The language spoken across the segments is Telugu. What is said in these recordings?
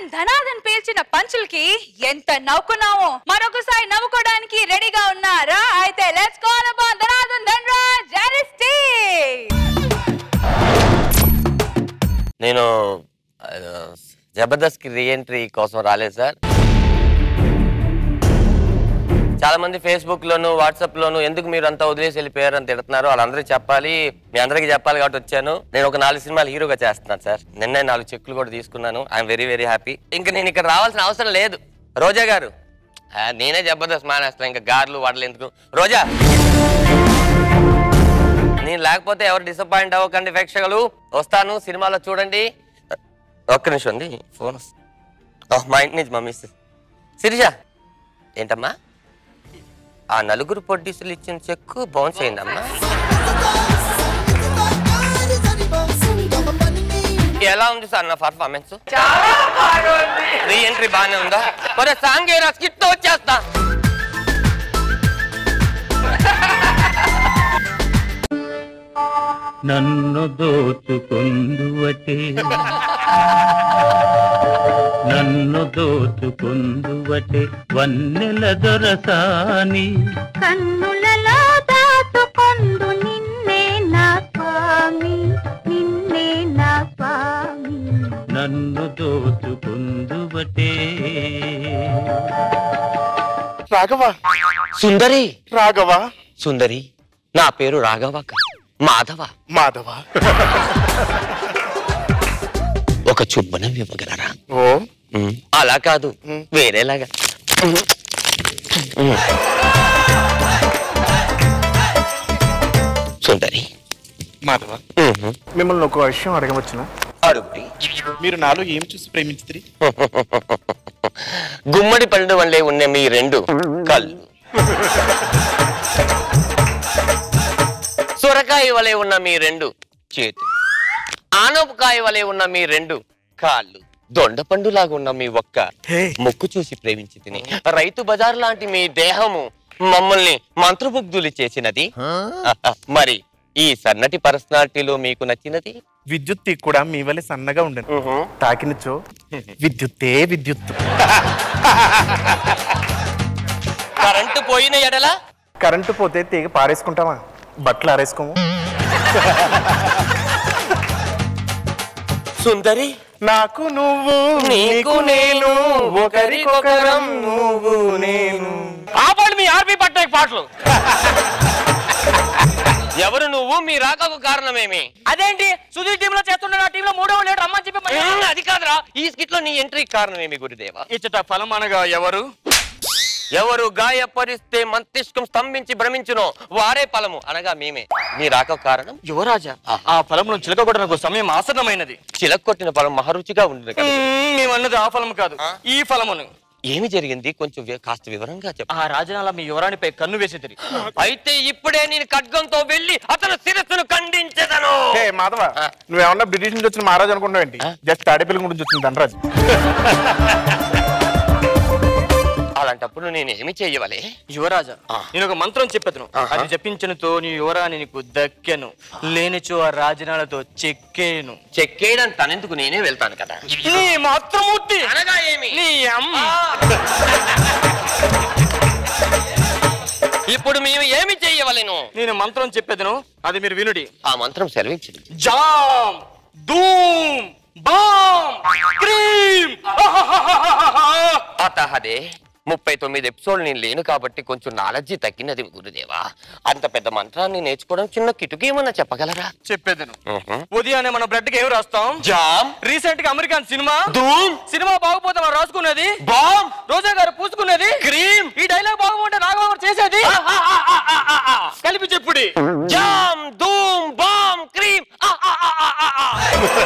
ధనాదన్ ధనాదన్ పేల్చిన పంచులకి ఎంత నవ్వుకున్నామో మరొకసారి నవ్వుకోవడానికి రెడీగా ఉన్నారా అయితే let's call upon Dhanadhan Dhanraj అరిస్టీ నేను ఆ, జబర్దస్త్ కి రీఎంట్రీ కోసం రాలేదు సార్ చాలా మంది ఫేస్బుక్ లోను వాట్సాప్ లోను ఎందుకు మీరు అంతా వదిలేసి వెళ్ళిపోయారు అని తిడుతున్నారు వాళ్ళందరికీ చెప్పాలి మీ అందరికీ చెప్పాలి కాబట్టి వచ్చాను నేను ఒక నాలుగు సినిమాలు హీరోగా చేస్తున్నాను సార్ నిన్నే నాలుగు చెక్కులు కూడా తీసుకున్నాను ఐఎమ్ వెరీ వెరీ హ్యాపీ ఇంకా నేను ఇక్కడ రావాల్సిన అవసరం లేదు రోజా గారు ఆ, నేనే జబర్దస్త్ మానేస్తాను ఇంకా గార్లు వడలు ఎందుకు రోజా నేను లేకపోతే ఎవరు డిసప్పాయింట్ అవ్వకండి ప్రేక్షకులు వస్తాను సినిమాలో చూడండి ఒక్క నిమిషం అండి ఫోన్ వస్తుంది. ఓహ్, మా ఇంటి నుంచి మమ్మీ శిరీష ఏంటమ్మా ఆ నలుగురు ప్రొడ్యూసర్లు ఇచ్చిన చెక్కు బౌన్స్ అయిందమ్మా ఎలా ఉంది సార్ నా పర్ఫార్మెన్స్ రీ ఎంట్రీ బాగానే ఉందా మరి సాంగ్ ఏరా స్కిట్ వచ్చేస్తా నన్ను దోచుకొందువటే నన్ను దోచుకొందువటే వన్నెల దొరసాని కన్నులలో దాచుకొందు నిన్నే నా స్వామి నిన్నే నా స్వామి నన్ను దోచుకొందువటే రాఘవ సుందరి రాఘవ సుందరి నా పేరు రాఘవ కాదు, మాధవ మాధవ ఒక చుబ్బనం ఇవ్వగలరా ఓ ఉమ్, అలా కాదు వేరేలాగా ఉమ్. సుందరి మాధవ ఉహు. మిమ్మల్ని ఒక విషయం అడగవచ్చునా అడుగుడి మీరు నాలో ఏం చూసి ప్రేమించితిరి గుమ్మడి పళ్ళు వల్లే ఉన్న మీ రెండు కళ్ళు సొరకాయ వలె ఉన్న మీ రెండు చేతులు ఆనపకాయ వలె ఉన్న మీ రెండు కాళ్ళు దొండపండులాగా ఉన్న మీ ఒక్క హే. ముక్కు చూసి ప్రేమించి తిని రైతు బజార్ లాంటి మీ దేహము మమ్మల్ని మంత్రముగ్ధులు చేసినది మరి ఈ సన్నటి పర్సనాలిటీలో మీకు నచ్చినది విద్యుత్ తీగ కూడా మీ వల్ల సన్నగా ఉండను తాకినచో విద్యుత్తే విద్యుత్ కరెంటు పోయిన ఎడల కరెంటు పోతే తీగ పారేసుకుంటామా బట్టలు ఆరేసుకోము సుందరి నాకు నువ్వు నీకు నేను ఒకరికొకరం నువ్వు నేను ఆపండి మీ ఆర్పి పట్టే పాటలు ఎవరు నువ్వు మీ రాకకు కారణమేమి అదేంటి సుధీర్ టీమ్ లో చేస్తున్న నా టీమ్ లో మూడో లేడు రమ్మని చెప్పి మరి- ఉమ్, అది కాదురా ఈ స్కిట్ లో నీ ఎంట్రీ కారణమేమి గురుదేవా ఇచ్చట ఫలం అనగా ఎవరు ఎవరు గాయపరిస్తే మస్తిష్కం స్తంభించి భ్రమించునో వారే ఫలము అనగా మేమే మీ రాక కారణం యువరాజా ఆ ఫలంలో చిలకగొట్టడానికి సమయం ఆసన్నమైనది చిలక్కొట్టిన ఫలం మహరుచిగా ఉండదు కదా మ్మ్, మేమన్నది ఆ ఫలం కాదు ఈ ఫలమును ఏమి జరిగింది కొంచెం వి- కాస్త వివరంగా చెప్పు ఆ రాజనాల మీ యువరాణిపై కన్ను వేసేది అయితే ఇప్పుడే నేను ఖడ్గంతో వెళ్ళి అతను శిరస్సును ఖండించదను హే మాధవ ఆ. నువ్వేమన్నా బ్రిటిష్ నుంచి వచ్చిన మహారాజు అనుకుంటావు ఏంటి జస్ట్ తాడేపల్లి గురించి వచ్చిన ధనరాజు అలాంటప్పుడు నేను ఏమి చెయ్యవలే యువరాజా ఆ. నేను ఒక మంత్రం చెప్పెదను ఆహా. అది జపించనుతో నీ యువరాణి నీకు దక్కెను లేనిచో ఆ రాజనాలతో చెక్కేను చెక్కేయడం తనెందుకు నేనే వెళ్తాను కదా నీ మాతృమూర్తి అనగా ఏమి నీ అమ్మ ఇప్పుడు మేము ఏమి చెయ్యవలెను నేను మంత్రం చెప్పేదను అది మీరు వినుడి ఆ మంత్రం సెలవించదు జామ్ ధూమ్ బామ్ క్రీమ్ అతహదే ముప్పై తొమ్మిది ఎపిసోడ్ నేను లేను కాబట్టి కొంచెం నాలెడ్జి తగ్గినది గురుదేవా అంత పెద్ద మంత్రాన్ని నేర్చుకోవడం చిన్న కిటుకు ఏమన్నా చెప్పగలరా చెప్పేదను ఉహు. ఉదయాన్నే మన బ్రెడ్ కి ఏం రాస్తాం జామ్ రీసెంట్ గా అమెరికన్ సినిమా ధూమ్ సినిమా బాగుపోతే మనం రాసుకునేది బామ్ రోజా గారు పూసుకునేది క్రీమ్ ఈ డైలాగ్ బాగుంటే నాగబాబు గారు చేసేది కలిపి చెప్పుడి జామ్ ధూమ్ బామ్ క్రీమ్ ఆ, ఆ, ఆ, ఆ, ఆ, ఆ.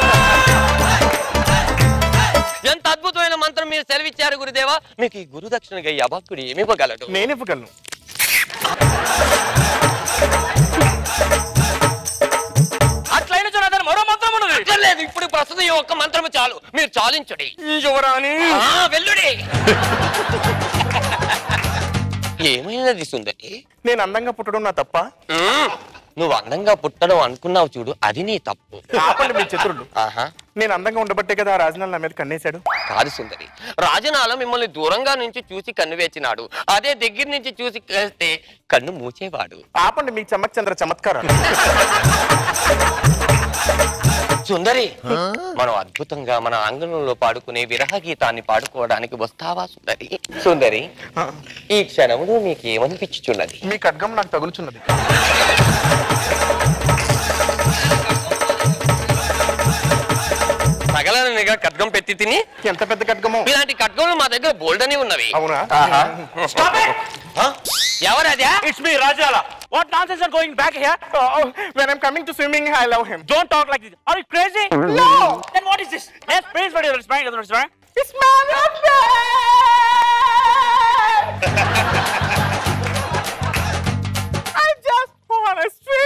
ఎంత అద్భుతమైన మంత్రం మీరు సెలవిచ్చారు గురుదేవా మీకు ఈ గురు దక్షిణగా ఈ అభక్తుడు ఏమి ఇవ్వగలడు నేను ఇవ్వగలను అట్లయిన చూడదని మరో మంత్రం ఉన్నది లేదు ఇప్పుడు ప్రస్తుతం ఈ ఒక్క మంత్రము చాలు మీరు చాలించుడి ఈ యువరాణి ఆ, వెల్లుడి ఏమైనది సుందరి నేను అందంగా పుట్టడం నా తప్ప మ్మ్. నువ్వు అందంగా పుట్టడం అనుకున్నావు చూడు అది నీ తప్పు ఆపండి మీ చతురులు ఆహా నేను అందంగా ఉండబట్టే కదా ఆ రాజనాలు నా మీద కన్నేశాడు కాదు సుందరి రాజనాల మిమ్మల్ని దూరంగా నుంచి చూసి కన్ను వేచినాడు అదే దగ్గర నుంచి చూసి వేస్తే కన్ను మూచేవాడు ఆపండి మీ చమక్ చంద్ర చమత్కారాలు సుందరి మనం అద్భుతంగా మన ఆంగణంలో పాడుకునే విరహ గీతాన్ని పాడుకోవడానికి వస్తావా సుందరి సుందరి ఈ క్షణంలో మీకు ఏమనిపించుచున్నది మీ ఖడ్గం నాకు తగులుచున్నది సగలనిగా ఖడ్గం పెట్టి తిని ఎంత పెద్ద ఖడ్గమో ఇలాంటి ఖడ్గములు మా దగ్గర బోల్డ్ అని ఉన్నవి అవునా ఆ? ఎవరదే It's me, Rajala. What nonsense are going back here? When I'm coming to swimming I love him Don't talk like this. Are you crazy? No. Then what is this? Yes, please, what is this? What is this? It's my I just wanna sleep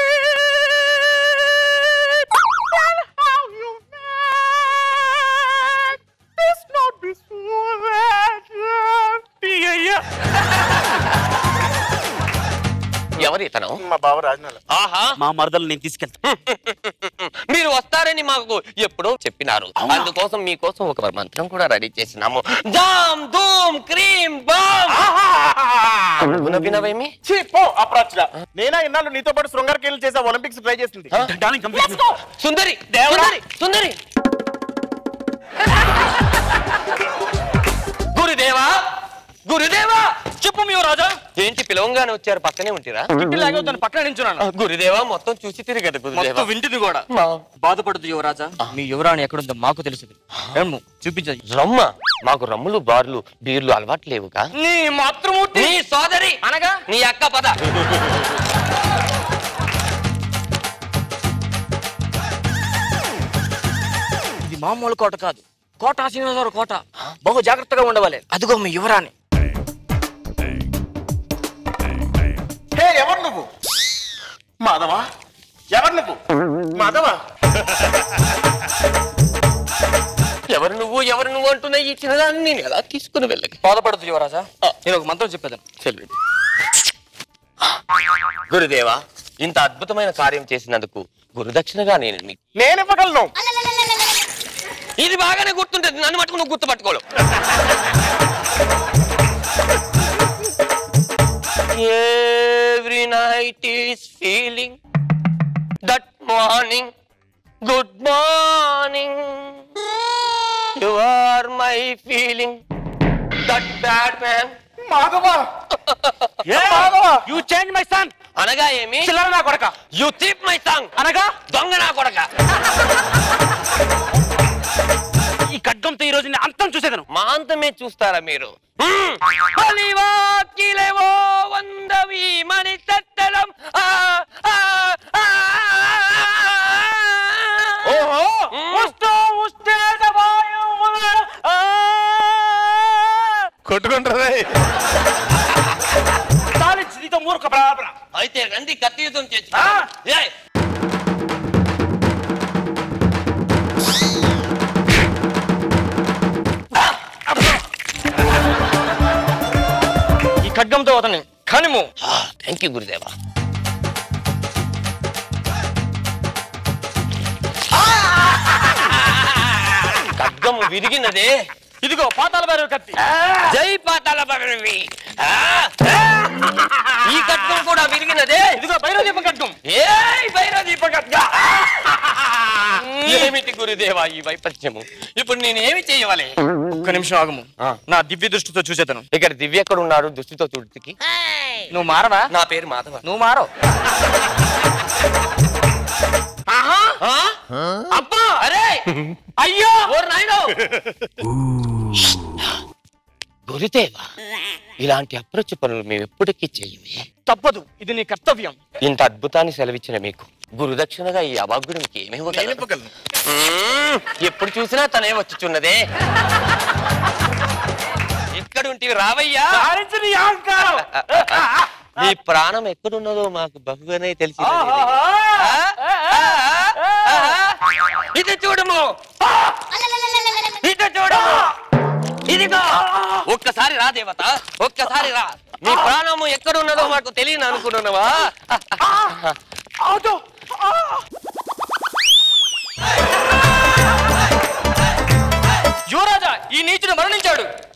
and how you make this not be so ఎవరు ఇతను మా బావ రాజనాల ఆహా మా మరదలు నేను తీసుకెళ్తా మీరు వస్తారని మాకు ఎప్పుడో చెప్పినారు అందుకోసం మీకోసం ఒక మంత్రం కూడా రెడీ చేసినాము దామ్ ధూమ్ క్రీమ్ బామ్ వినవేమి ఛీ, పో అప్రాచ్గా నేనా ఇన్నాళ్ళు నీతో పాటు శృంగారకి వెళ్ళి చేసా ఒలింపిక్స్ ట్రై చేసింది Darling, come with me. సుందరి దేవరా. సుందరి సుందరి గురుదేవా గురుదేవా చెప్పు మీ రాజా ఏంటి పిలవంగానే వచ్చారు పక్కనే ఉంటిరా ఇంటి లాగే తను పక్కన నించున్నాను గురుదేవా మొత్తం చూసి తిరిగదు గురుదేవా మొత్తం వింటిది కూడా మా బాధపడదు యువరాజా మీ యువరాణి ఎక్కడుందో మాకు తెలుసు ఏమో చూపించదు రమ్మ మాకు రమ్ములు బార్లు బీర్లు అలవాటు లేవుగా నీ మాతృమూర్తి నీ సోదరి అనగా నీ అక్క పద ఇది మామూలు కోట కాదు కోట శ్రీనివాసరావు కోట బహు జాగ్రత్తగా ఉండవాలి అదిగో మీ యువరాణి హే ఎవరు నువ్వు మాధవా ఎవరు నువ్వు మాధవా ఎవరు నువ్వు ఎవరు నువ్వు అంటున్నా ఈ చిన్నదాన్ని నేను ఎలా తీసుకుని వెళ్ళక బాధపడదు యువరాజా నేను ఒక మంత్రం చెప్పేదాను చెల్లి గురుదేవా ఇంత అద్భుతమైన కార్యం చేసినందుకు గురుదక్షిణగా నేను మీకు నేను ఇవ్వగలను ఇది బాగానే గుర్తుంటుంది నన్ను మటుకు నువ్వు గుర్తుపట్టుకోలేవు every night is feeling that morning good morning you are my feeling that bad man Madhava you change my son అనగా ఏమి చిల్లర నా కొడక యు థీప్ మై సాంగ్ అనగా దొంగ నా కొడక ఈ ఖడ్గంతో ఈ రోజు నేను అంతం చూసేదను మా అంతమే చూస్తారా మీరు హ్మ్. పలివాకిలేవో వందవి మణి తట్టలం ఆ, ఆ, ఆ, ఓహో మ్మ్. వస్తూ ఉస్తేజ వాయువుల, ఆ. కొట్టుకుంటారా చాలించి నీతో మూర్ఖ ప్రార్థన అయితే రండి కత్తి యుద్ధం చేసి ఆ. ఏయ్, ఈ ఖడ్గంతో అతని కనిము థ్యాంక్ యూ గురుదేవా ఖడ్గము విరిగినదే ఇదిగో పాతాల భైరవ కత్తి జై పాతాల భైరవి. ఆ ఈ ఖడ్గం కూడా విరిగినదే ఇదిగో భైరవ దీపం ఖడ్గం ఏయ్ భైరదీప ఖడ్గ ఏమిటి గురుదేవా ఈ వైపత్యము ఇప్పుడు నేనేమి చేయవాలి ఒక్క నిమిషం ఆగము ఆ. నా దివ్య దృష్టితో చూసేతను ఇక్కడ దివ్య ఎక్కడ ఉన్నారు దుష్టితో తుడికి నువ్వు మారవా నా పేరు మాధవ నువ్వు మారవు ఆ? అబ్బా అరే అయ్యో ఓర్ నాయనో గురుదేవా ఇలాంటి అప్రోచ్ పనులు మేము ఎప్పటికీ చేయమే తప్పదు ఇది నీ కర్తవ్యం ఇంత అద్భుతాన్ని సెలవిచ్చిన మీకు గురుదక్షిణగా ఈ అభాగ్యుడు మీకు ఏమి నేను ఇవ్వగలరు? ఇవ్వగలను మ్మ్. ఎప్పుడు చూసినా తనే వచ్చుచున్నదే ఎక్కడుంటివి రావయ్యా సాధించు నీ అహంకారం నీ ప్రాణం ఎక్కడున్నదో మాకు బహుగానే తెలిసి ఇది చూడము ఇది చూడము ఇదిగో ఒక్కసారి రా దేవత ఒక్కసారి రా నీ ప్రాణము ఎక్కడున్నదో మాకు తెలియని అనుకున్నావా ఆటో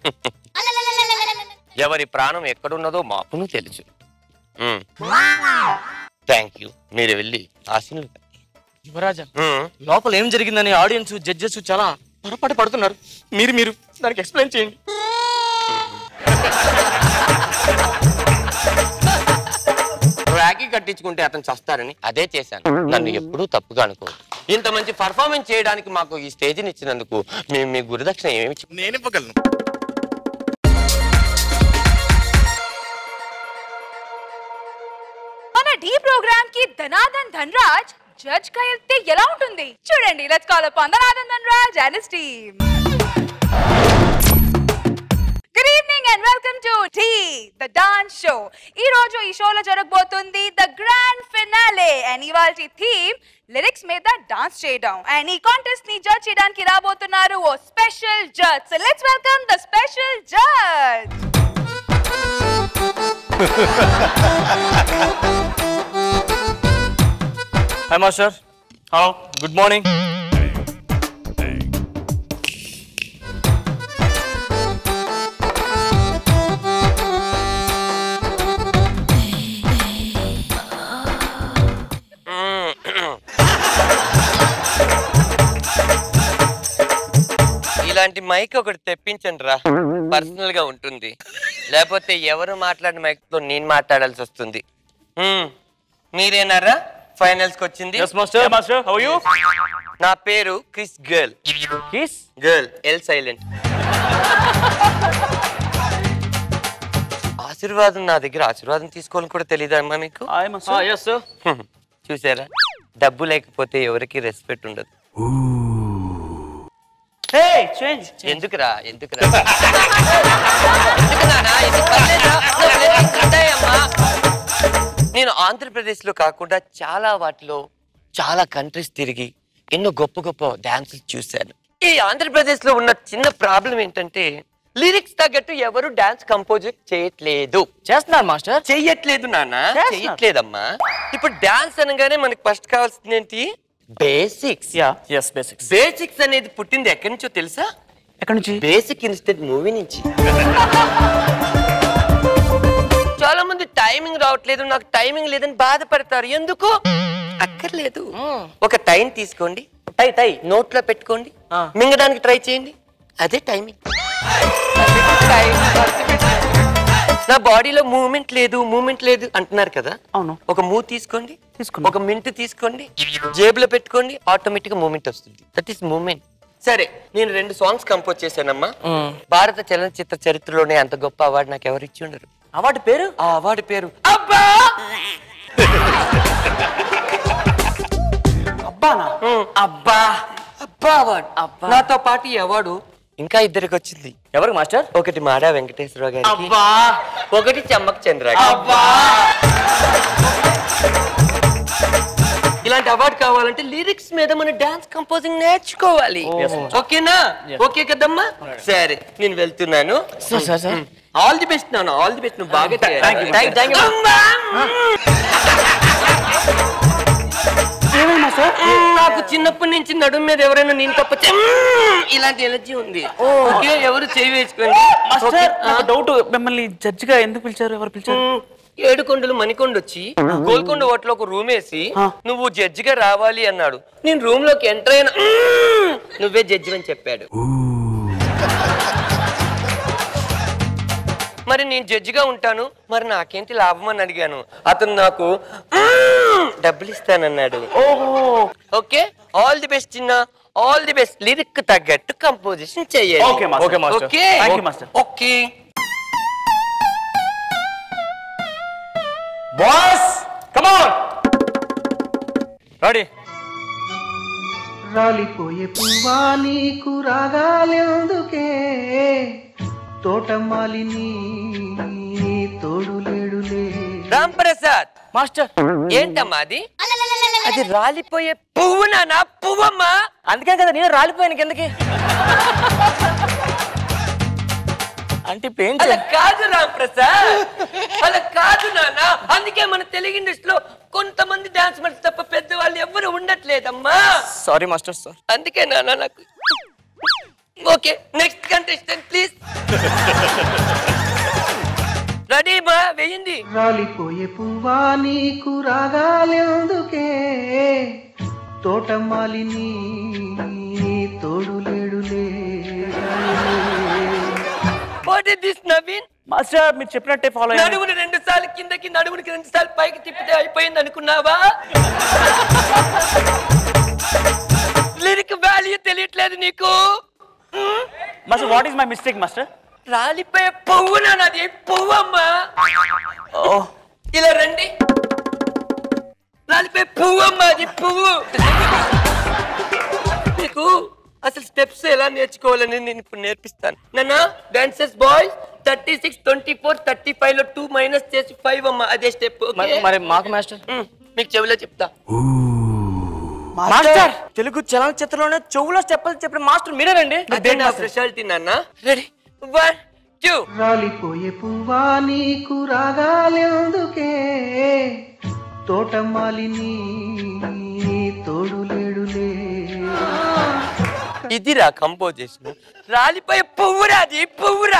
ఎవరి ప్రాణం ఎక్కడున్నదో మాకును తెలుసు థ్యాంక్ యూ మీరు వెళ్ళి ఆశీనులు యువరాజా లోపల ఏం జరిగిందని ఆడియన్స్ జడ్జెస్ చాలా పొరపాటు పడుతున్నారు మీరు మీరు దానికి ఎక్స్ప్లెయిన్ చేయండి రాఖీ కట్టించుకుంటే అతను చస్తారని అదే చేశాను నన్ను ఎప్పుడూ తప్పుగా అనుకో ఇంత మంచి పర్ఫార్మెన్స్ చేయడానికి మాకు ఈ స్టేజ్ని ఇచ్చినందుకు మేము మీ గురుదక్షిణ ఏమి నేను ఇవ్వగలను మన డి ప్రోగ్రామ్ కి ధనాదన్ ధనరాజ్ జడ్జ్ గా వెళ్తే ఎలా ఉంటుంది చూడండి let's call upon Dhanadhan Dhanraj and his team good evening and welcome to T the dance show ఈ రోజు ఈ షోలో జరగబోతుంది ద గ్రాండ్ ఫినాలే అండ్ ఇవాళ థీమ్ లిరిక్స్ మీద డాన్స్ చేయడం అండ్ ఈ కాంటెస్ట్ ని జడ్జ్ చేయడానికి రాబోతున్నారు ఓ special judge so let's welcome the special judge hi master hello good morning ఇలాంటి మైక్ ఒకటి తెప్పించండి రా పర్సనల్ గా ఉంటుంది లేకపోతే ఎవరు మాట్లాడిన మైక్ తో నేను మాట్లాడాల్సి వస్తుంది మ్మ్. మీరేనారా ఫైనల్స్ కి వచ్చింది yes master master how you నా పేరు Chris girl kiss girl L silent ఆశీర్వాదం నా దగ్గర ఆశీర్వాదం తీసుకోవాలని కూడా తెలియదమ్మా మీకు హాయ్ మాస్టర్ ఎస్ సార్ హ్మ్. చూసారా డబ్బు లేకపోతే ఎవరికి రెస్పెక్ట్ ఉండదు హే చేంజ్ ఎందుకురా ఎందుకురా ఎందుకు నాన్నా? ఎందుకు పర్లేదా? నా blessings ఉంటాయమ్మా. నేను ఆంధ్రప్రదేశ్ లో కాకుండా చాలా వాటిలో చాలా కంట్రీస్ తిరిగి ఎన్నో గొప్ప గొప్ప డాన్సులు చూశాను ఈ ఆంధ్రప్రదేశ్ లో ఉన్న చిన్న ప్రాబ్లం ఏంటంటే లిరిక్స్ తగ్గట్టు ఎవరు డాన్స్ కంపోజ్ చేయట్లేదు చేస్తున్నారు మాస్టర్ చెయ్యట్లేదు నాన్న చేస్తున్నారు. చెయ్యట్లేదమ్మా ఇప్పుడు డాన్స్ అనగానే మనకి ఫస్ట్ కావాల్సింది ఏంటి basics yeah yes basics basics అనేది పుట్టింది ఎక్కడి నుంచో తెలుసా ఎక్కడి నుంచి బేసిక్ ఇన్స్టెంట్ మూవీ నుంచి చాలా మంది టైమింగ్ రావట్లేదు నాకు టైమింగ్ లేదని బాధపడతారు ఎందుకు అక్కర్లేదు ఒక టైం తీసుకోండి టై టై నోట్లో పెట్టుకోండి ఆ. మింగడానికి ట్రై చేయండి అదే టైమింగ్ నా బాడీలో మూమెంట్ లేదు మూమెంట్ లేదు అంటున్నారు కదా అవును. ఒక మూవ్ తీసుకోండి తీసుకున్నా. ఒక మింట్ తీసుకోండి జేబులో పెట్టుకోండి ఆటోమేటిక్ గా మూమెంట్ వస్తుంది దట్ ఈస్ మూమెంట్ సరే నేను రెండు సాంగ్స్ కంపోజ్ చేశానమ్మా భారత చలనచిత్ర చరిత్రలోనే అంత గొప్ప అవార్డు నాకు ఎవరు ఇచ్చి ఉండరు అవార్డు పేరు ఆ అవార్డు పేరు అబ్బా అబ్బానా అబ్బా అబ్బా అవార్డు అబ్బా. నాతో పాటు ఈ అవార్డు ఇంకా ఇద్దరికి వచ్చింది ఎవరికి మాస్టర్ ఒకటి మాడా వెంకటేశ్వరరావు గారికి అబ్బా ఒకటి చమ్మక్ చంద్ర అబ్బా ఇలాంటి అవార్డు కావాలంటే లిరిక్స్ మీద మన డాన్స్ కంపోజింగ్ నేర్చుకోవాలి ఓకేనా ఓకే కదమ్మా సరే నేను వెళ్తున్నాను sir sir sir all the best నాన్న ఆల్ ది బెస్ట్ నువ్వు బాగా చేయాలి. Thank you, thank you, thank you. అమ్మా! ఏమైనా సార్ మ్మ్, నాకు చిన్నప్పటి నుంచి నడుము మీద ఎవరైనా నేను తప్ప చే- మ్మ్, ఇలాంటి ఎనర్జీ ఉంది ఓకే ఎవరు చేయి వేసుకోండి మాస్టర్ ఓకే, ఆ. నాకు డౌట్ మిమ్మల్ని జడ్జి గా ఎందుకు పిలిచారు ఎవరు పిలిచారు మ్మ్, ఏడుకొండలు మణికొండ వచ్చి గోల్కొండ హోటల్ ఒక రూమ్ వేసి నువ్వు జడ్జిగా రావాలి అన్నాడు నేను రూమ్ లోకి ఎంటర్ అయిన మ్మ్, నువ్వే జడ్జి అని చెప్పాడు మరి నేను జడ్జిగా ఉంటాను మరి నాకేంటి లాభం అని అడిగాను అతను నాకు మ్మ్, డబ్బులు ఇస్తానన్నాడు ఓహో ఓకే ఆల్ ది బెస్ట్ చిన్న ఆల్ ది బెస్ట్ లిరిక్ తగ్గట్టు కంపోజిషన్ చెయ్యాలి Okay, master. Okay, master. Okay Thank you, master. Okay boss come on ready రాలిపోయే పువ్వా నీకు రాగాలెందుకే తోటమాలిని తోడు లేడులే రామ్ ప్రసాద్ మాస్టర్ ఏంటమ్మా అది అది రాలిపోయే పువ్వు నానా పువ్వమ్మా అందుకే కదా నేను రాలిపోయాను కిందకి అంటే ఇప్పుడు ఏం అలా చేయాలి? కాదు రామ్ ప్రసాద్ అలా కాదు నానా అందుకే మన తెలుగు ఇండస్ట్రీలో కొంతమంది డాన్స్ మనిషి తప్ప పెద్దవాళ్ళు ఎవరు ఉండట్లేదమ్మా సారీ మాస్టర్ సార్ అందుకే నాన్న నాకు okay next contestant please ready బా వేయండి రాలిపోయే పువ్వా నీకు రాగాలెందుకే తోటమాలిని తోడు లేడులే what is this Naveen master మీరు చెప్పినట్టే ఫాలో అయ్యాను నడుముని రెండు సార్లు కిందకి నడుమునికి రెండు సార్లు పైకి తిప్పితే అయిపోయింది అనుకున్నావా లిరిక్ వాల్యూ తెలియట్లేదు నీకు master what is my mistake master రాలిపోయే పువ్వు నాది పువ్వు అమ్మా ఇలా రండి రాలిపోయే పువ్వు అమ్మా అది పువ్వు నీకు అసలు స్టెప్స్ ఎలా నేర్చుకోవాలని నేను ఇప్పుడు నేర్పిస్తాను నాన్న dancers boys thirty six twenty four thirty five లో టూ మైనస్ చేసి ఫైవ్ అమ్మా అదే స్టెప్ మరి- మరి మాకు మాస్టర్ మీకు చెవిలో చెప్తా మాస్టర్ తెలుగు చలనచిత్రంలోనే చెవులో చెప్పాలి చెప్పిన మాస్టర్ మీరేనండి అదే నా స్పెషాలిటీ నాన్న రెడీ వన్ టూ రాలిపోయే పువ్వా నీకు రాగాలెందుకే తోటమాలిని తోడు లేడులే ఇదిరా కంపోజిషన్ రాలిపోయే పువ్వురా అది పువ్వురా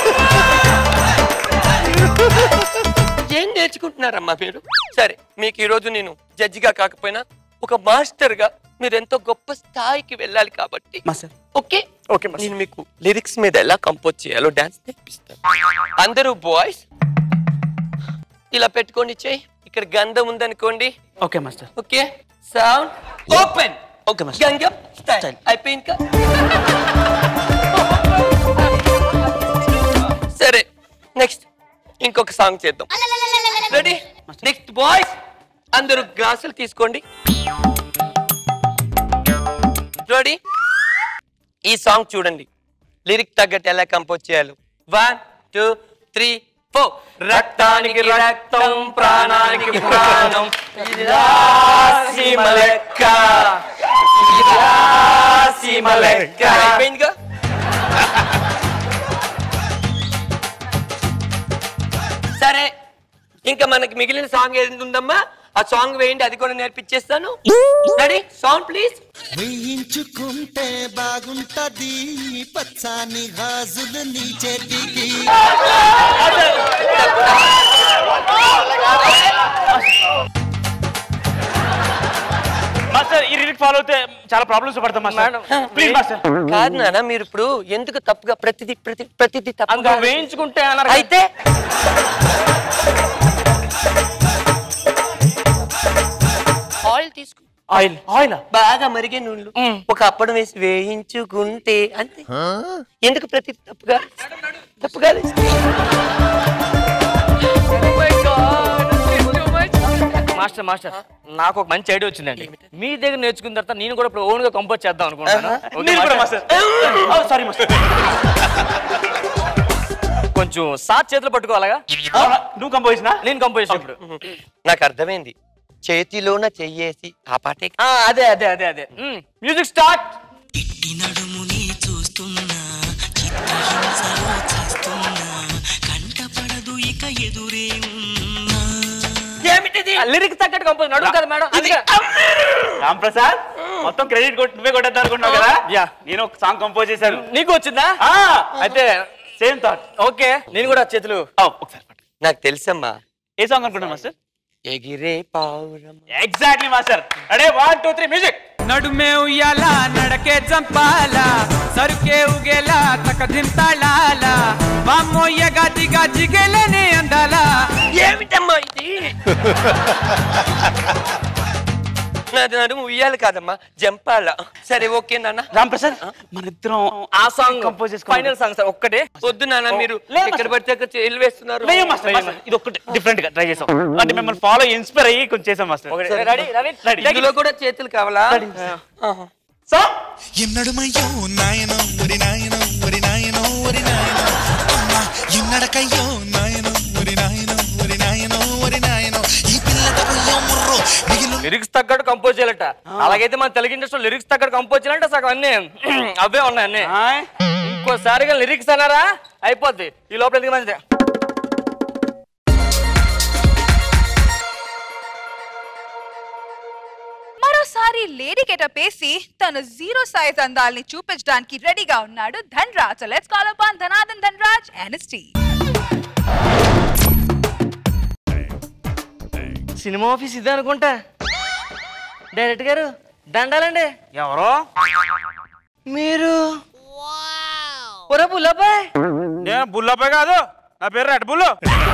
ఏం నేర్చుకుంటున్నారమ్మా మీరు సరే మీకు ఈరోజు నేను జడ్జిగా కాకపోయినా ఒక మాస్టర్ గా మీరు ఎంతో గొప్ప స్థాయికి వెళ్ళాలి కాబట్టి మాస్టర్ ఓకే ఓకే నేను మీకు లిరిక్స్ మీద ఎలా కంపోజ్ చేయాలో డాన్స్ నేర్పిస్తాను అందరూ బాయ్స్ ఇలా పెట్టుకోండి చెయ్యి ఇక్కడ గంధం ఉందనుకోండి okay master okay sound open okay master Gangnam style అయిపోయింది కదా? సరే నెక్స్ట్ ఇంకొక సాంగ్ చేద్దాం రెడీ నెక్స్ట్ బాయ్స్ అందరూ గ్లాసులు తీసుకోండి రెడీ ఈ సాంగ్ చూడండి లిరిక్ తగ్గట్టు ఎలా కంపోజ్ చేయాలి వన్ టూ త్రీ ఫోర్ రక్తానికి రక్తం ప్రాణానికి ప్రాణం ఇది రాసీమ లెక్క ఇది రాసీమ లెక్క అయిపోయిందిగా సరే ఇంకా మనకి మిగిలిన సాంగ్ ఏది ఉందమ్మా ఆ సాంగ్ వేయండి అది కూడా నేర్పించేస్తాను రెడీ సాంగ్ ప్లీజ్ వేయించుకుంటే బాగుంటది పచ్చాని గాజులు నీ చేతికి మాస్టర్ ఈ లిరిక్ ఫాలో అయితే చాలా ప్రాబ్లమ్స్ పడతాం మాస్టర్ ప్లీజ్ మాస్టర్ కాదు నాన్న మీరు ఇప్పుడు ఎందుకు తప్పుగా ప్రతిదీ ప్రతి ప్రతిదీ అందులో తప్పుగా వేయించుకుంటే అన్నారు కదా. అయితే ఆయిల్ తీసుకు ఆయిల్ ఆయిల్ బాగా మరిగే నూనెలు ఒక అప్పడం వేసి వేయించుకుంటే అంతే ఎందుకు ప్రతి తప్పుగా తప్పుగా మాస్టర్ మాస్టర్ నాకు ఒక మంచి ఐడియా వచ్చిందండి మీ దగ్గర నేర్చుకున్న తర్వాత నేను కూడా ఇప్పుడు ఓన్ గా కంపోజ్ చేద్దాం అనుకుంటున్నాను ఓకే, మీరు కూడా మాస్టర్? మాస్టర్ సారీ మాస్టర్ కొంచెం సాత్ చేతులు పట్టుకోవాలగా నువ్వు కంపోజినా నేను కంపోజ్ చేసిన ఇప్పుడు నాకు అర్థమైంది చేతిలోన చెయ్యేసి ఆ పాటే ఆ, అదే అదే అదే అదే మ్యూజిక్ స్టార్ట్ ఇట్టి నడుముని చూస్తున్నా చిత్రహింసలో చేస్తున్నా కంటపడదు ఇక ఎదురే ఉన్నా ఏమిటిది లిరిక్ తగ్గట్టు కంపోజ్ నడుము కదా మేడం అందుకే రామ్ ప్రసాద్ మొత్తం క్రెడిట్ కొట్టి నువ్వే కొట్టేద్దాం అనుకుంటున్నావు కదా యా. నేను ఒక సాంగ్ కంపోజ్ చేశాను నీకు వచ్చిందా ఆ, అయితే సేమ్ థాట్ ఓకే నేను కూడా చేతులు ఒకసారి పట్టు. నాకు తెలుసమ్మా ఏ సాంగ్ అనుకుంటున్నా మాస్టర్ ఎగిరే పావురం ఎగ్జాక్ట్లీ మాస్టర్ అడే వన్ టూ త్రీ మ్యూజిక్ నడుమే ఉయ్యాల నడకే చంపాల సరుకే ఉగేలా తక దింతాళాల వామ్మోయ్య గాది గాజిగేలేనే అందాల ఏమిటమ్మా ఇది నాది నడుము ఉయ్యాలి కాదమ్మా జంపాల సరే ఓకే నాన్న రామ్ ప్రసాద్ మన ఇద్దరం ఆ song compose final song sir ఒక్కటే వద్దు నాన్న మీరు లేదు, ఎక్కడ పడితే అక్కడ చెల్లి వేస్తున్నారు లేదు మాస్టర్ మాస్టర్, ఇది ఒక్కటి డిఫరెంట్ గా ట్రై చేసాం అంటే మిమ్మల్ని ఫాలో ఇన్స్పైర్ అయ్యి కొంచెం చేసాం మాస్టర్ రెడీ రవి Ready. ఇందులో కూడా చేతులు కావాలా ఆహా. సో ఎన్నడుమయ్యో నాయనో ఒరి నాయనో ఒరి నాయనో ఒరి నాయనో అమ్మా ఎన్నడకయ్యో నాయనో ఒరి నాయనో ఒరి నాయనో ఒరి నాయనో ఈ పిల్లతో ముర్రో మిగిలిన లిరిక్స్ తగ్గట్టు కంపోజ్ చేయాలట అలాగైతే మన తెలుగు ఇండస్ట్రీలో లిరిక్స్ తగ్గట్టు కంపోజ్ చేయాలంటే సగం అన్ని అవే ఉన్నాయి అన్ని హాయ్. ఇంకోసారిగా లిరిక్స్ అన్నారా అయిపోద్ది ఈ లోపల ఎందుకు మంచిది మరోసారి ఈసారి లేడీ గెటప్ వేసి తన జీరో సైజ్ అందాల్ని చూపించడానికి రెడీగా ఉన్నాడు Dhanraj let's call upon Dhanadhan Dhanraj NST cinema office ఇదే అనుకుంటా డైరెక్ట్ గారు దండాలండి ఎవరో మీరు ఒరే బుల్లబ్బాయ్ నేను బుల్లబ్బాయి కాదు నా పేరు రెడ్ బుల్లు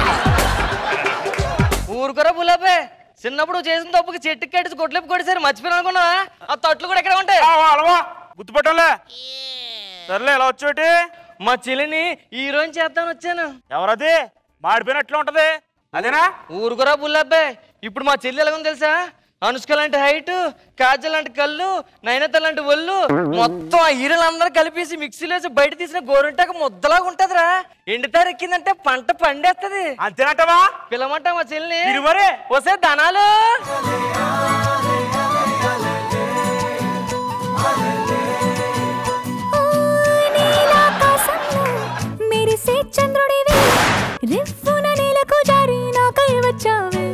ఊరుకోరా బుల్లబ్బాయ్ చిన్నప్పుడు చేసిన తప్పుకి చెట్టుకి కట్టేసి కొట్లేపు కొట్టేసారి మర్చిపోయిన అనుకున్నావా ఆ తట్లు కూడా ఎక్కడ ఉంటాయి అలవా గుర్తుపట్టంలే సర్లే ఎలా వచ్చేటి మా చెల్లిని హీరోయిన్ చేద్దామని వచ్చాను ఎవరది మాడిపోయినట్లు ఉంటది అదేనా ఊరుకోరా బుల్లబ్బాయ్ ఇప్పుడు మా చెల్లి ఎలాగో తెలుసా అనుష్క లాంటి హైట్ కాజల్ లాంటి కళ్ళు నయనత లాంటి ఒళ్ళు మొత్తం ఆ హీరోలు అందరూ కలిపేసి మిక్సీలో వేసి బయట తీసిన గోరుంటాక ముద్దలాగా ఉంటదిరా ఎండితారు ఎక్కిందంటే పంట పండేస్తది అంతేనట్టవా పిలమంటా మా చెల్లిని తిరుమరే వస్తే ధనాలు నీలాకాశంలో మెరిసే చంద్రుడివి రివ్వున నేలకు జారి నాకై వచ్చావే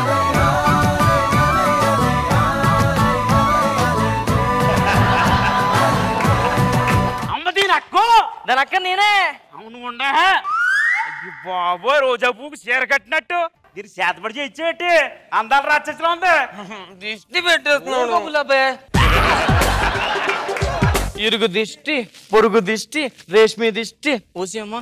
అమ్మది నక్కు దాని అక్క నేనే అవును ఉండా అయ్యో బాబోయ్ రోజా పువ్వుకు చీర కట్టినట్టు దీన్ని చేతపడి చేయించేటి అందాలు రాక్షసులో ఉంది దిష్టి పెట్టేస్తున్నాడు ఊరుకో బుల్లబ్బాయ్. ఇరుగు దిష్టి పొరుగు దిష్టి రేష్మి దిష్టి ఓసేమ్మా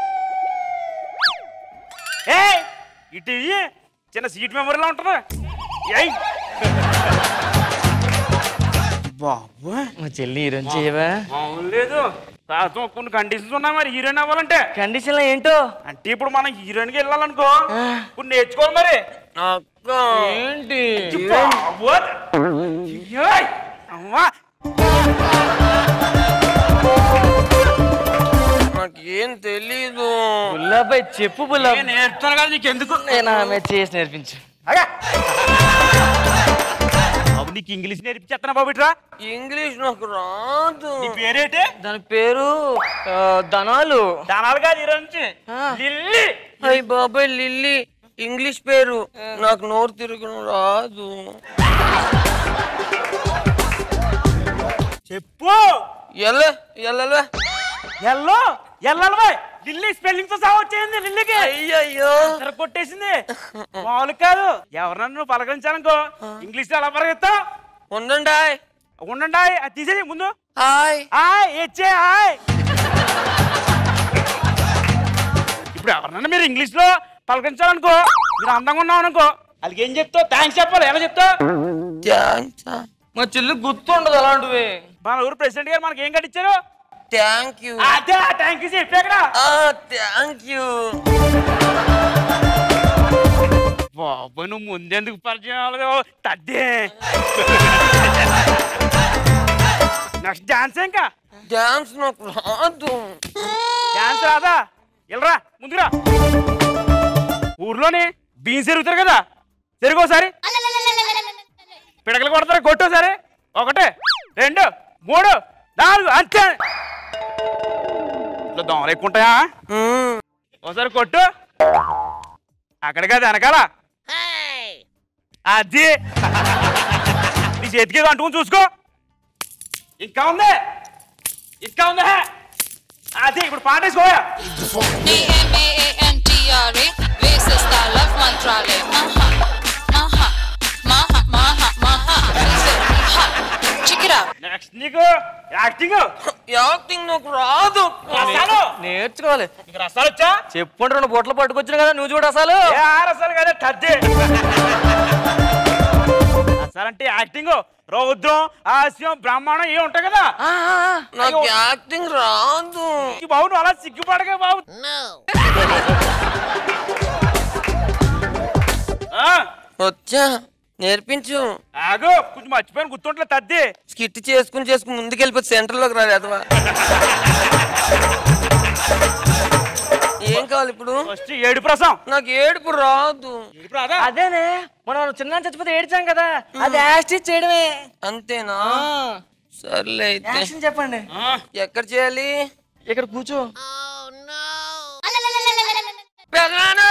ఏ ఇటు ఇయ్యి. చిన్న సీట్ మెమరీలో ఉంటది ఏయ్ బాబోయ్ మా చెల్లి హీరోయిన్ చేయవా అవును లేదు కాస్త కొన్ని కండిషన్స్ ఉన్నాయి మరి హీరోయిన్ అవ్వాలంటే కండిషన్ ఏంటో అంటే ఇప్పుడు మనం హీరోయిన్ కి వెళ్ళాలనుకో ఇప్పుడు నేర్చుకోవాలి మరి అక్క ఏంటి బాబోయ్. ఏయ్. అమ్మా నాకేం తెలీదు బుల్లబ్బాయ్ చెప్పు బుల్లబ్బాయ్ నేను నేర్పుతాను కదా నీకు ఎందుకు నేను ఆమె చేసి నేర్పించు అగా బాబు నీకు ఇంగ్లీష్ నేర్పించేస్తానా బాబు ఇట్రా ఇంగ్లీష్ నాకు రాదు నీ పేరేంటి దాని పేరు ఆ, ధనాలు దానాలు కాదు హీరోయిన్ నుంచి ఆ. లిల్లీ అయ్య బాబాయ్ లిల్లీ ఇంగ్లీష్ పేరు నాకు నోరు తిరగడం రాదు చెప్పు ఎల్ల ఎల్లలే ఎల్లో ఎల్లల్వా లిల్లీ స్పెల్లింగ్ తో సహా వచ్చేసింది లిల్లీకి అయ్యయ్యో ఇద్దరు కొట్టేసింది మామూలు కాదు ఎవరన్నా నువ్వు పలకరించాలనుకో ఇంగ్లీష్ లో ఎలా పలకరిస్తావు ఉండండి ఆయ్. ఉండండి అది తీసేది ముందు హాయ్ హాయ్ ఇచ్చే హాయ్ ఇప్పుడు ఎవరన్నా మీరు ఇంగ్లీష్ లో పలకరించాలనుకో మీరు అందంగా ఉన్నావు అనుకో వాళ్ళకి ఏం చెప్తావు థ్యాంక్స్ చెప్పాలి ఎలా చెప్తావు థ్యాంక్స్ మా చెల్లి గుర్తుండదు అలాంటివి మన ఊరు ప్రెసిడెంట్ గారు మనకి ఏం కట్టించారు థ్యాంక్ యూ అదే థ్యాంక్ యూ చెప్పి అక్కడ థ్యాంక్ యూ బాబు నువ్వు ముందెందుకు పరిచయం అవ్వలేదు తద్దే నెక్స్ట్ డాన్స్ ఇంకా డాన్స్ నాకు రాదు డాన్స్ రాదా వెళ్ళరా ముందురా ఊర్లోనే బీన్స్ ఎరుగుతారు కదా తిరిగోసారి పిడకలు కొడతారు కొట్టోసారి ఒకటి రెండు మూడు నాలుగు అంతే ఇట్లా దోమలు ఎక్కువ ఉంటాయా ఒకసారి కొట్టు అక్కడ కాదు వెనకాల అది నీ చేతికి ఏదో అంటుకుని చూసుకో ఇంకా ఉంది ఇంకా ఉంది అది ఇప్పుడు పాట వేసుకోయా D-M-A-A-N-T-R-A Basis style of Mantrale Maha, maha, maha, maha, maha Listen, ha, check it out next నీకు యాక్టింగ్ యాక్టింగ్ నాకు రాదు రసాలు నేర్చుకోవాలి నీకు రసాలు వచ్చా చెప్పుంటే రెండు బొట్టలు పట్టుకొచ్చిన కదా నువ్వు చూడు అసలు ఏ ఆ రసాలు కదా టద్దే రసాలంటే యాక్టింగ్ రౌద్రం హాస్యం బ్రాహ్మణం ఏ ఉంటాయి కదా నాకు యాక్టింగ్ రాదు ఈ బాబు నువ్వు అలా సిగ్గుపడగా బాబు ఆ, వచ్చా నేర్పించు ఆగు కొంచెం మర్చిపోయాను గుర్తుంటలే తద్ది స్కిట్ చేసుకుని చేసుకుని ముందుకెళ్ళిపోతే సెంటర్లోకి రాదు అదవా ఏం కావాలి ఇప్పుడు ఫస్ట్ ఏడు ప్రసం నాకు ఏడుపు రాదు ఏడుపు రాదా అదేనే మనం చిన్న చచ్చిపోతే ఏడ్చాం కదా అది యాస్టిచ్ చేయడమే అంతేనా సర్లే అయితే యాక్షన్ చెప్పండి ఎక్కడ చేయాలి ఇక్కడ కూర్చో పెదనానా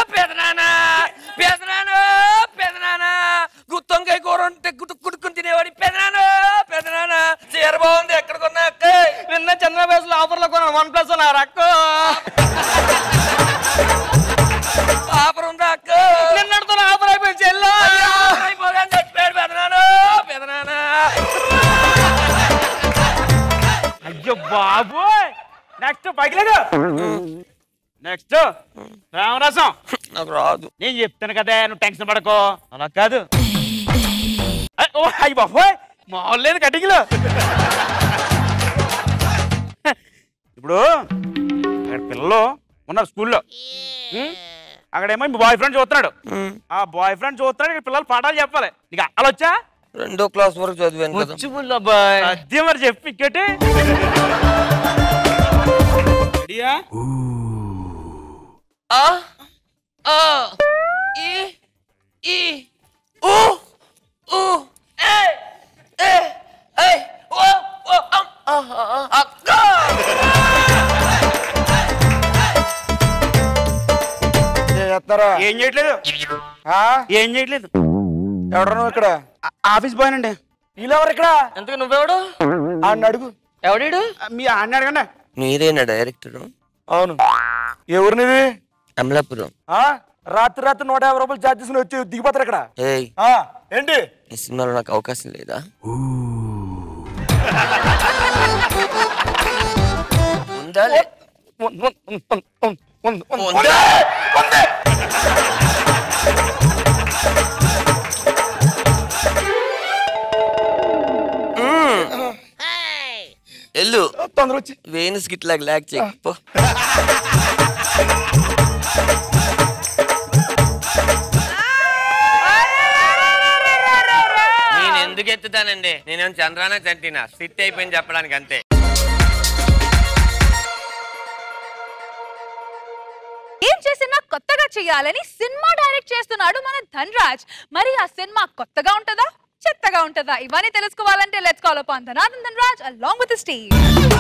పెదనానా పెదనానా పెదనానా గుత్తొంకాయ కూర ఉంటే గుట్టు కుట్టుకుని తినేవాడి నెక్స్ట్ రామరసం నాకు రాదు నేను చెప్తాను కదా నువ్వు టెన్షన్ పడకో అలా కాదు అయ్, ఓ అయ్యి బాబోయ్ మామూలు లేదు కటింగ్లో ఇప్పుడు అక్కడ పిల్లలు ఉన్నారు స్కూల్లో ఉం? అక్కడేమో మీ బాయ్ ఫ్రెండ్ చూస్తున్నాడు ఆ బాయ్ ఫ్రెండ్ చూస్తున్నాడు ఇక్కడ పిల్లలు పాఠాలు చెప్పాలి నీకు అలా వచ్చా రెండో క్లాస్ వరకు చదివాను కదా వచ్చు బుల్ అబ్బాయి అదే మరి చెప్పి ఇక్కటి రెడీయా ఆ ఆ ఈ ఈ ఊ ఊ ఏ ఏ ఏ ఓ ఓ అమ్, ఆహా, అక్క చేస్తారా ఏం చేయట్లేదు ఏం చేయట్లేదు ఎవడ నువ్వు ఇక్కడ ఆఫీస్ బాయ్ అండి వీళ్ళెవరు ఇక్కడ ఎందుకు నువ్వెవడు ఆడిని అడుగు ఎవడీడు మీ అన్న అడగండి మీరేనా డైరెక్టర్ అవును ఎవరినిది అమలాపురం ఆ? రాత్రి రాత్రి నూట యాభై రూపాయలు ఛార్జ్ చేసుకుని వచ్చి దిగిపోతారు ఇక్కడ ఏయ్ ఆ, ఏంటి ఈ సినిమాలో నాకు అవకాశం లేదా ఉందా లే- ఉందా? మ్మ్. ఎల్లు తొందర వచ్చి వేణుస్ గిట్లా లాగ్ చెప్పు నేను ఎందుకు ఎత్తుతానండి నేనేం చంద్రానా చంటినా సిట్ అయిపోయింది చెప్పడానికి అంతే ఏం చేసినా కొత్తగా చేయాలని సినిమా డైరెక్ట్ చేస్తున్నాడు మన ధన్రాజ్ మరి ఆ సినిమా కొత్తగా ఉంటుందా చెత్తగా ఉంటుందా ఇవన్నీ తెలుసుకోవాలంటే let's call upon Dhanadhan Dhanraj along with Steve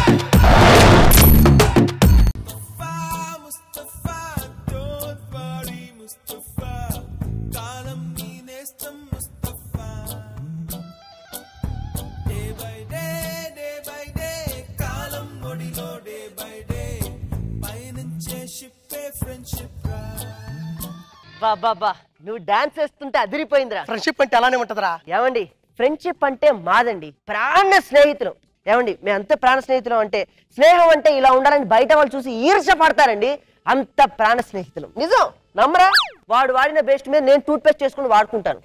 బాబా నువ్వు డాన్స్ వేస్తుంటే అదిరిపోయిందిరా ఫ్రెండ్షిప్ అంటే అలానే ఉంటదిరా ఏమండి ఫ్రెండ్షిప్ అంటే మాదండి ప్రాణ స్నేహితులు ఏమండి మేము అంత ప్రాణ స్నేహితులు అంటే స్నేహం అంటే ఇలా ఉండాలని బయట వాళ్ళు చూసి ఈర్ష పడతారండి అంత ప్రాణ స్నేహితులు నిజం నమ్మరా వాడు వాడిన బెస్ట్ మీద నేను టూత్ పేస్ట్ చేసుకుని వాడుకుంటాను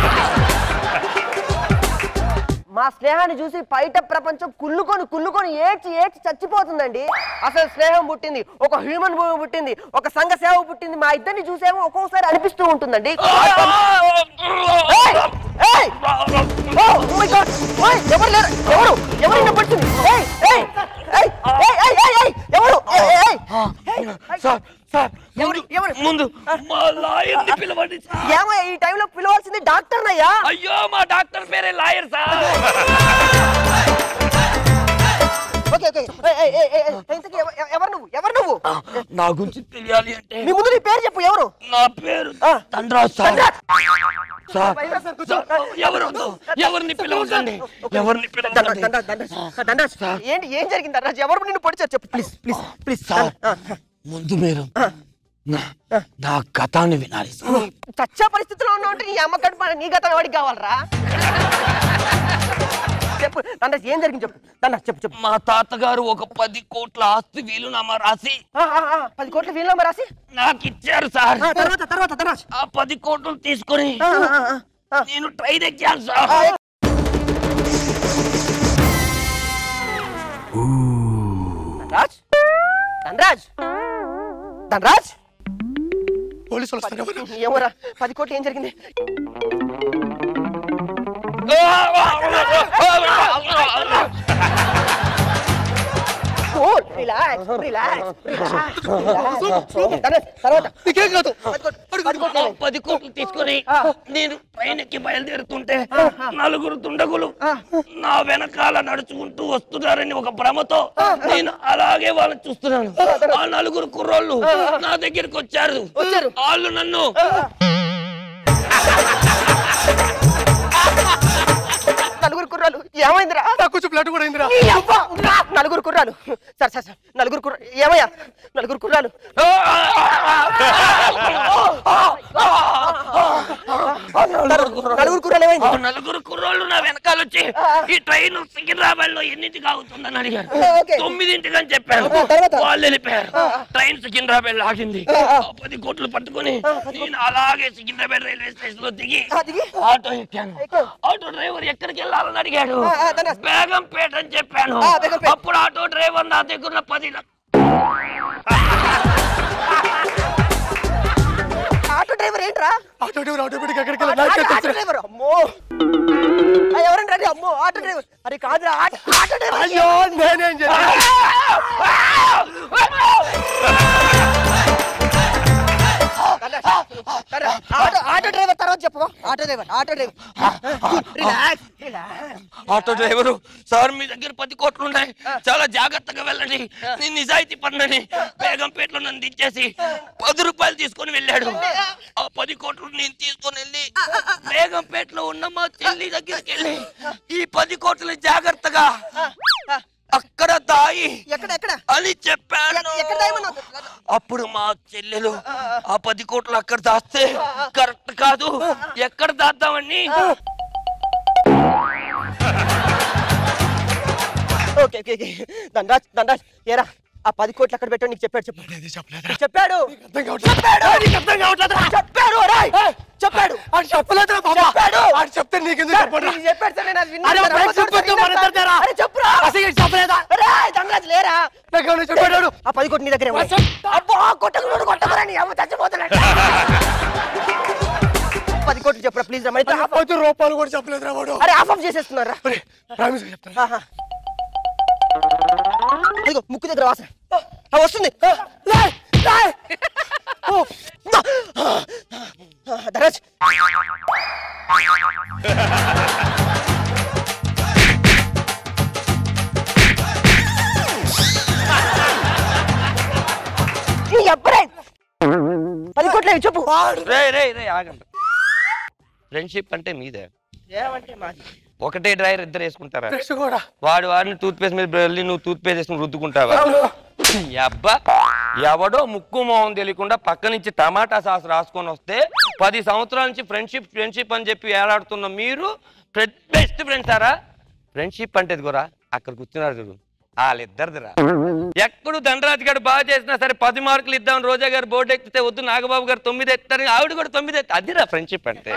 మా స్నేహాన్ని చూసి బయట ప్రపంచం కుళ్ళుకొని కుళ్ళుకొని ఏడ్చి ఏడ్చి చచ్చిపోతుందండి అసలు స్నేహం పుట్టింది ఒక హ్యూమన్ భూమి పుట్టింది ఒక సంఘ సేవ పుట్టింది మా ఇద్దరిని చూసేమో ఒక్కొక్కసారి అనిపిస్తూ ఉంటుందండి ఏయ్! ఏయ్! Oh my God! ఓయ్, ఎవరు లేరు ఎవరు ఎవరు వినపడుతుంది ఏయ్, ఏయ్! ఏయ్! ఏయ్, ఏయ్, ఏయ్, ఏయ్! ఎవరు ఏయ్, ఏయ్, ఏయ్! సార్ సార్ ఎవరు ఎవరు ముందు మా లాయర్ ని పిలవండి ఏమయ్యా ఈ టైంలో పిలవాల్సింది డాక్టర్ అయ్యా అయ్యో మా డాక్టర్ పేరే లాయర్ సార్ ఓకే ఓకే ఏయ్, ఏయ్, ఏయ్, ఏయ్, ఇంతకీ ఎవ- ఎవ- ఎవరు నువ్వు ఎవరు నువ్వు నా గురించి తెలియాలి అంటే నీ ముందు నీ పేరు చెప్పు ఎవరు నా పేరు తండ్రాజ్ సార్ సార్ ఎవరు ఎవరిని పిలవకండి ఎవరిని పిలవకండి దండాస్ ఏంటి ఏం జరిగింది దండాస్ ఎవరు నిన్ను పొడిచారు చెప్పు ప్లీజ్ ప్లీజ్ ప్లీజ్ సార్ ముందు మీరు నా- నా కథాన్ని వినాలి సార్ చచ్చా పరిస్థితిలో ఉన్నావు అంటే నీ అమ్మ కడుపు నీ గత వాడికి కావాలరా చెప్పు దండాస్ ఏం జరిగింది చెప్పు దండాస్ చెప్పు చెప్పు మా తాతగారు ఒక పది కోట్ల ఆస్తి వీలునామా రాసి ఆ, ఆ, ఆ, పది కోట్ల వీలునామా రాసి నాకు ఇచ్చారు సార్ ఆ, తర్వాత తర్వాత దండాస్ ఆ పది కోట్లు తీసుకొని ఆ, ఆ, ఆ, ఆ. నేను ట్రైన్ ఎక్కాను సార్ ధనరాజ్ ధనరాజ్ ధనరాజ్ పోలీసులు వస్తారు ఏమోరా పది కోట్లు ఏం జరిగింది కూల్ రిలాక్స్ రిలాక్స్ తర్వాత నీకేం కాదు ఆ పది కోట్లు తీసుకొని నేను ట్రైన్ ఎక్కి బయలుదేరుతుంటే నలుగురు దుండగులు నా వెనకాల నడుచుకుంటూ వస్తున్నారని ఒక భ్రమతో నేను అలాగే వాళ్ళని చూస్తున్నాను ఆ నలుగురు కుర్రోళ్ళు నా దగ్గరికి వచ్చారు వాళ్ళు నన్ను నలుగురు కుర్రాలు ఏమైందిరా నాకు కొంచెం బ్లడ్ కూడా అయిందిరా నీ అబ్బ! నలుగురు కుర్రాలు సార్ సార్ సార్ నలుగురు కుర్ర ఏమయ్యా నలుగురు కుర్రాలు నలుగురు కుర్రాళ్ళు ఏమైంది? ఆ నలుగురు కుర్రోళ్ళు నా వెనకాల వచ్చి ఈ ట్రైన్ సికింద్రాబాద్ లో ఎన్నింటికి ఆగుతుందని అడిగారు ఓకే. తొమ్మిదింటికి అని చెప్పాను ఆ, తర్వాత? వాళ్ళు వెళ్ళిపోయారు ట్రైన్ సికింద్రాబాద్ లో ఆగింది ఆ పది కోట్లు పట్టుకొని నేను అలాగే సికింద్రాబాద్ రైల్వే స్టేషన్ లో దిగి ఆటో ఎక్కాను ఆటో డ్రైవర్ ఎక్కడికి వెళ్ళాలని అడిగాడు బేగంపేట అని చెప్పాను అప్పుడు ఆటో డ్రైవర్ నా దగ్గర ఉన్న పది లక్ష ఆటో డ్రైవర్ ఏంట్రా ఆటో డ్రైవర్ ఆటోమేటిక్ ఎక్కడికి ఆటో- ఆటో- ఆటో డ్రైవర్ అమ్మో ఆ, ఎవరండి రండి అమ్మో ఆటో డ్రైవర్ అరే కాదురా ఆటో ఆటో డ్రైవర్ అయ్యో నేనేం ఆటో ఆటో డ్రైవర్ తర్వాత చెప్పవా auto driver auto driver relax auto driver sir మీ దగ్గర పది కోట్లు ఉన్నాయి చాలా జాగ్రత్తగా వెళ్ళండి నేను నిజాయితీ పడినని బేగంపేటలో నన్ను దించేసి పది రూపాయలు తీసుకొని వెళ్ళాడు ఆ పది కోట్లు నేను తీసుకొని వెళ్ళి బేగంపేటలో ఉన్న మా చెల్లి దగ్గరికి వెళ్ళి ఈ పది కోట్లు జాగ్రత్తగా అక్కడ దాయి ఎక్కడ ఎక్కడ అని చెప్పాను ఎక్కడ దాయమన్నావు? అప్పుడు మా చెల్లెలు ఆ పది కోట్లు అక్కడ దాస్తే కరెక్ట్ కాదు ఎక్కడ దాద్దామని ఓకే ఓకే ఓకే దండాజ్ దండాజ్ ఏరా ఆ పది కోట్లు అక్కడ పెట్టాడు నీకు చెప్పాడు చెప్పాడు నీకు చెప్పాడు చెప్పాడు చెప్పాడు ఒరేయ్! చెప్పాడు ఆడు చెప్పలేదురా బాబా చెప్పాడు ఆడు చెప్తే నీకెందుకు చెప్పండి నీకు చెప్పాడు సార్ నేను అది విన్నాను అరే, సార్. ఫ్రెండ్స్ అమ్మ చెప్పొద్దు, చూడు, మన ఇద్దరి దగ్గర. అరే చెప్పురా అసలు ఇది చెప్పలేదా? ఒరేయ్, దండాజ్ లేరా నాకు ఎవరు చెప్పాడు ఆ పది కోట్లు నీ దగ్గర అబ్బో కొట్టకున్నాడు కొట్టకురని అమ్మ చచ్చిపోతున్నాడు పది కోట్లు చెప్పురా ప్లీజ్ రా మరి ఇట్లా ఆఫ్- పది రూపాయలు కూడా చెప్పలేదురా వాడు అరే ఆఫ్ ఆఫ్ చేసేస్తున్నారా ప్రామిస్ చెప్తాను ఆహా. అదిగో ముక్కు దగ్గర వాసన ఆ, వస్తుంది ఓ. ఆ, ధనరాజ్ నీ అబ్బరే పది కోట్లే చెప్పు రే రే రే ఆగండి ఫ్రెండ్షిప్ అంటే మీదే ఏమంటే మాది ఒకటే డ్రైవర్ ఇద్దరు వేసుకుంటారా బ్రష్ కూడా వాడు వాడిని టూత్ పేస్ట్ మీద వెళ్ళి నువ్వు టూత్ పేస్ట్ వేసుకుని రుద్దుకుంటావా ఈ అబ్బా ఎవడో ముక్కు మొహం తెలియకుండా పక్క నుంచి టమాటా సాస్ రాసుకొని వస్తే పది సంవత్సరాల నుంచి ఫ్రెండ్షిప్ ఫ్రెండ్షిప్ అని చెప్పి ఏలాడుతున్న మీరు బెస్ట్ ఫ్రెండ్స్ సారా ఫ్రెండ్షిప్ అంటే ఇదిగోరా అక్కడ కూర్చున్నారు చూడు వాళ్ళిద్దరిదిరా ఎప్పుడు ధనరాజ్ గారు బాగా చేసినా సరే పది మార్కులు ఇద్దాం రోజా గారు బోర్డు ఎక్కితే వద్దు నాగబాబు గారు తొమ్మిది ఎత్తారని ఆవిడ కూడా తొమ్మిది ఎత్తా అదిరా ఫ్రెండ్షిప్ అంటే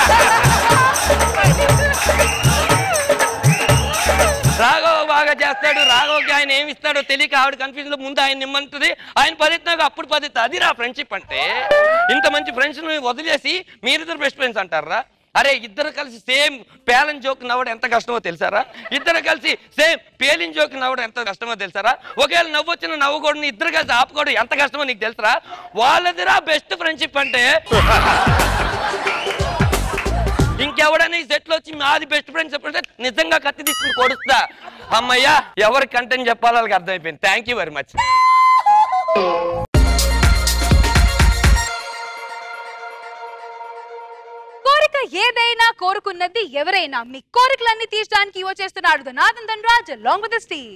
రాఘవ బాగా చేస్తాడు రాఘవకి ఆయన ఏమి ఇస్తాడో తెలియక ఆవిడ కన్ఫ్యూజన్ లో ముందు ఆయన నిమ్మంటుంది ఆయన పదిత్నాక అప్పుడు పదిత్త అది రా ఫ్రెండ్షిప్ అంటే ఇంత మంచి ఫ్రెండ్స్ వదిలేసి మీరిద్దరు బెస్ట్ ఫ్రెండ్స్ అంటారా అరే ఇద్దరు కలిసి సేమ్ పేలన్ జోక్ నవ్వడం ఎంత కష్టమో తెలుసారా ఇద్దరు కలిసి సేమ్ పేలిన్ జోక్ నవ్వడం ఎంత కష్టమో తెలుసారా ఒకవేళ నవ్వొచ్చిన నవ్వుకోవడం ఇద్దరు కలిసి ఆపుకోవడం ఎంత కష్టమో నీకు తెలుసరా వాళ్ళదిరా బెస్ట్ ఫ్రెండ్షిప్ అంటే ఇంకెవడైనా ఈ సెట్ లో వచ్చి మాది బెస్ట్ ఫ్రెండ్ చెప్పంటే నిజంగా కత్తి తీసుకుని కొడుస్తా అమ్మయ్యా ఎవరి కంటెంట్ చెప్పాలో వాళ్ళకి అర్థమైపోయింది థ్యాంక్ యూ వెరీ మచ్ కోరిక ఏదైనా కోరుకున్నది ఎవరైనా మీ కోరికలన్నీ తీర్చడానికి వచ్చేస్తున్నాడు ధనాథన్ ధనరాజ్ లాంగ్ విత్ స్టీ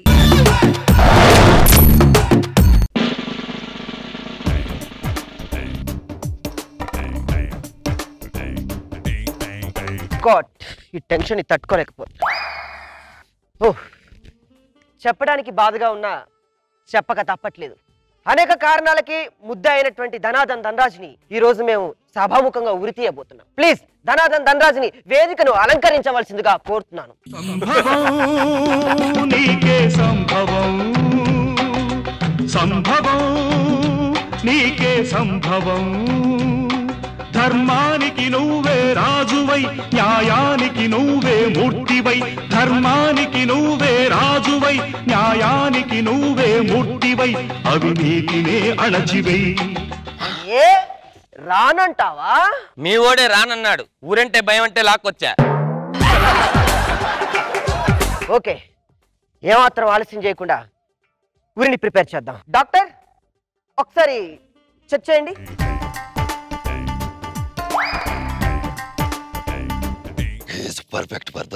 గాడ్ ఈ టెన్షన్ తట్టుకోలేకపోతున్నా ఓ చెప్పడానికి బాధగా ఉన్నా చెప్పక తప్పట్లేదు అనేక కారణాలకి ముద్ద అయినటువంటి ధనాదన్ ధనరాజ్ని ఈ రోజు మేము సభాముఖంగా ఉరి తీయబోతున్నాం ప్లీజ్ ధనాదన్ ధనరాజ్ని వేదికను అలంకరించవలసిందిగా కోరుతున్నాను నీకే సంభవం సంభవం నీకే సంభవం ధర్మానికి నువ్వే రాజువై న్యాయానికి నువ్వే మూర్తివై ధర్మానికి నువ్వే రాజువై న్యాయానికి నువ్వే మూర్తివై అవినీతినే అణచివై ఏ రానంటావా మీ ఓడే రానన్నాడు ఊరంటే భయం అంటే లాక్కొచ్చా ఓకే ఏమాత్రం ఆలస్యం చేయకుండా ఊరిని ప్రిపేర్ చేద్దాం డాక్టర్ ఒకసారి చెక్ చేయండి పర్ఫెక్ట్ పర్ద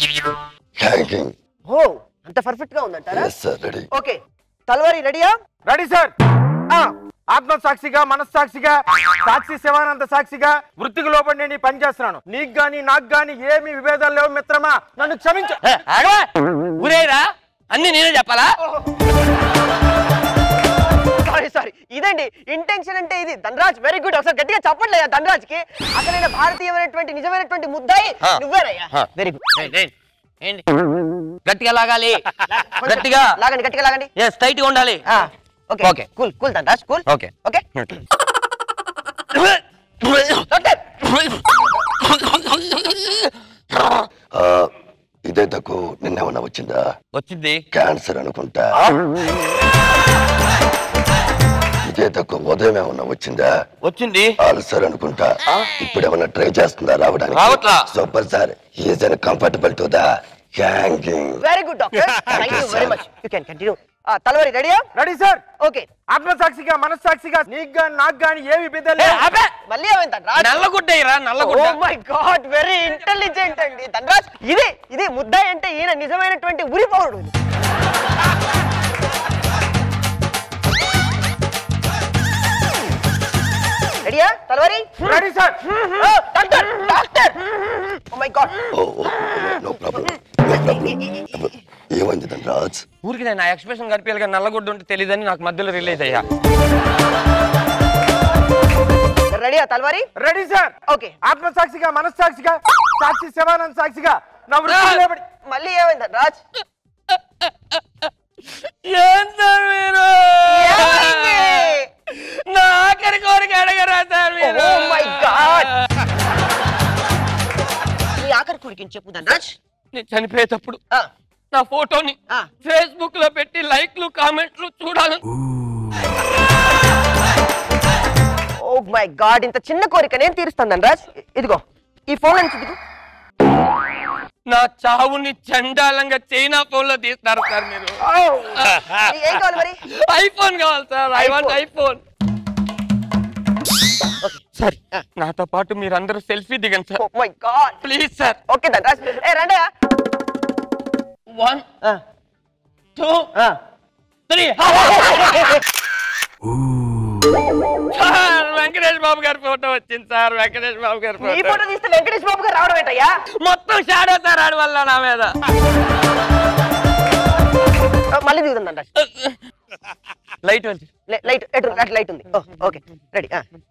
ఓ అంత పర్ఫెక్ట్ గా ఉందంటారా సార్ రెడీ ఓకే తలవారి రెడీయా రెడీ సార్ ఆత్మ సాక్షిగా మనస్సాక్షిగా సాక్షి శివానంద సాక్షిగా వృత్తికి లోపడి నేను ఈ పని చేస్తున్నాను నీకు గాని నాకు గాని ఏమి విభేదాలు లేవు మిత్రమా నన్ను క్షమించు ఊరేరా అన్ని నేనే చెప్పాలా సారీ సారీ ఇదండి ఇంటెన్షన్ అంటే ఇది ధనరాజ్ వెరీ గుడ్ ఒకసారి గట్టిగా చెప్పట్లేదా ధనరాజ్ కి అసలైన భారతీయమైనటువంటి నిజమైనటువంటి ముద్దాయి ఆ. నువ్వేనయ్యా ఆ. వెరీ గుడ్ ఏంటి గట్టిగా లాగాలి గట్టిగా లాగండి గట్టిగా లాగండి ఎస్ టైట్ గా ఉండాలి okay okay cool cool Dhanraj cool okay okay ఆ, ఇదే తక్కువ నిన్నేమన్నా వచ్చిందా వచ్చింది క్యాన్సర్ అనుకుంటా ఇదే తక్కువ ఉదయం ఏమన్నా వచ్చిందా వచ్చింది అల్సర్ అనుకుంటా ఇప్పుడు ఏమన్నా ట్రై చేస్తుందా రావడానికి రావట్లా. Super sir is uncomfortable to the hanging very good doctor thank you very much you can continue తలవరి రెడీయా రెడీ సార్ ఓకే ఆత్మసాక్షిగా మనస్సాక్షిగా నీకు గాని నాకు గాని ఏ విభేదాలు లేవు. మళ్ళీ ఏమైంది ధనరాజ్ నల్లగుడ్డయ్యరా నల్లగుడ్డ oh my god very intelligent అండి ధనరాజ్ ఇది ఇది ముద్దాయి అంటే ఈయన నిజమైనటువంటి ఉరి పౌరుడు రెడీయా తలవరి ready sir doctor doctor oh my god no problem no problem ఏమైంది ధనరాజ్ ఊరికి నేను ఎక్స్ప్రెషన్ కనిపించాలి కానీ నల్లగుడ్డ ఉంటే తెలియదని నాకు మధ్యలో రిలీజ్ అయ్యా రెడీయా తలవారి రెడీ సార్ ఓకే ఆత్మసాక్షిగా మనస్సాక్షిగా సాక్షి శివానంద సాక్షిగా నా వృత్తికి లేబడి మళ్ళీ ఏమైంది రాజ్ ఏం సార్ మీరు నా ఆఖరి కోరిక అడగరా సార్ మీరు ఓ మై గాడ్ నీ ఆఖరి కోరిక చెప్పు ధనరాజ్ నేను చనిపోయేటప్పుడు నా ఫోటోని ఫేస్బుక్ లో పెట్టి లైక్లు కామెంట్లు చూడాలని ఓ మై గాడ్ ఇంత చిన్న కోరిక నేను తీరుస్తాను ధనరాజ్ ఇదిగో ఈ ఫోన్ నుంచి దిగు నా చావుని చండాలంగా చైనా ఫోన్ లో తీస్తారు సార్ మీరు ఏం కావాలి మరి ఐఫోన్ కావాలి sir I want iPhone sir నాతో పాటు మీరందరూ సెల్ఫీ దిగండి sir my god please sir okay Dhanraj ఏ రండి one two three sir Venkatesh Babu గారి ఫోటో వచ్చింది సార్ వెంకటేష్ బాబు గారి నీ ఫోటో ఫోటో తీస్తే వెంకటేష్ బాబు గారు రావడం ఏంటయ్యా మొత్తం షాడో సార్ ఆడి వల్ల నా మీద మళ్ళీ దిగుదాం ధనరాజ్ లైట్ వచ్చి లైట్ ఎటు అటు లైట్ ఉంది okay ready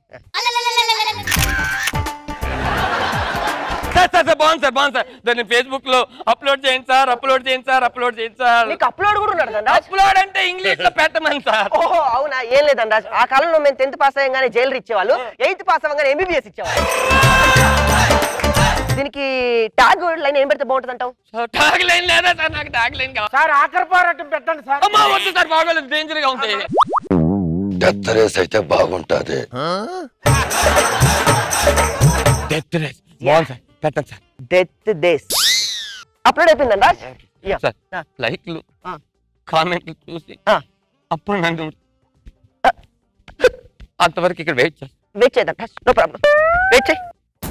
sir sir sir బాగుంది సార్ బాగుంది సార్ దాన్ని ఫేస్బుక్ లో అప్లోడ్ చేయండి సార్ అప్లోడ్ చేయండి సార్ అప్లోడ్ చేయండి సార్ నీకు అప్లోడ్ కూడా ఉన్నాడు ధనరాజ్ అప్లోడ్ అంటే ఇంగ్లీష్ లో పెట్టమని సార్ ఓహో అవునా ఏం లేదు ధనరాజ్ ఆ కాలంలో మేము టెన్త్ పాస్ అయ్యంగానే జైలు ఇచ్చేవాళ్ళు ఎయిత్ పాస్ అవ్వగానే ఎంబీబీఎస్ ఇచ్చేవాళ్ళు దీనికి ట్యాగ్ లైన్ ఏం పెడితే బాగుంటుంది అంటావు టాగ్ లైన్ లేదా సార్ నాకు టాగ్ లైన్ కావాలి సార్ ఆఖరి పోరాటం పెట్టండి సార్ అమ్మా వద్దు సార్ బాగోలేదు డేంజర్ గా ఉంది డెత్ రేస్ అయితే బాగుంటది డెత్ రేస్ బాగుంది సార్ పెట్టండి సార్ డెత్ డేస్ అప్లోడ్ అయిపోయింది ధనరాజ్ యా సార్ లైక్లు కామెంట్లు చూసి అప్పుడు నన్ను అంతవరకు ఇక్కడ వెయిట్ చేస్తాను వెయిట్ చేద్దాం నో ప్రాబ్లం వెయిట్ చేయి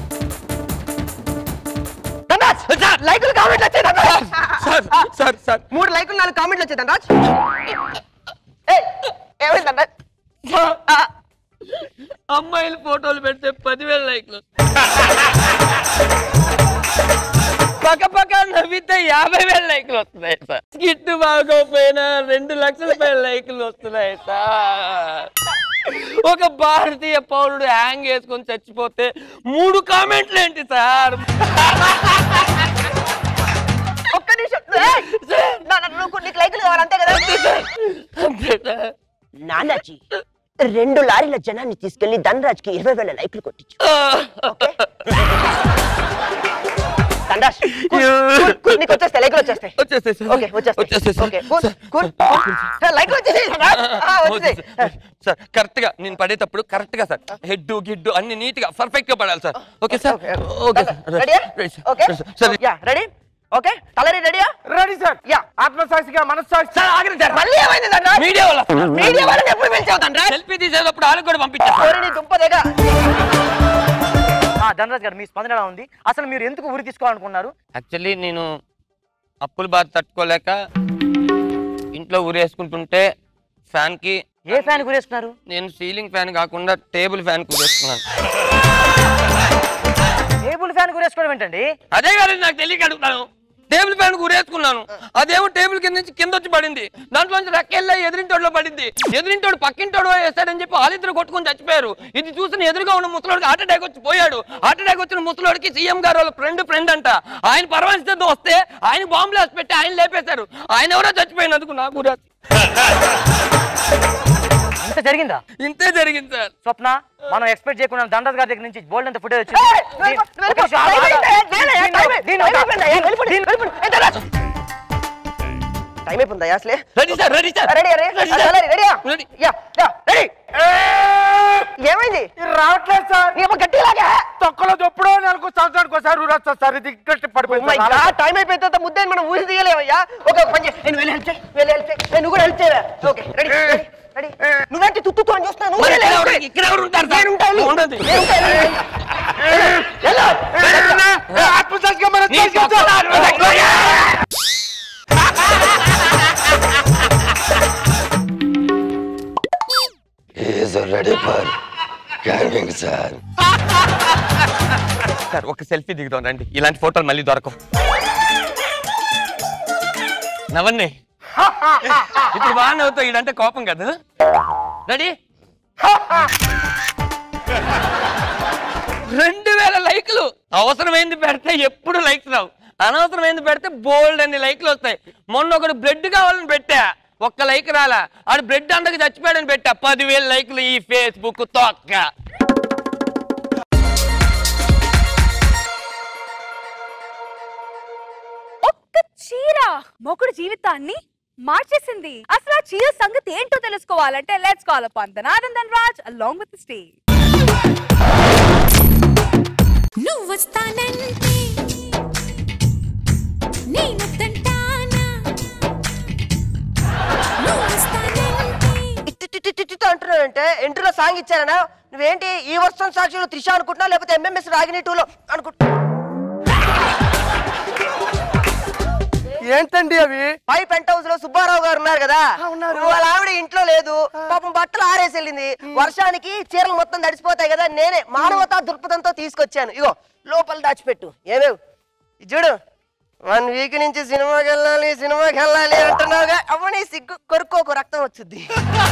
ధనరాజ్ లైకులు కామెంట్లు వచ్చాయి ధనరాజ్ సార్ సార్ సార్ మూడు లైకులు నాలుగు కామెంట్లు వచ్చాయి ధనరాజ్ ఏయ్, ఏమైంది ధనరాజ్ అమ్మాయిల ఫోటోలు పెడితే పదివేల లైక్లు పక్క పక్క నవ్వితే యాభై వేల లైక్లు వస్తున్నాయి సార్ స్కిట్ బాగోపోయినా రెండు లక్షల పైన లైక్లు వస్తున్నాయి సార్ ఒక భారతీయ పౌరుడు హ్యాంగ్ వేసుకొని చచ్చిపోతే మూడు కామెంట్లు ఏంటి సార్ ఒక్క నిమిషం ఏయ్, నా- నా- నువ్వు నీకు లైకులు కావాలి అంతే కదా అంతే సార్ నానాజీ రెండు లారీల జనాన్ని తీసుకెళ్లి ధనరాజ్ కి ఇరవై వేల లైకులు కొట్టించు ధనరాజ్ కూల్, కూల్, కూల్, నీకు వచ్చేస్తాయి లైకులు వచ్చేస్తాయి వచ్చేస్తాయి సార్ ఓకే వచ్చేస్తాయి వచ్చేస్తాయి sir. Okay cool, cool, cool. ఏ, లైకులు వచ్చేసాయి ధనరాజ్ ఆ, వచ్చేసాయి సార్ కరెక్ట్ గా నేను పడేటప్పుడు కరెక్ట్ గా సార్ హెడ్ గిడ్డు అన్ని నీట్ గా పర్ఫెక్ట్ గా పడాలి sir okay sir okay sir రెడీయా ready sir. Okay ready sir. Sir yeah ready okay తలరి రెడీయా రెడీ సార్ యా ఆత్మసాక్షిగా మనస్సాక్షి సార్ ఆగండి సార్ మళ్ళీ ఏమైంది ధనరాజ్ మీడియా వాళ్ళ మీడియా వాళ్ళని ఎప్పుడు పిలిచావు ధనరాజ్ సెల్ఫీ తీసేటప్పుడు వాళ్ళకి కూడా పంపించారు ఓరి నీ దుంపదేగా ధనరాజ్ గారు మీ స్పందన ఎలా ఉంది అసలు మీరు ఎందుకు ఊరి తీసుకోవాలనుకున్నారు యాక్చువల్లీ నేను అప్పుల బాధ తట్టుకోలేక ఇంట్లో ఊరేసుకుంటుంటే ఫ్యాన్ కి ఏ ఫ్యాన్ గురేస్తున్నారు నేను సీలింగ్ ఫ్యాన్ కాకుండా టేబుల్ ఫ్యాన్ కూరేస్తున్నాను టేబుల్ ఫ్యాన్ గురేసుకోవడం ఏంటండి అదే కాదు నాకు తెలియక అడుగుతాను టేబుల్ ఫ్యాన్ కూరేసుకున్నాను అదేమో టేబుల్ కింద నుంచి కింద వచ్చి పడింది దాంట్లోంచి రెక్కెళ్ళ ఎదిరింటోడులో పడింది ఎదిరింటోడు పక్కింటోడు వేస్తాడని చెప్పి వాళ్ళిద్దరు కొట్టుకొని చచ్చిపోయారు ఇది చూసిన ఎదురుగా ఉన్న ముసలోడికి హార్ట్ అటాక్ వచ్చి పోయాడు హార్ట్ అటాక్ వచ్చిన ముసలోడికి సీఎం గారు వాళ్ళ ఫ్రెండ్ ఫ్రెండ్ అంట ఆయన పరమాశితో వస్తే ఆయన బాంబులు వేసి పెట్టి ఆయన లేపేశారు ఆయన ఎవరో చచ్చిపోయినందుకు నాకు రాదు. ఇంత జరిగిందా ఇంతే జరిగింది సార్ స్వప్న మనం ఎక్స్పెక్ట్ చేయకుండా దండస్ గారి దగ్గర నుంచి బోల్డ్ అంత ఫుటేజ్ వచ్చింది ఏయ్, నువ్వు దీన్ని- వెళ్ళిపో, నువ్వు ఒక నిమిషం, వెళ్ళిపో. ఆగు, ఆగు. టైం అయిపోయింది, దీన్ని- టైం అయిపోయింది, దీన్ని టైం ఒక- అయిపోయింది, వెళ్ళిపోండి, వెళ్ళిపోండి. ఏ, దా, రా. టైం అయిపోయిందా అసలే ready sir ready sir ready ready రెడీయా యా యా రెడీ ఏమైంది రావట్లేదు సార్ ఏమో గట్టిలాగా తొక్కలో ఎప్పుడో నెలకు సంవత్సరానికి ఒకసారి ఊరొస్తా సార్ ఇది ఇక్కడ పడిపోయింది సార్. టైం అయిపోయిన తర్వాత ముద్దే మనం ఊరి తీయలేవయ్యా ఒక పని చేయి నేను వెళ్ళి హెల్ప్ చేయి వెళ్ళి హెల్ప్ చేయి నేను కూడా హెల్ప్ చేయవా ఓకే రెడీ రెడీ రెడీ నువ్వేంటి తుత్తు అని చూస్తున్నాను మరి ఇక్కడ ఎవరు- ఇక్కడ ఎవరు ఉంటారు సార్? నేను ఉంటాను ఉండదు. నేను ఉంటాను వెళ్ళు. ఏ, ఆత్మసాక్షిగా మనం నీ చేసుకుంటాం. తొక్కలో ఆత్మసాక్షిగా. Is ready for coming sir sir ఒక సెల్ఫీ దిగుదాం రండి ఇలాంటి ఫోటోలు మళ్ళీ దొరకవు నవన్నీ ఇప్పుడు బాగా నవ్వుతావు ఇడంటే కోపం కదా రెడీ రెండు వేల లైక్లు అవసరమైంది పెడితే ఎప్పుడు లైక్స్ రావు అనవసరమైంది పెడితే బోల్డ్ అన్ని లైక్లు వస్తాయి మొన్న ఒకడు బ్రెడ్ కావాలని పెట్టా ఒక్క లైక్ రాలా ఆడు బ్రెడ్ అండకి చచ్చిపోయాడని పెట్టా పదివేల లైక్లు ఈ ఫేస్బుక్ తొక్క ఒక్క చీర మొగుడు జీవితాన్ని మార్చేసింది అసలు ఆ చీర సంగతి ఏంటో తెలుసుకోవాలంటే let's call upon Dhanadhan Dhanraj along with stay నువ్వు వస్తానంటే నేను తంటానా నువ్వు వస్తానంటే ఇట్టిట్టిట్టిట్టిట్టు అంటున్నానంటే ఎంట్రీలో సాంగ్ ఇచ్చారనా నువ్వేంటి ఈ వర్షం సాక్షిలో త్రిష అనుకుంటున్నావు లేకపోతే ఎంఎంఎస్ రాగిని టూలో అనుకుంటున్నా ఏంటండి అవి పై పెంట్ హౌస్ లో సుబ్బారావు గారు ఉన్నారు కదా వాళ్ళ ఆవిడ ఇంట్లో లేదు పాపం బట్టలు ఆరేసి వెళ్ళింది వర్షానికి చీరలు మొత్తం తడిసిపోతాయి కదా నేనే మానవతా దృక్పథంతో తీసుకొచ్చాను ఇగో లోపల దాచిపెట్టు ఏమేవ్ ఇది చూడు వన్ వీక్ నుంచి సినిమాకి వెళ్ళాలి సినిమాకి వెళ్ళాలి అంటున్నావుగా అవ్వని సిగ్గు కొరుక్కోకు రక్తం వచ్చుద్ది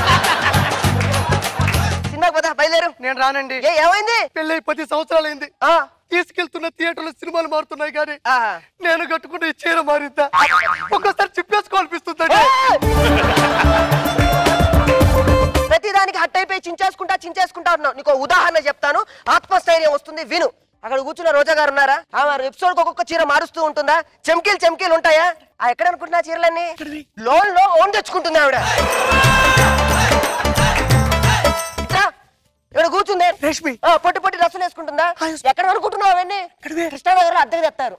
సినిమాకి పోతా బయలుదేరు నేను రానండి ఏ ఏమైంది పెళ్ళి పది సంవత్సరాలు అయింది ఆ, తీసుకెళ్తున్న థియేటర్లో సినిమాలు మారుతున్నాయి కానీ ఆ. నేను కట్టుకున్న ఈ చీర మారిందా ఒక్కోసారి చిప్పేసుకోవాలనిపిస్తుందండి ప్రతిదానికి హట్ అయిపోయి చించేసుకుంటా చించేసుకుంటా ఉన్నావు నీకు ఓ ఉదాహరణ చెప్తాను ఆత్మస్థైర్యం వస్తుంది విను అక్కడ కూర్చున్న రోజా గారు ఉన్నారా ఆమె ఎపిసోడ్ ఒక్కొక్క చీర మారుస్తూ ఉంటుందా చెమ్కీలు చెమ్కీలు ఉంటాయా ఆ ఎక్కడ అనుకుంటున్నా చీరలన్నీ లోన్ లో ఓన్ తెచ్చుకుంటుంది ఆవిడ ఇట్లా, ఇక్కడ కూర్చుంది రేష్మి. ఆ, పొట్టి పొట్టి డ్రెస్సులు వేసుకుంటుందా ఎక్కడ అనుకుంటున్నావు అవన్నీ కృష్ణానగర్ లో అద్దెకి తెస్తారు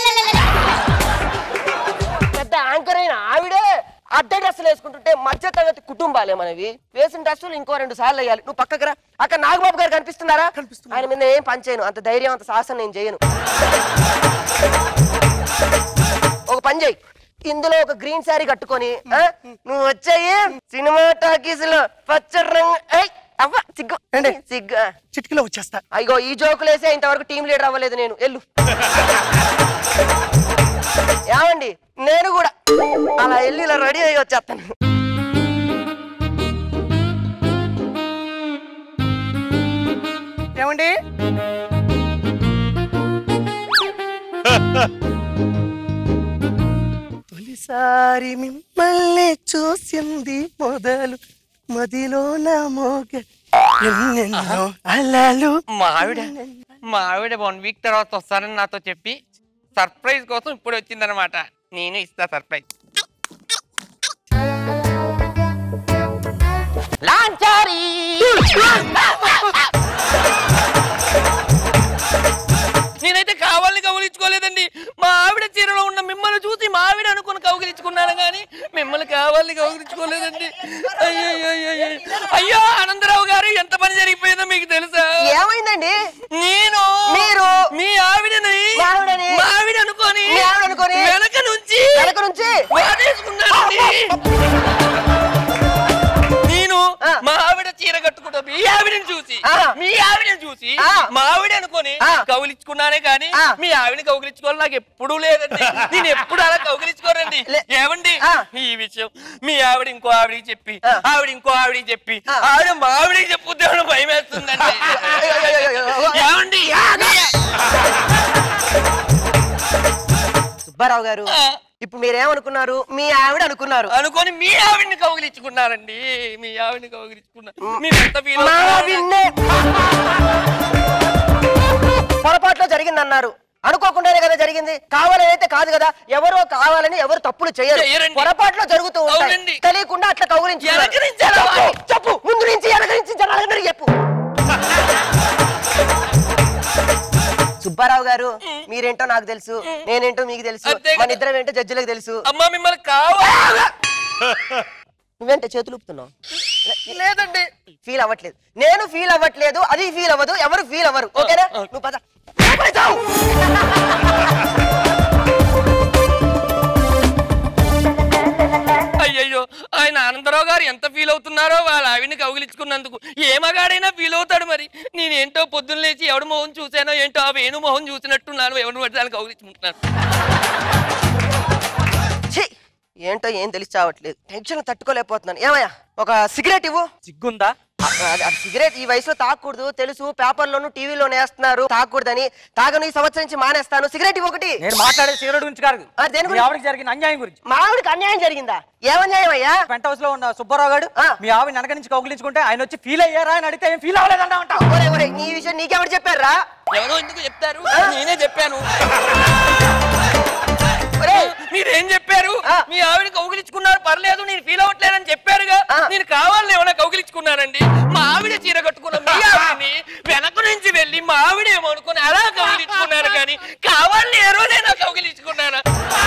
పెద్ద యాంకర్ అయిన ఆవిడే అద్దె డ్రెస్సులు వేసుకుంటుంటే మధ్య తరగతి కుటుంబాలే మనవి వేసిన డ్రెస్సులు ఇంకో రెండు సార్లు వేయాలి నువ్వు పక్కకు రా అక్కడ నాగబాబు గారు కనిపిస్తున్నారా ఆయన మీద ఏం పని చేయను అంత ధైర్యం అంత సాహసం నేను చేయను ఒక పని చేయి ఇందులో ఒక గ్రీన్ శారీ కట్టుకొని ఆ, నువ్వు వచ్చాయి సినిమా టాకీస్ లో పచ్చ రంగు ఏయ్, అవ్వ సిగ్గు సిగ్గు ఆ. చిటికలో వచ్చేస్తా అయ్యో ఈ జోకులు వేసే ఇంతవరకు టీం లీడర్ అవ్వలేదు నేను ఎల్లు ఏమండి నేను కూడా అలా వెళ్ళి ఇలా రెడీ అయ్యి వచ్చేస్తాను ఏమండి తొలిసారి మిమ్మల్ని చూసింది మొదలు మదిలో నా మోగ ఎన్నెన్నో అలలు మా ఆవిడ మా ఆవిడ వన్ వీక్ తర్వాత వస్తానని నాతో చెప్పి సర్ప్రైజ్ కోసం ఇప్పుడు వచ్చిందనమాట నేను ఇస్తా సర్ప్రైజ్ లాంచారి నేనైతే కావాలని కౌగిలించుకోలేదండి మా ఆవిడ చీరలో ఉన్న మిమ్మల్ని చూసి మా ఆవిడ అనుకుని కౌగిలించుకున్నాను కానీ మిమ్మల్ని కావాలని కౌగిలించుకోలేదండి అయ్యో అయ్యో, అయ్యో. అయ్యో ఆనందరావు గారు ఎంత పని జరిగిపోయిందో మీకు తెలుసా ఏమైందండి నేను మీరు మీ ఆవిడని మా ఆవిడని మా ఆవిడ అనుకొని మీ ఆవిడ అనుకొని వెనక నుంచి వెనక నుంచి వాడేసుకున్నానండి నేను ఆ. మీ ఆవిడని చూసి ఆ. మీ ఆవిడని చూసి ఆ. మా ఆవిడ అనుకొని ఆ. కౌగిలించుకున్నానే కానీ ఆ. మీ ఆవిడని కౌగిలించుకోవాలి నాకు ఎప్పుడూ లేదండి నేను ఎప్పుడు అలా కౌగిలించుకోరండి లే- ఏమండి ఆ. ఈ విషయం మీ ఆవిడ ఇంకో ఆవిడికి చెప్పి ఆ. ఆవిడ ఇంకో ఆవిడికి చెప్పి ఆ. ఆవిడ మా ఆవిడికి చెప్పుద్దామని భయం వేస్తుందండి ఏమండి సుబ్బారావు గారు ఆ. ఇప్పుడు మీరేమనుకున్నారు మీ ఆవిడ అనుకున్నారు అనుకొని మీ ఆవిడని కౌగిలించుకున్నారండి మీ ఆవిడని కౌగిలించుకున్నారు మీరు ఎంత ఫీల్ మా ఆవిడ్నే పొరపాట్లో జరిగిందన్నారు అనుకోకుండానే కదా జరిగింది కావాలని అయితే కాదు కదా ఎవరో కావాలని ఎవరు తప్పులు చేయరు చెయ్యరండి. పొరపాట్లో జరుగుతూ ఉంటాయి అవునండి. తెలియకుండా అట్లా కౌగులించి ఎలకరించాలా? చెప్పు ముందు నుంచి ఎలకరించి జనాలందరికీ చెప్పు సుబ్బారావు గారు మీరేంటో నాకు తెలుసు నేనేంటో మీకు తెలుసు అంతే కదా. మన ఇద్దరం ఏంటో జడ్జిలకు తెలుసు అమ్మా మిమ్మల్ని కావాలి నువ్వేంటే చేతులు ఊపుతున్నావు లేదండి ఫీల్ అవ్వట్లేదు నేను ఫీల్ అవ్వట్లేదు అది ఫీల్ అవ్వదు ఎవరు ఫీల్ అవ్వరు ఓకేనా నువ్వు పద లోపలికి చావు. అయ్యయ్యో ఆయన ఆనందరావు గారు ఎంత ఫీల్ అవుతున్నారో వాళ్ళ ఆవిడని కౌగిలించుకున్నందుకు ఏ మగాడైనా ఫీల్ అవుతాడు మరి నేనేంటో పొద్దున్న లేచి ఎవడు మొహం చూసానో ఏంటో ఆ వేణు మొహం చూసినట్టున్నాను ఎవరిని పడితే దాన్ని కౌగిలించుకుంటున్నాను ఛీ! ఏంటో ఏం తెలిసి చావట్లేదు టెన్షన్ తట్టుకోలేకపోతున్నాను ఏమయ్యా ఒక సిగరెట్ ఇవ్వు సిగ్గుందా అది- అది సిగరెట్ ఈ వయసులో తాగకూడదు తెలుసు పేపర్లోను టీవీలోను వేస్తున్నారు తాగకూడదని తాగను ఈ సంవత్సరం నుంచి మానేస్తాను సిగరెట్ ఇవ్వు ఒకటి నేను మాట్లాడే సిగరెట్ గురించి కాదు ఆ, దేని మీ గురించి? ఆవిడకి జరిగిన అన్యాయం గురించి మా ఆవిడకి అన్యాయం జరిగిందా ఏమన్యాయం అయ్యా పెంట్ హౌస్ లో ఉన్న సుబ్బారావు గారు ఆ. మీ ఆవిడ వెనక నుంచి కౌగిలించుకుంటే ఆయన వచ్చి ఫీల్ అయ్యారా అని అడిగితే ఏం ఫీల్ అవ్వలేదంటా అంటావు ఒరే ఒరే నీ విషయం నీకెవరు చెప్పారా ఎవరో ఎందుకు చెప్తారు నేనే చెప్పాను ఒరే మీరేం చెప్పారు ఆ. మీ ఆవిడ కౌగిలించుకున్నారు పర్లేదు నేను ఫీల్ అవ్వట్లేదని చెప్పారుగా ఆ. నేను కావాలని ఏమైనా కౌగిలించుకున్నానండి మా ఆవిడ చీర కట్టుకున్న మీ ఆవిడని వెనక నుంచి వెళ్ళి మా ఆవిడ ఏమో అనుకుని అలా కౌగిలించుకున్నారు కానీ కావాలని ఏ రోజైనా కౌగిలించుకున్నానా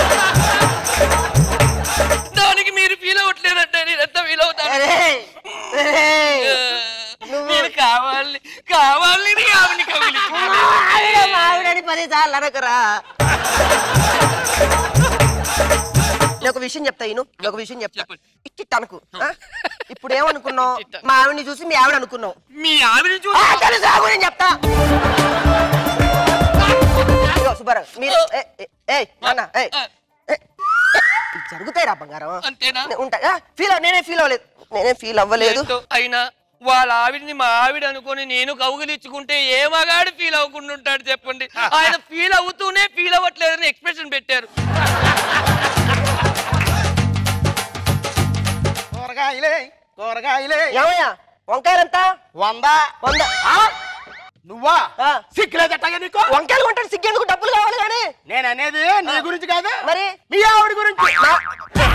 దానికి మీరు ఫీల్ అవ్వట్లేదంటే నేను ఎంత ఫీల్ అవుతాను ఒరే, ఒరే. నేను కావాలి కావాలని నీ ఆవిడని కౌగిలించుకున్నాను ఆవిడ మా ఆవిడని పది సార్లు అనకరా నేను ఒక విషయం చెప్తా ఇను నేను ఒక విషయం చెప్తా చెప్పండి. ఇచ్చి తనకు ఆ? ఇప్పుడు ఏమనుకున్నావు మా ఆవిడని చూసి మీ ఆవిడ అనుకున్నావు మీ ఆవిడ ఆ, చూసి తెలుసు ఆగు, నేను చెప్తా ఇదిగో సుబ్బారావు మీరు ఏ, ఏ, ఏయ్ నాన్న ఏయ్ ఏ, ఇవి జరుగుతాయి రా బంగారం అంతేనా ఉంటాయి ఫీల్ నేనే ఫీల్ అవ్వలేదు నేనే ఫీల్ అవ్వలేదు ఏంటో అయినా వాళ్ళ ఆవిడని మా ఆవిడ అనుకొని నేను కౌగిలించుకుంటే ఏ మగాడు ఫీల్ అవ్వకుండా ఉంటాడు చెప్పండి ఆయన ఫీల్ అవుతూనే ఫీల్ అవ్వట్లేదని ఎక్స్ప్రెషన్ పెట్టారు కూరగాయలే కూరగాయలే ఏమయ్యా వంకాయలంత వంద వంద ఆ? నువ్వా ఆ. సిక్కులేదట్టగా నీకు వంకాయలు కొంటాడు సిగ్గేందుకు డబ్బులు కావాలి కానీ నేను అనేది నీ గురించి కాదు మరి మీ ఆవిడ గురించి మా-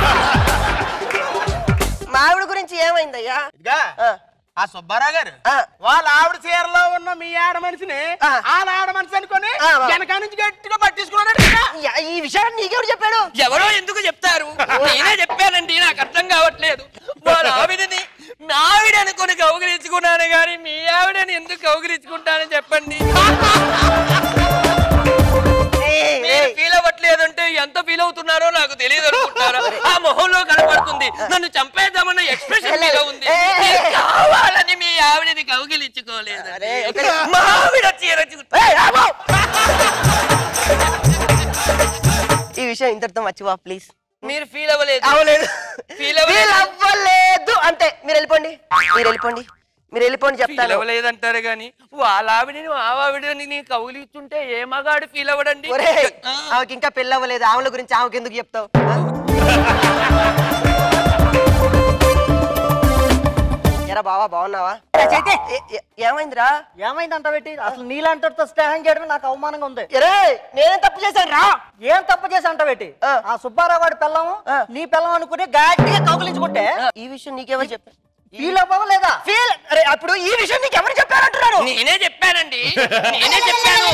మా ఆవిడ గురించి ఏమైందయ్యా ఇదిగా ఆ, ఆ సుబ్బారావు గారు ఆ. వాళ్ళ ఆవిడ చీరలో ఉన్న మీ ఆడ మనిషిని ఆ. వాళ్ళ ఆడ మనిషి అనుకొని ఆ, ఆ. వెనక నుంచి గట్టిగా పట్టించుకున్నాడు కదా. యా- ఈ విషయాన్ని నీకెవరు చెప్పాడు ఎవరో ఎందుకు చెప్తారు నేనే చెప్పానండి నాకు అర్థం కావట్లేదు వాళ్ళ ఆవిడని నా ఆవిడ అనుకొని కౌగిలించుకున్నాను కానీ మీ ఆవిడని ఎందుకు కౌగిలించుకుంటానని చెప్పండి ఏయ్, మీరు ఏయ్. ఫీల్ అవ్వట్లేదంటే ఎంత ఫీల్ అవుతున్నారో నాకు తెలియదు అనుకుంటారా ఆ మొహంలో కనపడుతుంది నన్ను చంపేద్దామన్న ఎక్స్ప్రెషన్ మీలో ఉంది ఏయ్, ఏయ్, మీరు ఏయ్. కావాలని మీ ఆవిడని కౌగిలించుకోలేదు అరే, ఇక్కడ- మా ఆవిడ చీర చూ- ఏయ్, ఆగు! ఈ విషయం ఇంతటితో మర్చిపో ప్లీజ్ మీరు ఫీల్ అవ్వలేదు అవ్వలేదు ఫీల్ అవ్వలేదు ఫీల్ అవ్వలేదు అంతే మీరు వెళ్ళిపోండి మీరు వెళ్ళిపోండి మీరు వెళ్ళిపోండి ఫీల్ చెప్తాను అవ్వలేదంటారు కానీ వాళ్ళ ఆవిడని మా ఆవిడని నీ కౌగిలిస్తుంటే ఏ మగాడు ఫీల్ అవ్వడండి ఒరే ఆ. ఆమెకి ఇంకా పెళ్ళి అవ్వలేదు ఆమెల గురించి ఆమెకి ఎందుకు చెప్తావు ఆ? ఎరా బావా బాగున్నావా ఏ- ఏ- ఏమైందిరా ఏమైందంట పెట్టి అసలు నీలాంటితో స్నేహం చేయడం నాకు అవమానంగా ఉంది ఎరే నేనేం తప్పు చేశాను రా ఏం తప్పు చేసి అంట పెట్టి ఆ. ఆ సుబ్బారావు గారి పిల్లము ఆ. నీ పిల్లం అనుకుని గట్టిగా కౌగిలించుకుంటే ఈ విషయం నీకెవరు చెప్పారు ఫీల్ అవ్వలేదా ఫీల్ అరే అప్పుడు ఈ విషయం నీకు ఎవరు చెప్పారంటున్నారు నేనే చెప్పానండి నేనే చెప్పాను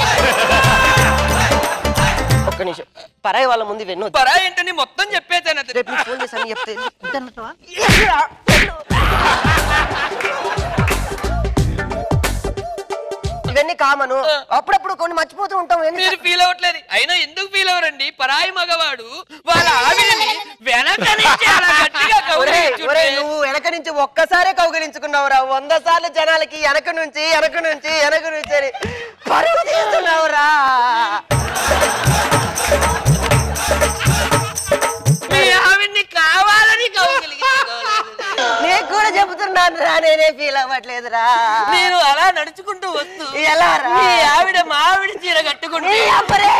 ఒక్క నిమిషం పరాయి వాళ్ళ ముందు వెన్ను పరా ఏంటని మొత్తం చెప్పేసాను అతను రేపు నీకు ఫోన్ చేశాను చెప్తే ఇంటర్నెట్వా? ఇవన్నీ కామను అప్పుడప్పుడు కొన్ని మర్చిపోతూ ఉంటాం ఎన్ని- మీరు ఫీల్ అవ్వట్లేదు అయినా ఎందుకు ఫీల్ అవ్వరండి పరాయి మగవాడు వాళ్ళ ఆవిడని వెనక నుంచి అలా గట్టిగా ఒరేయ్, కౌగిలించుంటే ఒరేయ్, నువ్వు వెనక నుంచి గురించి ఒక్కసారే కౌగిలించుకున్నావురా వంద సార్లు జనాలకి వెనక నుంచి వెనక నుంచి వెనక నుంచి అని పరుగు తీస్తున్నావురా మీ ఆవిడ్ని కావాలని కౌగిలించుకోలేదు. నీకు కూడా చెబుతున్నాను రా నేనే ఫీల్ అవ్వట్లేదురా నేను అలా నడుచుకుంటూ వస్తూ ఎలా రా? మీ ఆవిడ మావిడి చీర కట్టుకుంటే నీ అబ్బరే!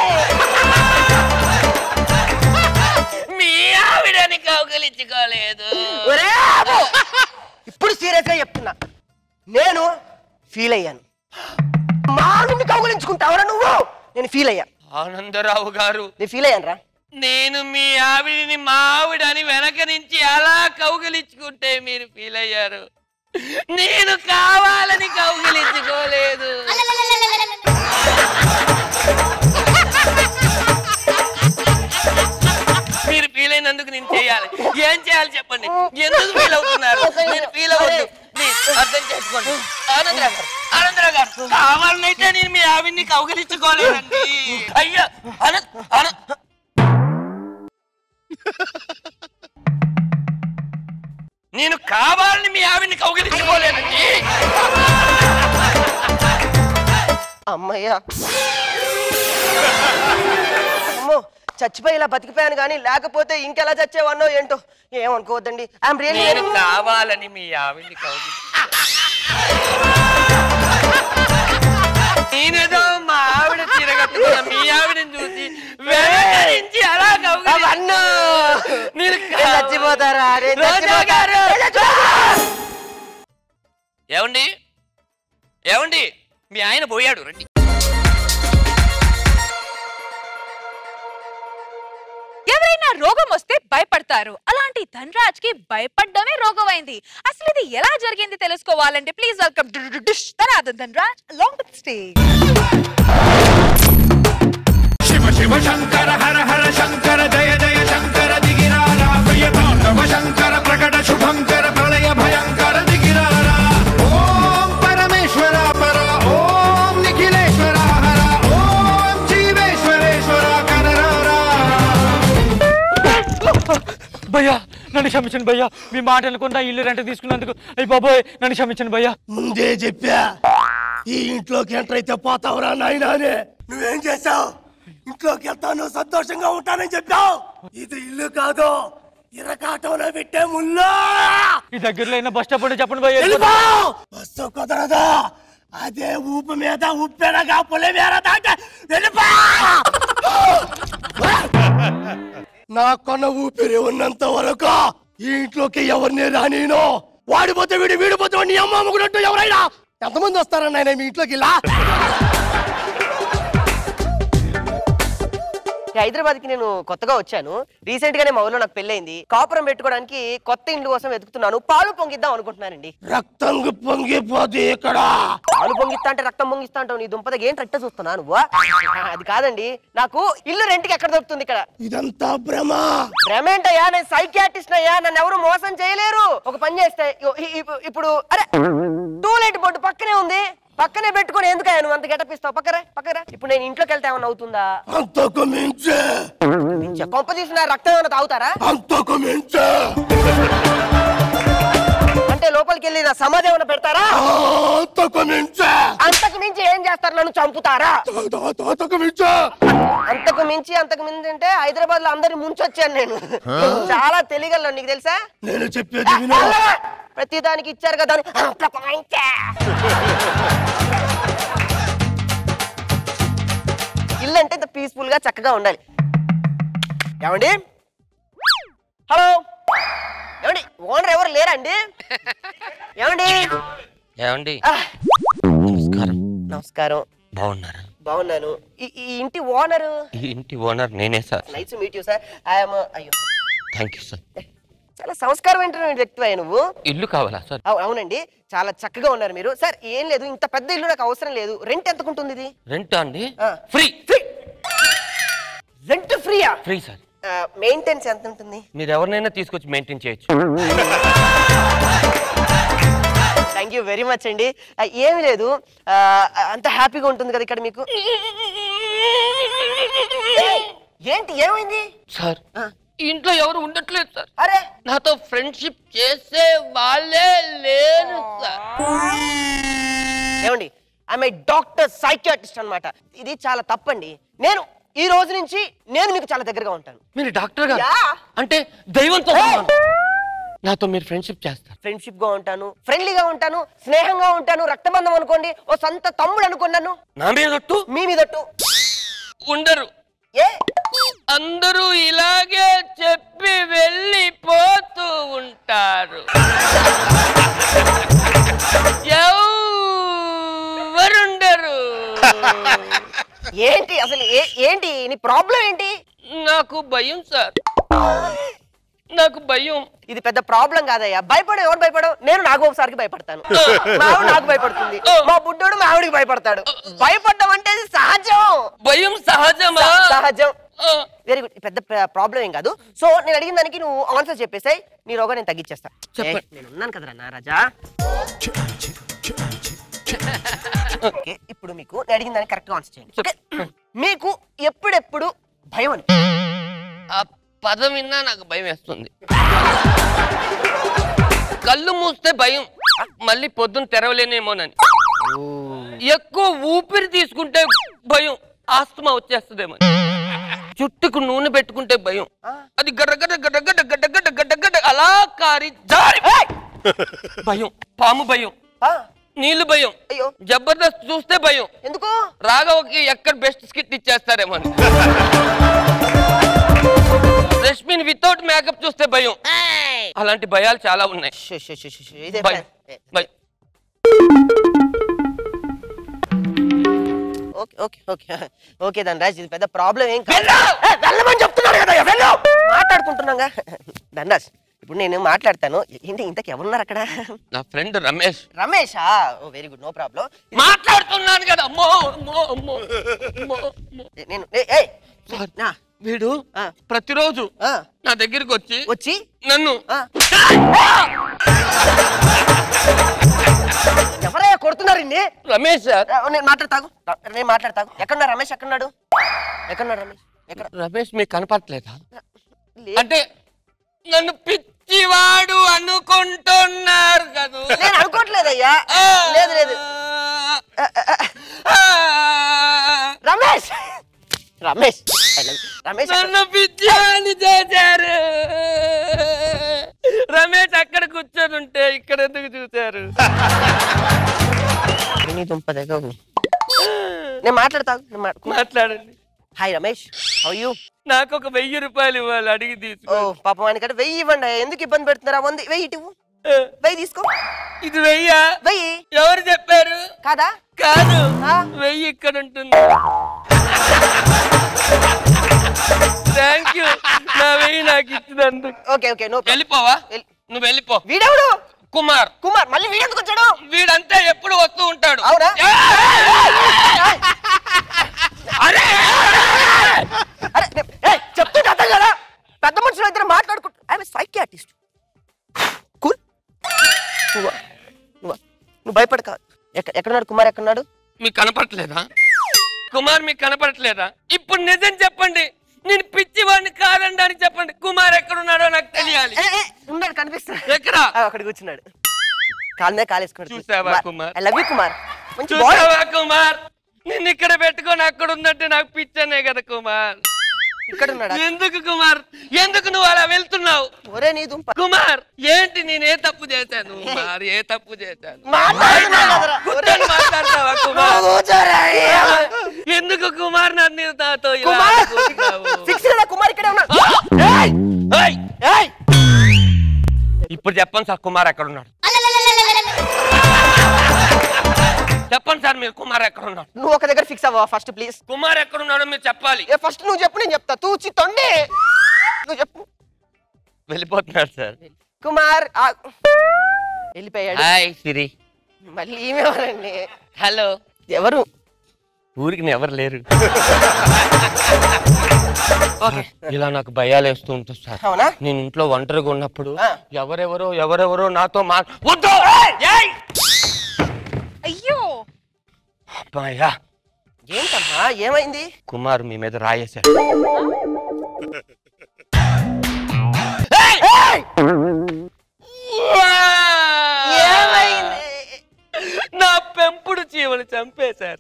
మీ ఆవిడని కౌగిలించుకోలేదు ఒరే ఆపు! ఇప్పుడు సీరియస్ గా చెప్తున్నా నేను ఫీల్ అయ్యాను మా నుండి కౌగులించుకుంటావురా నువ్వు నేను ఫీల్ అయ్యా ఆనందరావు గారు నేను ఫీల్ అయ్యాను రా నేను మీ ఆవిడిని మా ఆవిడని వెనక నుంచి అలా కౌగిలించుకుంటే మీరు ఫీల్ అయ్యారు నేను కావాలని కౌగిలించుకోలేదు మీరు ఫీల్ అయినందుకు నేను చేయాలి ఏం చేయాలి చెప్పండి ఎందుకు ఫీల్ అవుతున్నారు మీరు ఫీల్ అవ్వద్దు ప్లీజ్ అర్థం చేసుకోండి ఆనందరావు గారు ఆనందరావు గారు కావాలనైతే నేను మీ ఆవిడ్ని కౌగిలించుకోలేదండి అయ్యో ఆనంద్ ఆనంద్ నేను కావాలని మీ ఆవిడ్ని కౌగిలించుకోలేదండి అమ్మయ్యా అమ్మో చచ్చిపోయి ఇలా బతికిపోయాను కానీ లేకపోతే ఇంకెలా చచ్చేవన్నో ఏంటో ఏమనుకోవద్దండి ఐఎమ్ రియల్లీ నేను కావాలని మీ ఆవిడ్ని కౌగిలి నేనేదో మా ఆవిడ తిరగట్టుకున్న మీ ఆవిడని చూసి వెనక నుంచి అలా అవన్నో. నేను నేను చచ్చిపోతారా? నేను రోజా చచ్చిపోతా. గారు. నేను చచ్చిపోతా. ఏమండి ఏమండి మీ ఆయన పోయాడు రండి ఎవరైనా రోగం వస్తే భయపడతారు అలాంటి ధనరాజ్ కి భయపడ్డమే రోగం అయింది అసలు ఇది ఎలా జరిగింది తెలుసుకోవాలంటే ప్లీజ్ వెల్కమ్ డిష్ తరాదన్ Dhanraj along with stage Shiva Shiva Shankara Hara Hara Shankara జయ జయ శంకర దిగిరారా ప్రియ తాండవ శంకర ప్రకట శుభంకర ప్రళయ భయంకర దిగిరారా ఓం పరమేశ్వర పర ఓం నిఖిలేశ్వర హర ఓం జీవేశ్వరేశ్వర కనరారా భయ్యా నన్ను క్షమించండి భయ్యా మీ మాట అనుకుంటా ఇల్లు రెంట్ తీసుకున్నందుకు అయ్యి బాబోయ్ నన్ను క్షమించండి భయ్యా ముందే చెప్పా ఈ ఇంట్లోకి ఎంటర్ అయితే పోతావురా నాయనా అని నువ్వేం చేసావు ఇంట్లోకి వెళ్తాను సంతోషంగా ఉంటానని చెప్పావు ఇది ఇల్లు కాదు ఇరకాటంలో పెట్టే ముల్లా ఈ దగ్గరలో అయినా బస్ స్టాప్ ఉంటే చెప్పండి భయ్యా వెళ్ళిపో! బస్సు కుదరదు అదే ఊపు మీద ఉప్పెనగా పులి మీద దాటే వెళ్ళిపో నా కొన్న ఊపిరి ఉన్నంత వరకు ఈ ఇంట్లోకి ఎవరిని రానీను వాడిపోతే వీడు వీడిపోతే వాడిని అమ్మ అమ్ముకున్నట్టు ఎవరైనా ఎంతమంది వస్తారన్న ఆయన మీ ఇంట్లోకి ఇలా హైదరాబాద్ కి నేను కొత్తగా వచ్చాను రీసెంట్ గానే మా ఊర్లో నాకు పెళ్ళైంది కాపురం పెట్టుకోవడానికి కొత్త ఇంటి కోసం వెతుకుతున్నాను పాలు పొంగిద్దాం అనుకుంటున్నానండి రక్తం పొంగిపోతే ఇక్కడ పాలు పొంగిస్తా అంటే రక్తం పొంగిస్తా అంటావు నీ దుంపదకి ఏం రట్ట చూస్తున్నా నువ్వు అది కాదండి నాకు ఇల్లు రెంట్కి ఎక్కడ దొరుకుతుంది ఇక్కడ ఇదంతా భ్రమ భ్రమ ఏంటయ్యా నేను సైకియాటిస్ట్ అయ్యా నన్ను ఎవరు మోసం చేయలేరు ఒక పని చేస్తే ఇగో ఇ- ఇప్పు- ఇప్పుడు అరే టూలెట్ బోర్డు పక్కనే ఉంది పక్కనే పెట్టుకొని ఎందుకయ్యా నువ్వు అంత గెటపిస్తావు పక్కరా పక్కరా ఇప్పుడు నేను ఇంట్లోకి వెళ్తే ఏమన్నా అవుతుందా అంతకు మించే మించా. కొంప తీసిన రక్తం ఏమైనా తాగుతారా అంతకు మించే అంటే లోపలికి వెళ్ళి నా సమాధి ఏమైనా పెడతారా అంతకు మించే అంతకు మించి ఏం చేస్తారు నన్ను చంపుతారా అంతకు మించే అంతకు మించి అంతకు మించి అంటే హైదరాబాద్ లో అందరిని ముంచొచ్చాను నేను చాలా తెలియగలను నీకు తెలుసా నేను చెప్పేది విను ప్రతి దానికి ఇచ్చారు కదా అని అంతకు మించే. ఇల్లు అంటే ఇంత పీస్ఫుల్ గా చక్కగా ఉండాలి ఏమండి హలో ఏమండి ఓనర్ ఎవరు లేరండి ఏమండి ఏమండి ఆ, నమస్కారం బాగున్నారా బాగున్నాను ఈ ఈ ఇంటి ఓనరు ఈ ఇంటి ఓనర్ నేనే sir nice meet you sir I'm అయ్యో థ్యాంక్ యూ సార్ చాలా సంస్కారమైన వ్యక్తివే నువ్వు ఇల్లు కావాలా సార్ అవు- అవునండి చాలా చక్కగా ఉన్నారు మీరు సార్ ఏం లేదు ఇంత పెద్ద ఇల్లు నాకు అవసరం లేదు రెంట్ ఎంతకుంటుంది ఇది రెంట్ అండి ఫ్రీ ఫ్రీ రెంట్ ఫ్రీయా ఫ్రీ సార్ మెయింటెనెన్స్ ఎంత ఉంటుంది మీరు ఎవరినైనా తీసుకొచ్చి మెయింటైన్ చేయొచ్చు థ్యాంక్ యూ వెరీ మచ్ అండి ఆ, ఏమీ లేదు ఆ, అంత హ్యాపీగా ఉంటుంది కదా ఇక్కడ మీకు ఏయ్, ఏంటి ఏమైంది సార్ ఇంట్లో ఎవరు ఉండట్లేదు సార్ అరే నాతో ఫ్రెండ్షిప్ చేసే వాళ్ళే లేరు సార్ ఏమండి ఆమె డాక్టర్ సైకియాట్రిస్ట్ అన్నమాట ఇది చాలా తప్పండి నేను ఈ రోజు నుంచి నేను మీకు చాలా దగ్గరగా ఉంటాను మీరు డాక్టర్ గారు యా. అంటే దైవంతో సమానం. నాతో మీరు ఫ్రెండ్షిప్ చేస్తారు ఫ్రెండ్షిప్ గా ఉంటాను ఫ్రెండ్లీగా ఉంటాను స్నేహంగా ఉంటాను రక్తబంధం అనుకోండి ఓ సొంత తమ్ముడు అనుకున్నాను నా మీదొట్టు మీ మీదట్టు ఉండరు ఏ అందరూ ఇలాగే చెప్పి వెళ్ళిపోతూ ఉంటారు ఎవరుండరు ఏంటి అసలు ఏ- ఏంటి నీ ప్రాబ్లం ఏంటి నాకు భయం సార్ నాకు భయం ఇది పెద్ద ప్రాబ్లం కాదయ్యా భయపడు ఎవరు భయపడవు నేను నాకు ఒకసారికి భయపడతాను మా ఆవిడ నాకు భయపడుతుంది మా బుడ్డోడు మా ఆవిడికి భయపడతాడు భయపడడం అంటే ఇది సహజం భయం సహజమా స- సహజం వెరీ గుడ్ పెద్ద ప్రాబ్లం ఏం కాదు సో నేను అడిగిన దానికి నువ్వు ఆన్సర్ చెప్పేసాయి నీ రోగా నేను తగ్గించేస్తా చెప్పండి. ఏ, నేను ఉన్నాను కదరా నా రాజా ఓకే ఇప్పుడు మీకు నేను అడిగిన దానికి కరెక్ట్ ఆన్సర్ చేయండి ఓకే మీకు ఎప్పుడెప్పుడు భయం అని ఆ పదం విన్నా నాకు భయం వేస్తుంది కళ్ళు మూస్తే భయం మళ్ళీ పొద్దున్న తెరవలేనేమోనని ఎక్కువ ఊపిరి తీసుకుంటే భయం ఆస్తమా వచ్చేస్తుందేమో చుట్టుకు నూనె పెట్టుకుంటే భయం అది గడ్డగడ్డ గడ్డగడ్డ గడ్డగడ్డ గడ్డగడ్డ అలా కారి జారి భయం పాము భయం నీళ్లు భయం అయ్యో జబర్దస్త్ చూస్తే భయం ఎందుకు రాఘవకి ఎక్కడ బెస్ట్ స్కిట్ ఇచ్చేస్తారేమో అని రష్మిన్ వితౌట్ మేకప్ చూస్తే భయం అలాంటి భయాలు చాలా ఉన్నాయి ఇదే భయం భయం okay okay okay okay Dhanraj ఇది పెద్ద ప్రాబ్లం ఏం కాదు ఏ, వెళ్ళమని చెప్తున్నాను కదా వెళ్ళు మాట్లాడుకుంటున్నాగా ధనరాజ్ ఇప్పుడు నేను మాట్లాడతాను ఏంటి ఇంతకు ఎవరున్నారు అక్కడ నా ఫ్రెండ్ రమేష్ రమేషా oh very good no problem మాట్లాడుతున్నాను కదా అమ్మో అమ్మో అమ్మో అమ్మో, అమ్మో. నేను ఏ- ఏయ్, నా వీడు ప్రతిరోజు నా దగ్గరికి వచ్చి వచ్చి నన్ను ఎవరయ్యా కొడుతున్నారు ఇన్ని రమేష్ సార్ ఆ, నేను మాట్లాడతాగు నేను మాట్లాడతాగు ఎక్కడున్నా రమేష్ ఎక్కడున్నాడు ఎక్కడున్నాడు రమేష్ ఎక్కడ రమేష్ మీకు కనపడలేదా అంటే నన్ను పిచ్చివాడు అనుకుంటున్నారు కదా నేను అనుకోవట్లేదయ్యా లేదు లేదు ఆ, ఆ, ఆ. Ramesh Ramesh I love you. Ramesh నన్ను పిచ్చివాడిని చేశారు రమేష్ అక్కడ కూర్చొని ఉంటే ఇక్కడ ఎందుకు చూశారు నీ దుంప దగ్గర నేను మాట్లాడతాగు నేను మా- మాట్లాడండి హాయ్ రమేష్ హౌ యూ నాకు ఒక వెయ్యి రూపాయలు ఇవ్వాలి అడిగి ఓ తీసుకో పాపం ఆయనకంటే వెయ్యి ఇవ్వండి ఎందుకు ఇబ్బంది పెడుతున్నారా వంది వెయ్యి ఇటు వెయ్యి తీసుకో ఇది వెయ్యా వెయ్యి ఎవరు చెప్పారు కాదా కాదు వెయ్యి ఇక్కడ ఉంటుంది థ్యాంక్ యూ నా వెయ్యి నాకు ఇచ్చినందుకు ఓకే ఓకే నో వెళ్ళిపోవా నువ్వు వెళ్ళిపో వీడెవడు కుమార్ కుమార్ మళ్ళీ వీడెందుకు వచ్చాడు వీడంతే ఎప్పుడు వస్తూ ఉంటాడు అవునా అరే అరే నే- ఏయ్, చెప్తుంటే అర్థం కదా పెద్ద మనుషులు ఇద్దరు మాట్లాడుకుంటూ ఐఎమ్ సైకియాటిస్ట్ కూల్ నువ్వు నువ్వు నువ్వు భయపడక ఎక్కడ ఎక్కడున్నాడు కుమార్ ఎక్కడున్నాడు మీకు కనపడట్లేదా కుమార్ మీకు కనపడట్లేదా ఇప్పుడు నిజం చెప్పండి నేను పిచ్చివాడిని కాదండి చెప్పండి కుమార్ ఎక్కడున్నాడో నాకు తెలియాలి ఏ, ఏ, ఉన్నాడు కనిపిస్తున్నాడు ఎక్కడ అక్కడ కూర్చున్నాడు కాలు మీద కాలేసుకున్నాడు చూసావా Kumar? I love you Kumar మంచి బాయ్ చూసావా కుమార్ నిన్ను ఇక్కడ పెట్టుకొని అక్కడ ఉందంటే నాకు పిచ్చనే కదా కుమార్ ఇక్కడ ఉన్నాడా ఎందుకు కుమార్ ఎందుకు నువ్వు అలా వెళ్తున్నావు ఒరే నీ దుంప కుమార్ ఏంటి నేను ఏ తప్పు చేశాను కుమార్ ఏ తప్పు చేశాను మాట్లాడుతున్నా కదరా. కూర్చొని మాట్లాడతావా కుమార్ నువ్వు కూర్చోరా, ఏ- ఎందుకు కుమార్ నన్ను నాతో ఇలా కుమార్ అనుకుంటున్నావు? ఫిక్స్ కదా కుమార్ ఇక్కడే ఉన్నాడు ఏయ్! ఏయ్! ఏయ్! ఇప్పుడు చెప్పండి సార్ కుమార్ ఎక్కడ ఉన్నాడు చెప్పండి సార్ మీరు కుమార్ ఎక్కడ ఉన్నాడు నువ్వు ఒక దగ్గర ఫిక్స్ అవ్వవా ఫస్ట్ ప్లీజ్ కుమార్ ఎక్కడ ఉన్నాడో మీరు చెప్పాలి ఏ ఫస్ట్ నువ్వు చెప్పు నేను చెప్తా తూచి తొండి నువ్వు చెప్పు వెళ్ళిపోతున్నాడు సార్ కుమార్ ఆ- వెళ్ళిపోయాడు హాయ్ సిరి మళ్ళీ ఈమెవరండి హలో ఎవరు ఊరికి ఎవరు లేరు ఇలా నాకు భయాలు వేస్తూ ఉంటుంది సార్ అవునా నేను ఇంట్లో ఒంటరిగా ఉన్నప్పుడు ఎవరెవరో ఎవరెవరో నాతో మా వద్దు ఏయ్! అయ్యో అబ్బాయా ఏంటమ్మా ఏమైంది కుమార్ మీ మీద రాయేశాడు నా పెంపుడు చీమలు చంపేశారు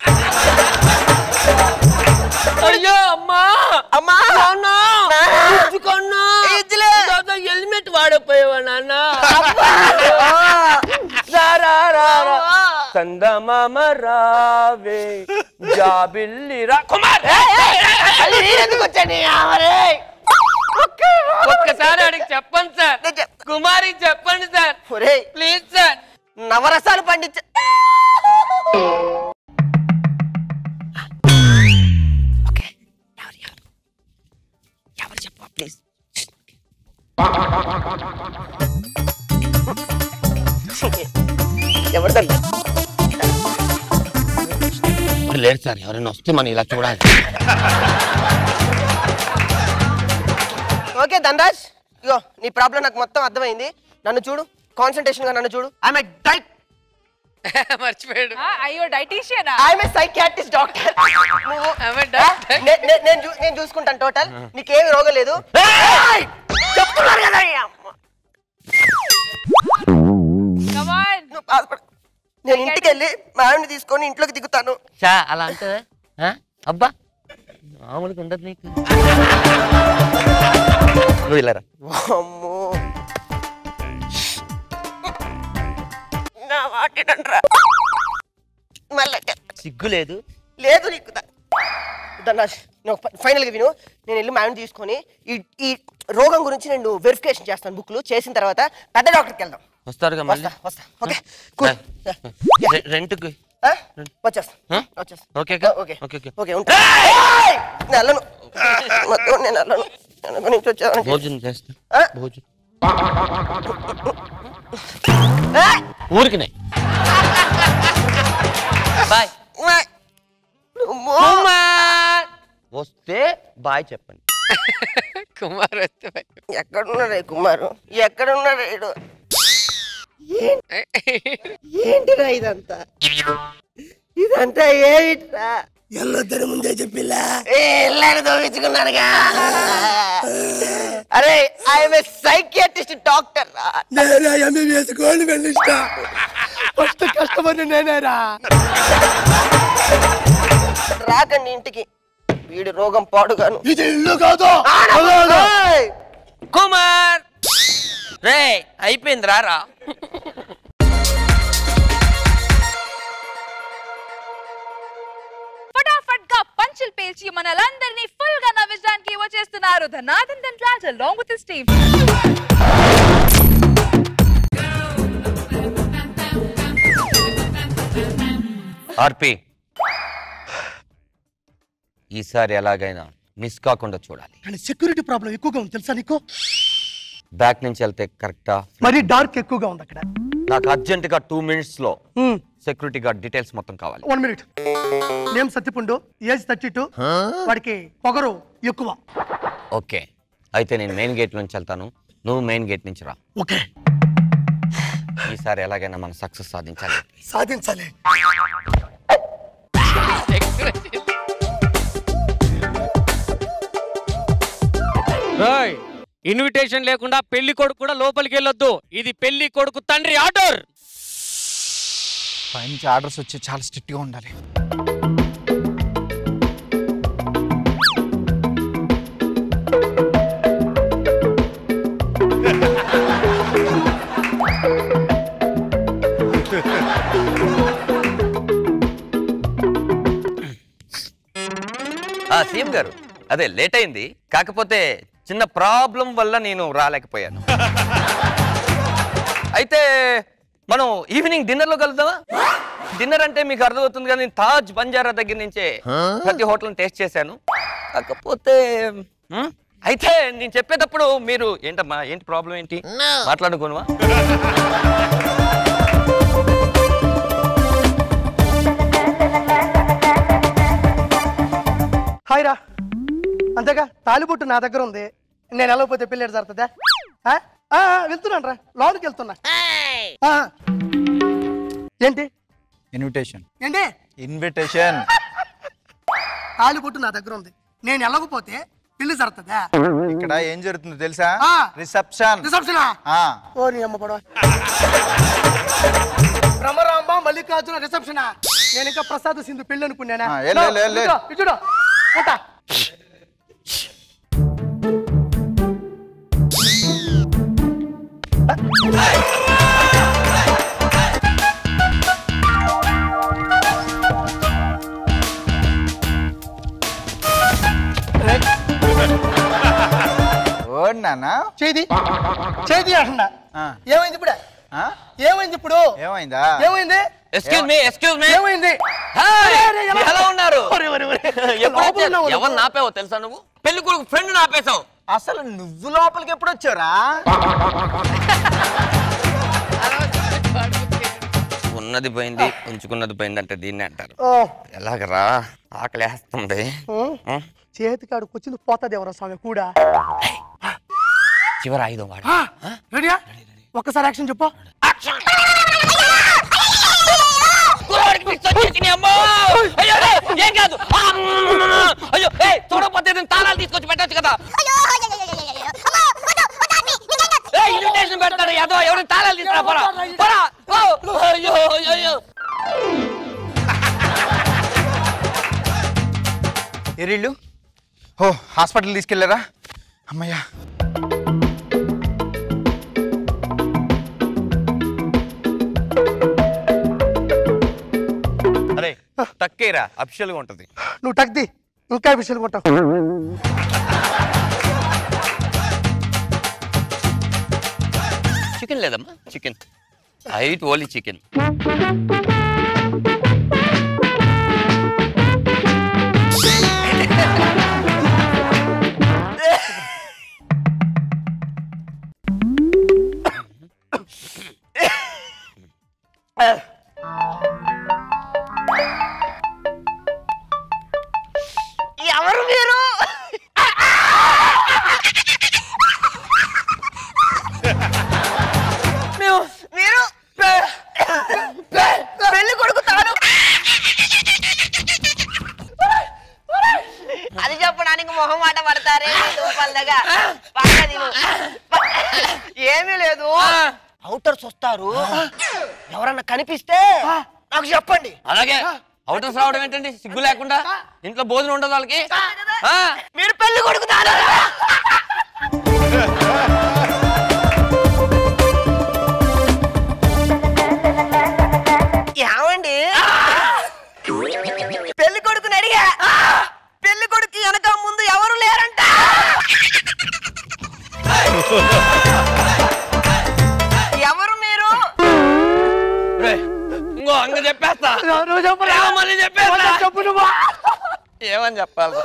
అయ్యో అమ్మా అమ్మా నాన్న గుచ్చుకున్నా. దాదా హెల్మెట్ వాడపోయావా నాన్న రా, రా, రా, రా. చందమామ రావే జాబిల్లి రా కుమార్ ఒక్కసారి అడిగి చెప్పండి సార్ కుమారికి చెప్పండి సార్ ప్లీజ్ సార్ నవరసాలు పండించ ప్లీజ్ ఎవరిదండి మరి లేదు సార్ ఎవరైనా వస్తే మనం ఇలా చూడాలి ఓకే ధనరాజ్ ఇగో నీ ప్రాబ్లం నాకు మొత్తం అర్థమైంది నన్ను చూడు కాన్సన్ట్రేషన్ గా నన్ను చూడు ఐఎమ్ డైట్ మర్చిపోయాడు అయ్యో డైటీషియన్ ఐఎమ్ సైకియాట్రిస్ట్ డాక్టర్ నేను చూ- నేను చూసుకుంటాను టోటల్ నీకేమి రోగం లేదు ఏయ్! చెప్తున్నారు కదా ఈ అమ్మ. నువ్వు బాధపడ- నేను ఇంటికి వెళ్ళి మా ఆవిడని తీసుకొని ఇంట్లోకి దిగుతాను చా అలా అంటే అబ్బా మామూలుగా ఉండదు నీకు నువ్వు ఇలా రా. అమ్మో నా వాటినంట్రా మళ్ళా సిగ్గు లేదు లేదు నీకు ద- ధనరాజ్ నువ్వు ఫైనల్గా విను నేను వెళ్ళి మ్యామ్ తీసుకొని ఈ ఈ రోగం గురించి నేను వెరిఫికేషన్ చేస్తాను బుక్లు చేసిన తర్వాత పెద్ద డాక్టర్కి వెళ్దాం వస్తారుగా మళ్ళీ వస్తా ఓకే రె- రెంట్కి వచ్చేస్తా ఆ? వచ్చేస్తా okay okay okay okay okay ఉంటా ఏయ్! నేను వెళ్ళను మొత్తం నేను వెళ్ళను వెనక నుంచి వచ్చాను భోజనం చేస్తా ఆ? భోజనం ఏయ్! ఊరికినే బాయ్ ఏయ్! అమ్మో! కుమార్ వస్తే బాయ్ చెప్పండి కుమార్ వస్తే ఎక్కడున్నాడు ఈ కుమారు ఎక్కడున్నాడు ఈడు ఏంటిరా ఇదంతా ఇదంతా ఏంట్రా ఎల్లొద్దని ముందే చెప్పిలా ఎల్లాడు దోవించుకున్నానుగా అరే ఐఎమ్ సైకియాట్రిస్ట్ డాక్టర్ రా నేనే MBBS gold medalist first customer నేనేరా రాకండి ఇంటికి వీడి రోగం పాడుగాను ఇది ఇల్లు కాదు ఏయ్! కుమార్ రే అయిపోయింది రారా ఫటాఫట్ గా పంచులు పేల్చి మనలందరినీ ఫుల్ గా నవ్వించడానికి వచ్చేస్తున్నారు ధనాథన్ దంట్లాజ్ along with his team. ఆర్పి ఈసారి ఎలాగైనా మిస్ కాకుండా చూడాలి కానీ సెక్యూరిటీ ప్రాబ్లం ఎక్కువగా ఉంది తెలుసా నీకు బ్యాక్ నుంచి వెళ్తే కరెక్టా మరి డార్క్ ఎక్కువగా ఉంది అక్కడ నాకు అర్జెంట్ గా టూ మినిట్స్ లో సెక్యూరిటీ గార్డ్ డీటెయిల్స్ మొత్తం కావాలి వన్ మినిట్ నేమ్ సత్తిపుండు ఏజ్ థర్టీ టూ వాడికి పొగరు ఎక్కువ ఓకే అయితే నేను మెయిన్ గేట్ నుంచి వెళ్తాను నువ్వు మెయిన్ గేట్ నుంచి రా ఓకే ఈసారి ఎలాగైనా మనం సక్సెస్ సాధించాలి సాధించాలి రాయ్ ఇన్విటేషన్ లేకుండా పెళ్లి కొడుకు కూడా లోపలికి వెళ్ళొద్దు ఇది పెళ్లి కొడుకు తండ్రి ఆర్డర్ పైనుంచి ఆర్డర్స్ వచ్చి చాలా స్ట్రిక్ట్ గా ఉండాలి ఆ సీఎం గారు అదే లేట్ అయింది కాకపోతే చిన్న ప్రాబ్లం వల్ల నేను రాలేకపోయాను అయితే మనం ఈవినింగ్ డిన్నర్ లో కలుద్దామా డిన్నర్ అంటే మీకు అర్థమవుతుంది కానీ నేను తాజ్ బంజారా దగ్గర నుంచే ప్రతి హోటల్ టేస్ట్ చేశాను కాకపోతే హ్మ్? అయితే నేను చెప్పేటప్పుడు మీరు ఏంటమ్మా ఏంటి ప్రాబ్లం ఏంటి మాట్లాడుకోనువా హాయ్ రా అంతేగా తాలిబొట్టు నా దగ్గర ఉంది నేను వెళ్ళకపోతే పెళ్ళి జరుగుతుందా ఆ? ఆ, ఆ, వెళ్తున్నాను రా లోనికి వెళ్తున్నా ఆ. ఏంటి ఇన్విటేషన్ ఏంటి ఇన్విటేషన్ తాలిబొట్టు నా దగ్గర ఉంది నేను వెళ్ళకపోతే పెళ్లి జరుగుతుందా ఇక్కడ ఏం జరుగుతుందో తెలుసా ఆ. రిసెప్షన్ రిసెప్షనా ఆ. ఓ నీ అమ్మ పడవ భ్రమరాంబ మల్లికార్జున రిసెప్షనా నేను ఇంకా ప్రసాద్ సింధు పెళ్లి అనుకున్నానా ఆ, వెళ్ళు, వెళ్ళు, వెళ్ళు. ఇటు, ఇటు చూడు. ఉంటా. ఓడి నాన్న చేది చేది అంటున్నా ఏమైంది ఇప్పుడు ఏమైంది ఇప్పుడు ఏమైందా ఏమైంది ఎక్స్క్యూజ్ మీ ఎక్స్క్యూజ్ మీ ఏమైంది హాయ్ అరే, అరే, ఎలా- ఎలా ఉన్నారు ఒరే, ఒరే, ఒరే. ఎప్పుడు లోపల వచ్చారు? ఉన్నావు నువ్వు. ఎవరు నాపావో తెలుసా నువ్వు పెళ్లి కొడుకు ఫ్రెండ్ నాపేశావు అసలు నువ్వు లోపలికి ఎప్పుడు వచ్చారా ఉన్నది పోయింది ఉంచుకున్నది పోయింది అంటే దీన్ని అంటారు ఓ, ఎలాగరా ఆకలేస్తుంది ఉం. ఉం? చేతి కాడికి వచ్చింది పోతుంది ఎవరో స్వామి కూడా చివరి ఆయుధం వాడు రెడీయా ఒక్కసారి యాక్షన్ చెప్పు కుర్రవాడికి పిచ్చి వచ్చేసింది, అమ్మో! అయ్యో, అయ్యో, ఏం కాదు ఆ, అయ్యో ఏయ్, చూడకపోతే నేను తాళాలు తీసుకొచ్చి పెట్టొచ్చు కదా ఏయ్, ఇన్విటేషన్ పెడతాడు ఏదో ఎవరు తాళాలు తీసుకురా పోరా పోరా ఓ, అయ్యో అయ్యో, అయ్యో ఎరిళ్ళు ఓ హాస్పిటల్ తీసుకెళ్ళారా అమ్మయ్యా అరే తక్కేరా అఫిషియల్గా ఉంటది నువ్వు టక్ది ఇంకా విషయాలు కొంటావు చికెన్ లేదమ్మా చికెన్ ఐట్ ఓన్లీ చికెన్ ఎవరు మీరు మీరు పె- పె- పెళ్లి కొడుకు తాను అది చెప్పడానికి మొహం మాట పడతారే పల్లగా బాగా తిను ఏమీ లేదు అవుటర్స్ వస్తారు ఎవరన్నా కనిపిస్తే నాకు చెప్పండి అలాగే అవుటర్స్ రావడం ఏంటండి సిగ్గు లేకుండా ఇంట్లో భోజనం ఉండదు వాళ్ళకి ఆ? మీరు పెళ్లి కొడుకుతారు ఏమండి పెళ్లి కొడుకుని అడిగా పెళ్లి కొడుకు వెనక ముందు ఎవరు లేరంట ఎవరు మీరు రేయ్, ఇంకో అంగ చెప్పేస్తా నువ్వు చెప్పరా ఏమని చెప్పేస్తా చెప్పు నువ్వు ఏమని చెప్పాలి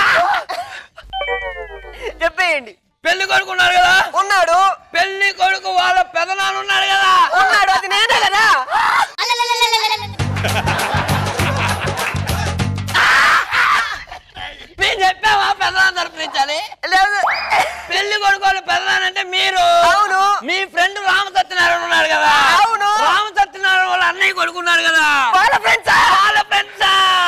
చెప్పేయండి పెళ్లి కొడుకు ఉన్నారు కదా ఉన్నాడు పెళ్లి కొడుకు వాళ్ళ పెదనాన్న ఉన్నాడు కదా ఉన్నాడు అది నేనే కదా మేము చెప్పావా పెదనాన్న తరపునించాలి లేదు పెళ్లి కొడుకు వాళ్ళ పెదనాన్న అంటే మీరు అవును. మీ ఫ్రెండ్ రామ సత్యనారాయణ ఉన్నాడు కదా అవును. రామ సత్యనారాయణ వాళ్ళ అన్నయ్య కొడుకున్నాడు కదా వాళ్ళ ఫ్రెండ్సా వాళ్ళ ఫ్రెండ్స్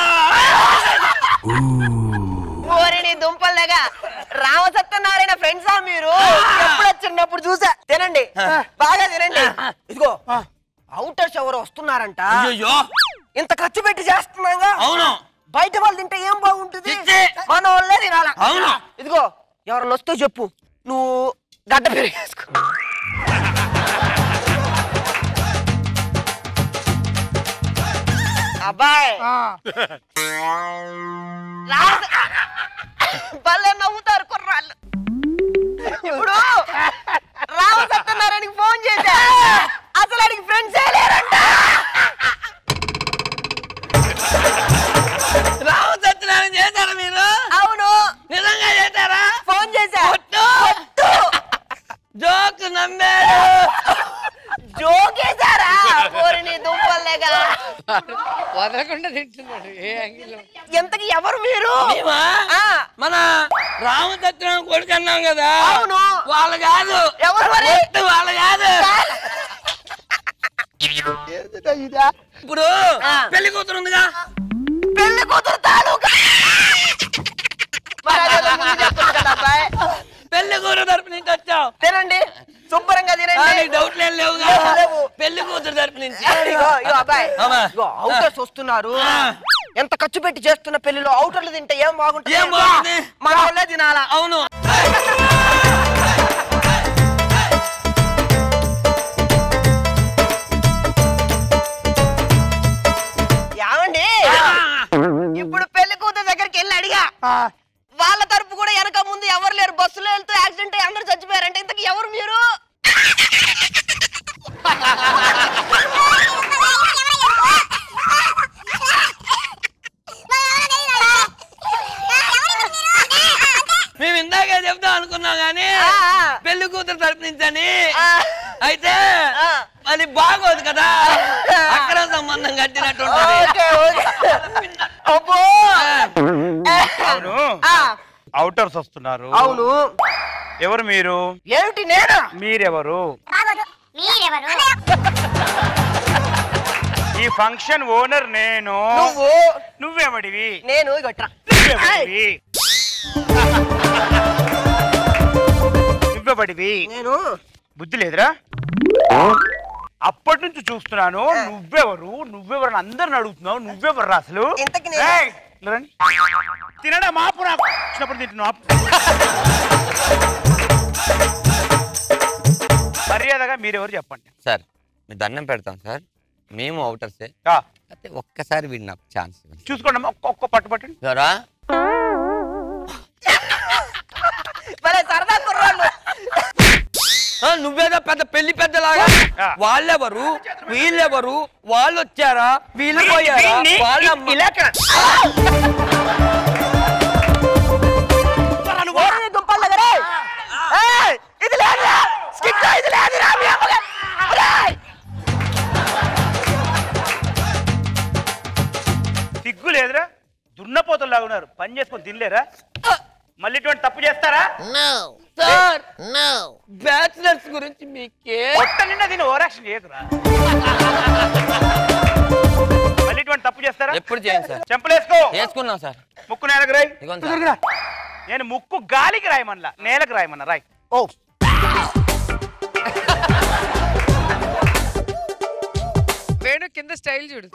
ఓరి నీ దుంపల్లాగా రామసత్యనారాయణ ఫ్రెండ్సా మీరు ఎప్పుడు వచ్చినప్పుడు చూసా తినండి బాగా తినండి ఇదిగో అవుటర్స్ ఎవరు వస్తున్నారంట అయ్యో ఇంత ఖర్చు పెట్టి చేస్తున్నాగా అవును బయట వాళ్ళు తింటే ఏం బాగుంటుంది తింటే. మన వాళ్ళే తినాల అవును. ఇదిగో ఎవరన్నా వస్తే చెప్పు నువ్వు గడ్డ పెరిగేసుకో అబ్బాయి రాజ- భలే నవ్వుతారు కుర్రాళ్ళు ఇప్పుడు రామ సత్యనారాయణకి ఫోన్ చేశా అసలు అడిగి ఫ్రెండ్స్ లేరంట రామ సత్యనారాయణ చేశారా మీరు అవును నిజంగా చేశారా ఫోన్ చేశా ఒట్టు. జోక్ నమ్మాడు జోకేశారా ఓరిని దుంపల్లేగా వదలకుండా తింటున్నాడు ఏ యాంగిల్ ఎంతకి ఎవరు మీరు మేమా ఆ, మన రామ సత్యనారాయణ కొడుకు అన్నాం కదా అవును. వాళ్ళు కాదు ఎవరు మరి? ఒట్టు వాళ్ళు కాదు ఇదా ఇప్పుడు ఆ. పెళ్లి కూతురు ఉందిగా పెళ్లి కూతురు తాలూకా మరి అదేదో ముందు చెప్పొచ్చు కదా. తింటావు తినండి శుభ్రంగా తినండి డౌట్ లేదు లేవుగా లేవు. పెళ్లి కూతురు తరపు నుంచి ఇగో, ఇగో అబ్బాయి అమ్మా. ఇగో అవుటర్స్ వస్తున్నారు ఎంత ఖర్చు పెట్టి చేస్తున్న పెళ్లిలో అవుటర్లు తింటే ఏం బాగుంటుంది ఏం బాగుంటుంది? మన వాళ్ళే తినాలా అవును ఏమండి ఇప్పుడు పెళ్లి కూతురు దగ్గరికి వెళ్ళి అడిగా వాళ్ళ తరపు కూడా వెనక ముందు ఎవరు లేరు బస్సులో వెళ్తూ యాక్సిడెంట్ అయ్యి అందరూ చచ్చిపోయారంటే ఇంతకు ఎవరు మీరు మేము ఇందాకే చెప్దాం అనుకున్నాం కానీ పెళ్లి కూతురు తరపు నుంచి అని అయితే అది బాగోదు కదా అక్కడ సంబంధం కట్టినట్టు అబ్బో అవును అవుటర్స్ వస్తున్నారు అవును ఎవరు మీరు ఏమిటి నేను మీరెవరు ఈ ఫంక్షన్ ఓనర్ నేను నువ్వు నువ్వెవడివి నేను ఇగట్రా నువ్వెవడివి నువ్వెవడివి నేను బుద్ధి లేదురా అప్పటి నుంచి చూస్తున్నాను నువ్వెవరు నువ్వెవరు అని అందరిని అడుగుతున్నావు నువ్వెవరు అసలు ఏయ్, ఇలా రండి. తినడా మాపు నాకు వచ్చినప్పుడు తింటున్నావు ఆపు. మర్యాదగా మీరెవరు చెప్పండి సార్ మీ దండం పెడతాం సార్ మేము అవుటర్సే అయితే ఒక్కసారి వీడి నాకు ఛాన్స్ చూసుకోండి అమ్మా, ఒక్క ఒక్క పట్టు పట్టండి సరా భలే సరదా కుర్రాళ్ళు ఆ, నువ్వేదో పెద్ద పెళ్లి పెద్దలాగా వాళ్ళెవరు వీళ్ళెవరు వాళ్ళు వచ్చారా వీళ్ళు పోయారా వీణ్ణి వాళ్ళమ్మ ఓరి దుంపల దగ్గరే ఏయ్, ఇది లేదురా స్కిట్ ఇది లేదురా మీ అమ్మగా ఒరేయ్! సిగ్గు లేదురా దున్నపోతుల్లాగా ఉన్నారు పని చేసుకొని తినలేరా మళ్ళీ ఇటువంటి తప్పు చేస్తారా సార్ బ్యాచిలర్స్ గురించి మీకే పొట్ట నిండా దీన్ని ఓరాక్షన్ చేయకురా మళ్ళీ ఇటువంటి తప్పు చేస్తారా ఎప్పుడు చేయండి సార్ చెంపలేసుకో వేసుకున్నాం సార్ ముక్కు నేలకు రాయి ఇదిగోండి సార్. తిరగరా. నేను ముక్కు గాలికి రాయమన్లా నేలకు రాయమన్నా రాయ్ ఓ వేణు కింద స్టైల్ చూడు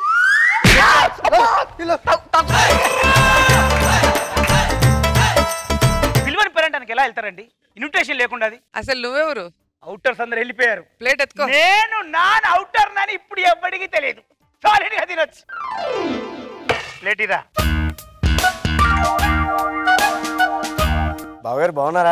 పిలువని పేరెంటానికి ఎలా వెళ్తారండి ఇన్విటేషన్ లేకుండా అది అసలు నువ్వెవరు అవుటర్స్ అందరు వెళ్ళిపోయారు ప్లేట్ ఎత్తుకో నేను నాన్ అవుటర్ నని ఇప్పుడు ఎవ్వడికి తెలియదు సాలిడ్ గా తినొచ్చు ప్లేట్ ఇరా బావగారు బాగున్నారా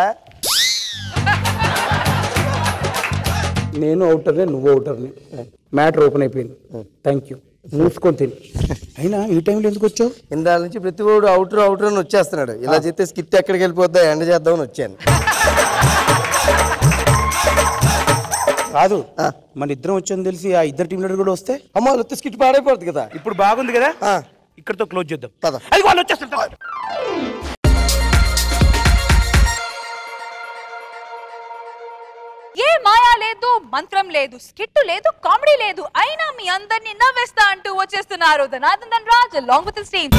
నేను అవుటర్ని నువ్వు అవుటర్ని మ్యాటర్ ఓపెన్ అయిపోయింది థ్యాంక్ యూ మూసుకొని తిని అయినా ఈ టైంలో ఎందుకు వచ్చావు ఇందాల నుంచి ప్రతి వాడు అవుటర్ అవుటర్ అని వచ్చేస్తున్నాడు ఇలా చేస్తే స్కిట్ ఎక్కడికి వెళ్ళిపోద్దా ఎండ చేద్దామని వచ్చాను కాదు మన ఇద్దరం వచ్చాను తెలిసి ఆ ఇద్దరు టీం లీడర్ కూడా వస్తే అమ్మ వస్తే స్కిట్ పాడైపోతుంది కదా ఇప్పుడు బాగుంది కదా ఇక్కడతో క్లోజ్ చేద్దాం అది వాళ్ళు వచ్చేస్తారు ఏ మాయా లేదు మంత్రం లేదు స్కిట్ లేదు కామెడీ లేదు అయినా మీ అందరినీ నవ్వేస్తా అంటూ వచ్చేస్తున్నారు Dhanadhan Raj long with team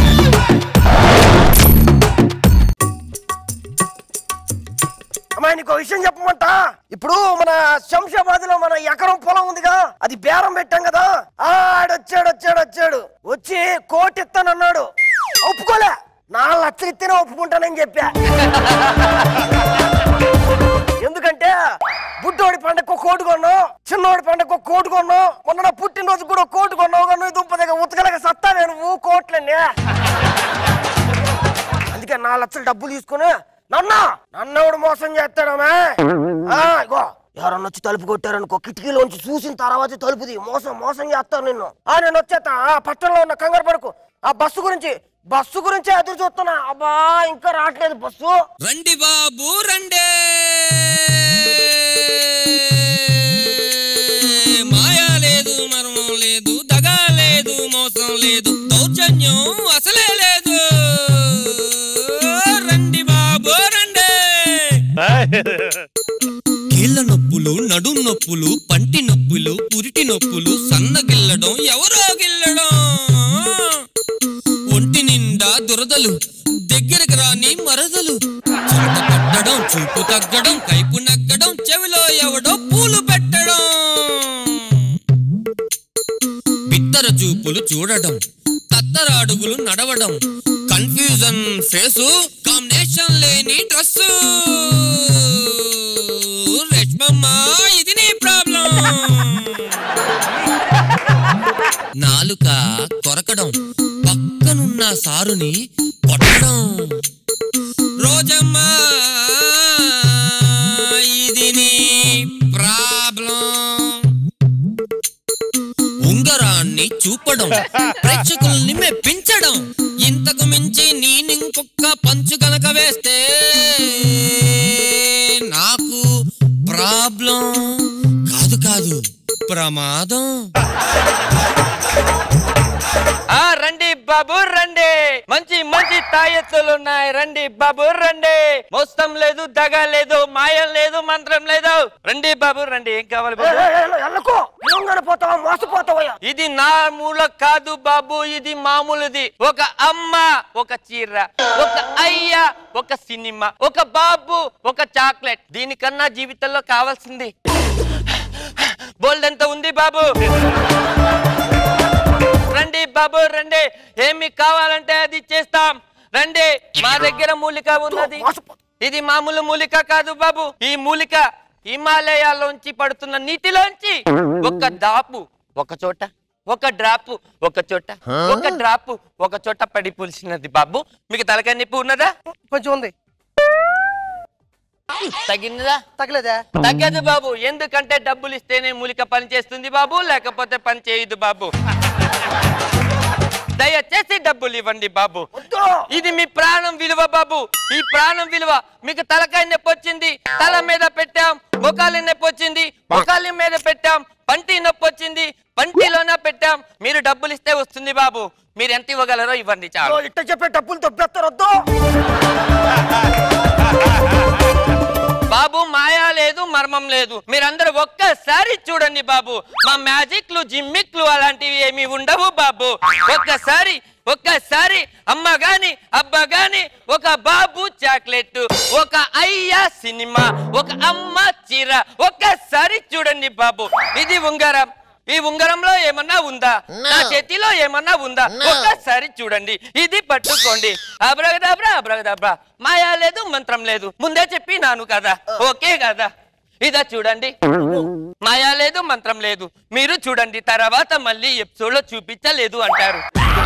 అమ్మా నీకు విషయం చెప్పమంటా ఇప్పుడు మన శంషాబాద్ లో మన ఎకరం పొలం ఉందిగా అది బేరం పెట్టాం కదా ఆడొచ్చాడు వచ్చాడు వచ్చాడు వచ్చి కోటి ఇస్తానన్నాడు ఒప్పుకోలే నాలుగు లక్షలు ఇస్తేనే ఒప్పుకుంటానని చెప్పా ఎందుకంటే బుడ్డోడి పండగ కోటు కొన్నావు చిన్నోడి పండగ కోటు కొన్నావు మొన్న నా పుట్టినరోజు కూడా ఒక కోటు కొన్నావు కానీ దుంప దగ్గర ఉతకలేక సత్తా నేను నువ్వు కోట్లండి అందుకే నాలుగు లక్షలు డబ్బులు తీసుకుని నన్న నన్నెవడు మోసం చేస్తాడమే ఆ, ఇగో ఎవరన్నా వచ్చి తలుపు కొట్టారనుకో కిటికీలోంచి చూసిన తర్వాత తలుపుది మోసం మోసం చేస్తారు నిన్ను ఆ నేను వచ్చేస్తా ఆ పట్టణంలో ఉన్న కంగారు పడుకు ఆ బస్సు గురించి బస్సు గురించి ఎదురు చూస్తున్నా అబ్బా ఇంకా రావట్లేదు బస్సు రండి బాబు రండే మాయా లేదు మర్మం లేదు దగా లేదు మోసం లేదు దౌర్జన్యం అసలే లేదు రండి బాబు రండే కీళ్ళ నొప్పులు నడుం నొప్పులు పంటి నొప్పులు పురిటి నొప్పులు సన్నగిల్లడం ఎవరో గిల్లడం ఒంటి నిండా దురదలు దగ్గరకు రాని మరదలు చెమట పట్టడం చూపు తగ్గడం కైపు నగ్గడం చూడటం తత్తర అడుగులు నడవడం కన్ఫ్యూజన్ ఫేసు కాంబినేషన్ లేని డ్రెస్ రేష్మమ్మ ఇది నీ ప్రాబ్లం నాలుక కొరకడం పక్కనున్న సారుని కొట్టడం రోజమ్మా ఇది నీ ప్రాబ్లం ఉంగరాన్ని చూపడం ప్రేక్షకుల్ని మెప్పించడం ఇంతకు మించి నేనింకొక్క పంచు కనుక వేస్తే నాకు ప్రాబ్లం కాదు కాదు ప్రమాదం ఆ రండి బాబు రండి మంచి మంచి తాయెత్తులు ఉన్నాయి రండి బాబు రండి మోస్తం లేదు దగ లేదు మాయం లేదు మంత్రం లేదు రండి బాబు రండి ఏం కావాలి బాబు పోతావా మోసపోతావయ్యా ఇది నా మూల కాదు బాబు ఇది మామూలుది ఒక అమ్మ ఒక చీర ఒక అయ్య ఒక సినిమా ఒక బాబు ఒక చాక్లెట్ దీనికన్నా జీవితంలో కావాల్సింది బోల్డ్ ఎంత ఉంది బాబు రండి బాబు రండి ఏమి కావాలంటే అది చేస్తాం రండి మా దగ్గర మూలిక ఉన్నది ఇది మామూలు మూలిక కాదు బాబు ఈ మూలిక హిమాలయాల్లోంచి పడుతున్న నీటిలోంచి ఒక దాపు ఒక చోట ఒక డ్రాపు ఒక చోట ఒక డ్రాపు ఒక చోట పడి పులిసినది బాబు మీకు తలకాయ నొప్పి ఉన్నదా కొంచెం ఉంది తగినదా తగలేదా తగ్గదు బాబు ఎందుకంటే డబ్బులు ఇస్తేనే మూలిక పని చేస్తుంది బాబు లేకపోతే పని చేయదు బాబు దయచేసి డబ్బులు ఇవ్వండి బాబు ఇది మీ ప్రాణం విలువ బాబు ఈ ప్రాణం విలువ మీకు తలకాయ నొప్పి వచ్చింది తల మీద పెట్టాం మొకాలి నొప్పి వచ్చింది మొకాలి మీద పెట్టాం పంటి నొప్పి వచ్చింది పంటిలోన పెట్టాం మీరు డబ్బులు ఇస్తే వస్తుంది బాబు మీరు ఎంత ఇవ్వగలరో ఇవ్వండి చాలు ఇట్ట చెప్పే డబ్బులు దొబ్బెత్తరొద్దు బాబు మాయా లేదు మర్మం లేదు మీరందరూ ఒక్కసారి చూడండి బాబు మా మ్యాజిక్లు జిమ్మిక్లు అలాంటివి ఏమి ఉండవు బాబు ఒక్కసారి ఒక్కసారి అమ్మ గాని అబ్బా గాని ఒక బాబు చాక్లెట్ ఒక అయ్య సినిమా ఒక అమ్మ చీర ఒక్కసారి చూడండి బాబు ఇది ఉంగరం ఈ ఉంగరంలో ఏమన్నా ఉందా నా చేతిలో ఏమన్నా ఉందా ఒక్కసారి చూడండి ఇది పట్టుకోండి అబ్రగదబ్రా అబ్రగదబ్రా మాయా లేదు మంత్రం లేదు ముందే చెప్పినాను కదా ఓకే కదా ఇదా చూడండి మాయా లేదు మంత్రం లేదు మీరు చూడండి తర్వాత మళ్ళీ ఎపిసోడ్ లో చూపించలేదు అంటారు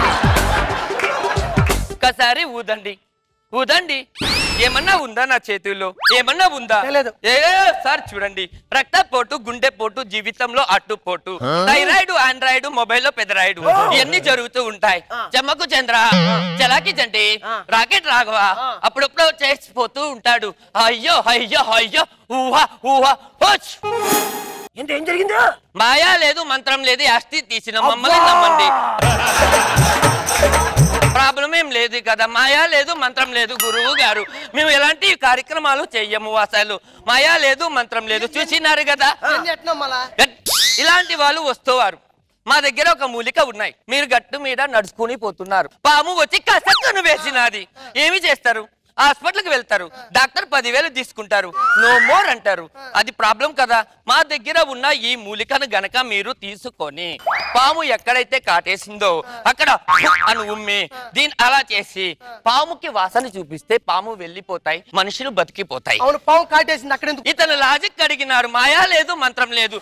ఒక్కసారి ఊదండి ఊదండి ఏమన్నా ఉందా నా చేతుల్లో ఏమన్నా ఉందా ఏ సార్ చూడండి రక్తపోటు గుండెపోటు జీవితంలో అట్టుపోటు థైరాయిడ్ ఆండ్రాయిడ్ మొబైల్ లో పెదరాయిడ్ ఇవన్నీ జరుగుతూ ఉంటాయి చెమ్మకు చంద్ర చలాకి చంటి రాకెట్ రాఘవ అప్పుడప్పుడు చేసిపోతూ ఉంటాడు అయ్యో అయ్యో అయ్యో ఊహా ఊహా హోచ్ ఏం జరిగింది మాయా లేదు మంత్రం లేదు అస్థి తీసిన మమ్మల్ని నమ్మండి ప్రాబ్లం ఏం లేదు కదా మాయా లేదు మంత్రం లేదు గురువు గారు మేము ఎలాంటి కార్యక్రమాలు చెయ్యము అసలు మాయా లేదు మంత్రం లేదు చూసినారు కదా ఇలాంటి వాళ్ళు వస్తువారు మా దగ్గర ఒక మూలిక ఉన్నాయి మీరు గట్టు మీద నడుచుకుని పోతున్నారు పాము వచ్చి కసక్కను వేసినది ఏమి చేస్తారు హాస్పిటల్కి వెళ్తారు డాక్టర్ పదివేలు తీసుకుంటారు నో మోర్ అంటారు అది ప్రాబ్లం కదా మా దగ్గర ఉన్న ఈ మూలికను గనక మీరు తీసుకొని పాము ఎక్కడైతే కాటేసిందో అక్కడ అని ఉమ్మి దీన్ని అలా చేసి పాముకి వాసన చూపిస్తే పాము వెళ్ళిపోతాయి మనుషులు బతికిపోతాయి అవును పాము కాటేసింది అక్కడ ఎందుకు ఇతను లాజిక్ అడిగినారు మాయా లేదు మంత్రం లేదు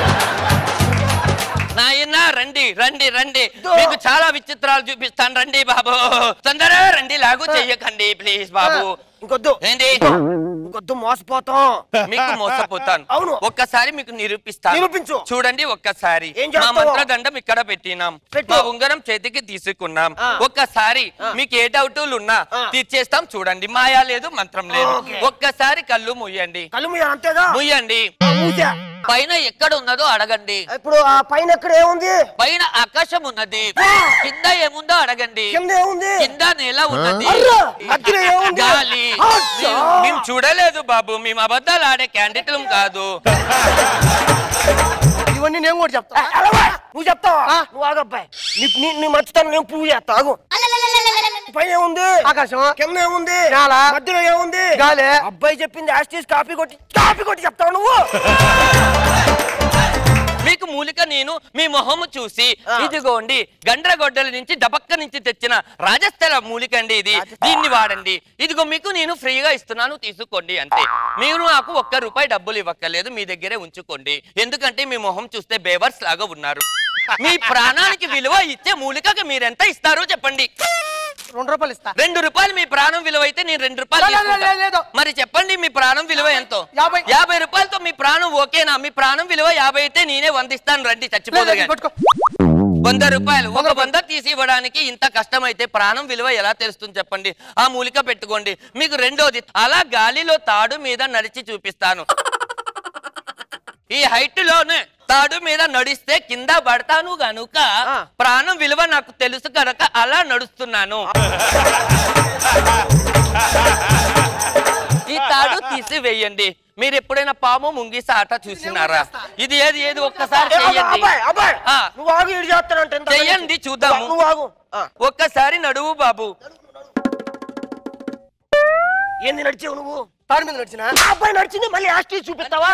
నాయన రండి రండి రండి మీకు చాలా విచిత్రాలు చూపిస్తాను రండి బాబు తొందరగా రండి లాగు చెయ్యకండి ప్లీజ్ బాబు ఇంకొద్దు ఏంటి ఇంకొద్దు మోసపోతాం మీకు మోసపోతాను అవును ఒక్కసారి మీకు నిరూపిస్తాను నిరూపించు. చూడండి ఒక్కసారి ఏం మా చేస్తావు? మంత్రదండం ఇక్కడ పెట్టినాం పెట్టు. మా ఉంగరం చేతికి తీసుకున్నాం ఒక్కసారి మీకు ఏ డౌట్లు ఉన్నా తీర్చేస్తాం చూడండి మాయా లేదు మంత్రం లేదు ఓకే. ఒక్కసారి కళ్ళు ముయ్యండి కళ్ళు ముయ్యాలి అంతేగా ముయ్యండి మూసా. పైన ఎక్కడ ఉన్నదో అడగండి ఇప్పుడు ఆ పైన ఎక్కడ ఏముంది పైన ఆకాశం ఉన్నది కింద ఏముందో అడగండి కింద ఏముంది కింద నేల ఉన్నది అర్రా, మధ్యలో ఏముంది? గాలి అచ్చా. మేము- మేము చూడలేదు బాబు మేము అబద్ధాలు ఆడే క్యాండిడేట్లు కాదు ఇవన్నీ నేను కూడా చెప్తా నువ్వు చెప్తావా నువ్వు ఆగబ్బాయి నీ నీ- నీ మంచితనం నేను పువ్వు చేస్తా ఆగు పైన ఏముంది ఆకాశం కింద ఏముంది మధ్యలో ఏముంది గాలి అబ్బాయి చెప్పింది యాస్టీస్ కాపీ కొట్టి కాపీ కొట్టి చెప్తావు నువ్వు మీకు మూలిక నేను మీ మొహము చూసి ఇదిగోండి గండ్రగొడ్డల నుంచి డబక్క నుంచి తెచ్చిన రాజస్థల మూలిక అండి ఇది దీన్ని వాడండి ఇదిగో మీకు నేను ఫ్రీగా ఇస్తున్నాను తీసుకోండి అంతే మీరు నాకు ఒక్క రూపాయి డబ్బులు ఇవ్వక్కర్లేదు మీ దగ్గరే ఉంచుకోండి ఎందుకంటే మీ మొహం చూస్తే బేవర్స్ లాగా ఉన్నారు మీ ప్రాణానికి విలువ ఇచ్చే మూలికకి మీరెంత ఇస్తారో చెప్పండి రెండు రూపాయలు ఇస్తా రెండు రూపాయలు మీ ప్రాణం విలువ అయితే నేను రెండు రూపాయలు లే, లే, లే, తీసుకుంటా. లేదు. మరి చెప్పండి మీ ప్రాణం విలువ ఎంతో యాభై. యాభై రూపాయలతో మీ ప్రాణం ఓకేనా మీ ప్రాణం విలువ యాభై అయితే నేనే వందిస్తాను రండి చచ్చిపోదు లేదు, పట్టుకో. వంద రూపాయలు ఒక వంద తీసి ఇవ్వడానికి ఇంత కష్టమైతే ప్రాణం విలువ ఎలా తెలుస్తుంది చెప్పండి ఆ మూలిక పెట్టుకోండి మీకు రెండోది అలా గాలిలో తాడు మీద నడిచి చూపిస్తాను ఈ హైట్ లోనే తాడు మీద నడిస్తే కింద పడతాను గనుక ప్రాణం విలువ నాకు తెలుసు కనుక అలా నడుస్తున్నాను ఈ తాడు తీసి వేయండి మీరు ఎప్పుడైనా పాము ముంగిస ఆట చూసినారా ఇది ఏది ఏది ఒక్కసారి ఏ, చెయ్యండి అబ్బాయి, అబ్బాయి, ఆ, నువ్వు ఆగు ఇటు చేస్తానంటే ఎంత చెయ్యండి చూద్దాము నువ్వు ఆగు ఆ. ఒక్కసారి నడువు బాబు ఏంది నడిచావు నువ్వు తాడు మీద నడిచినా ఆ అబ్బాయి నడిచింది మళ్ళీ యాస్టీ చూపిస్తావా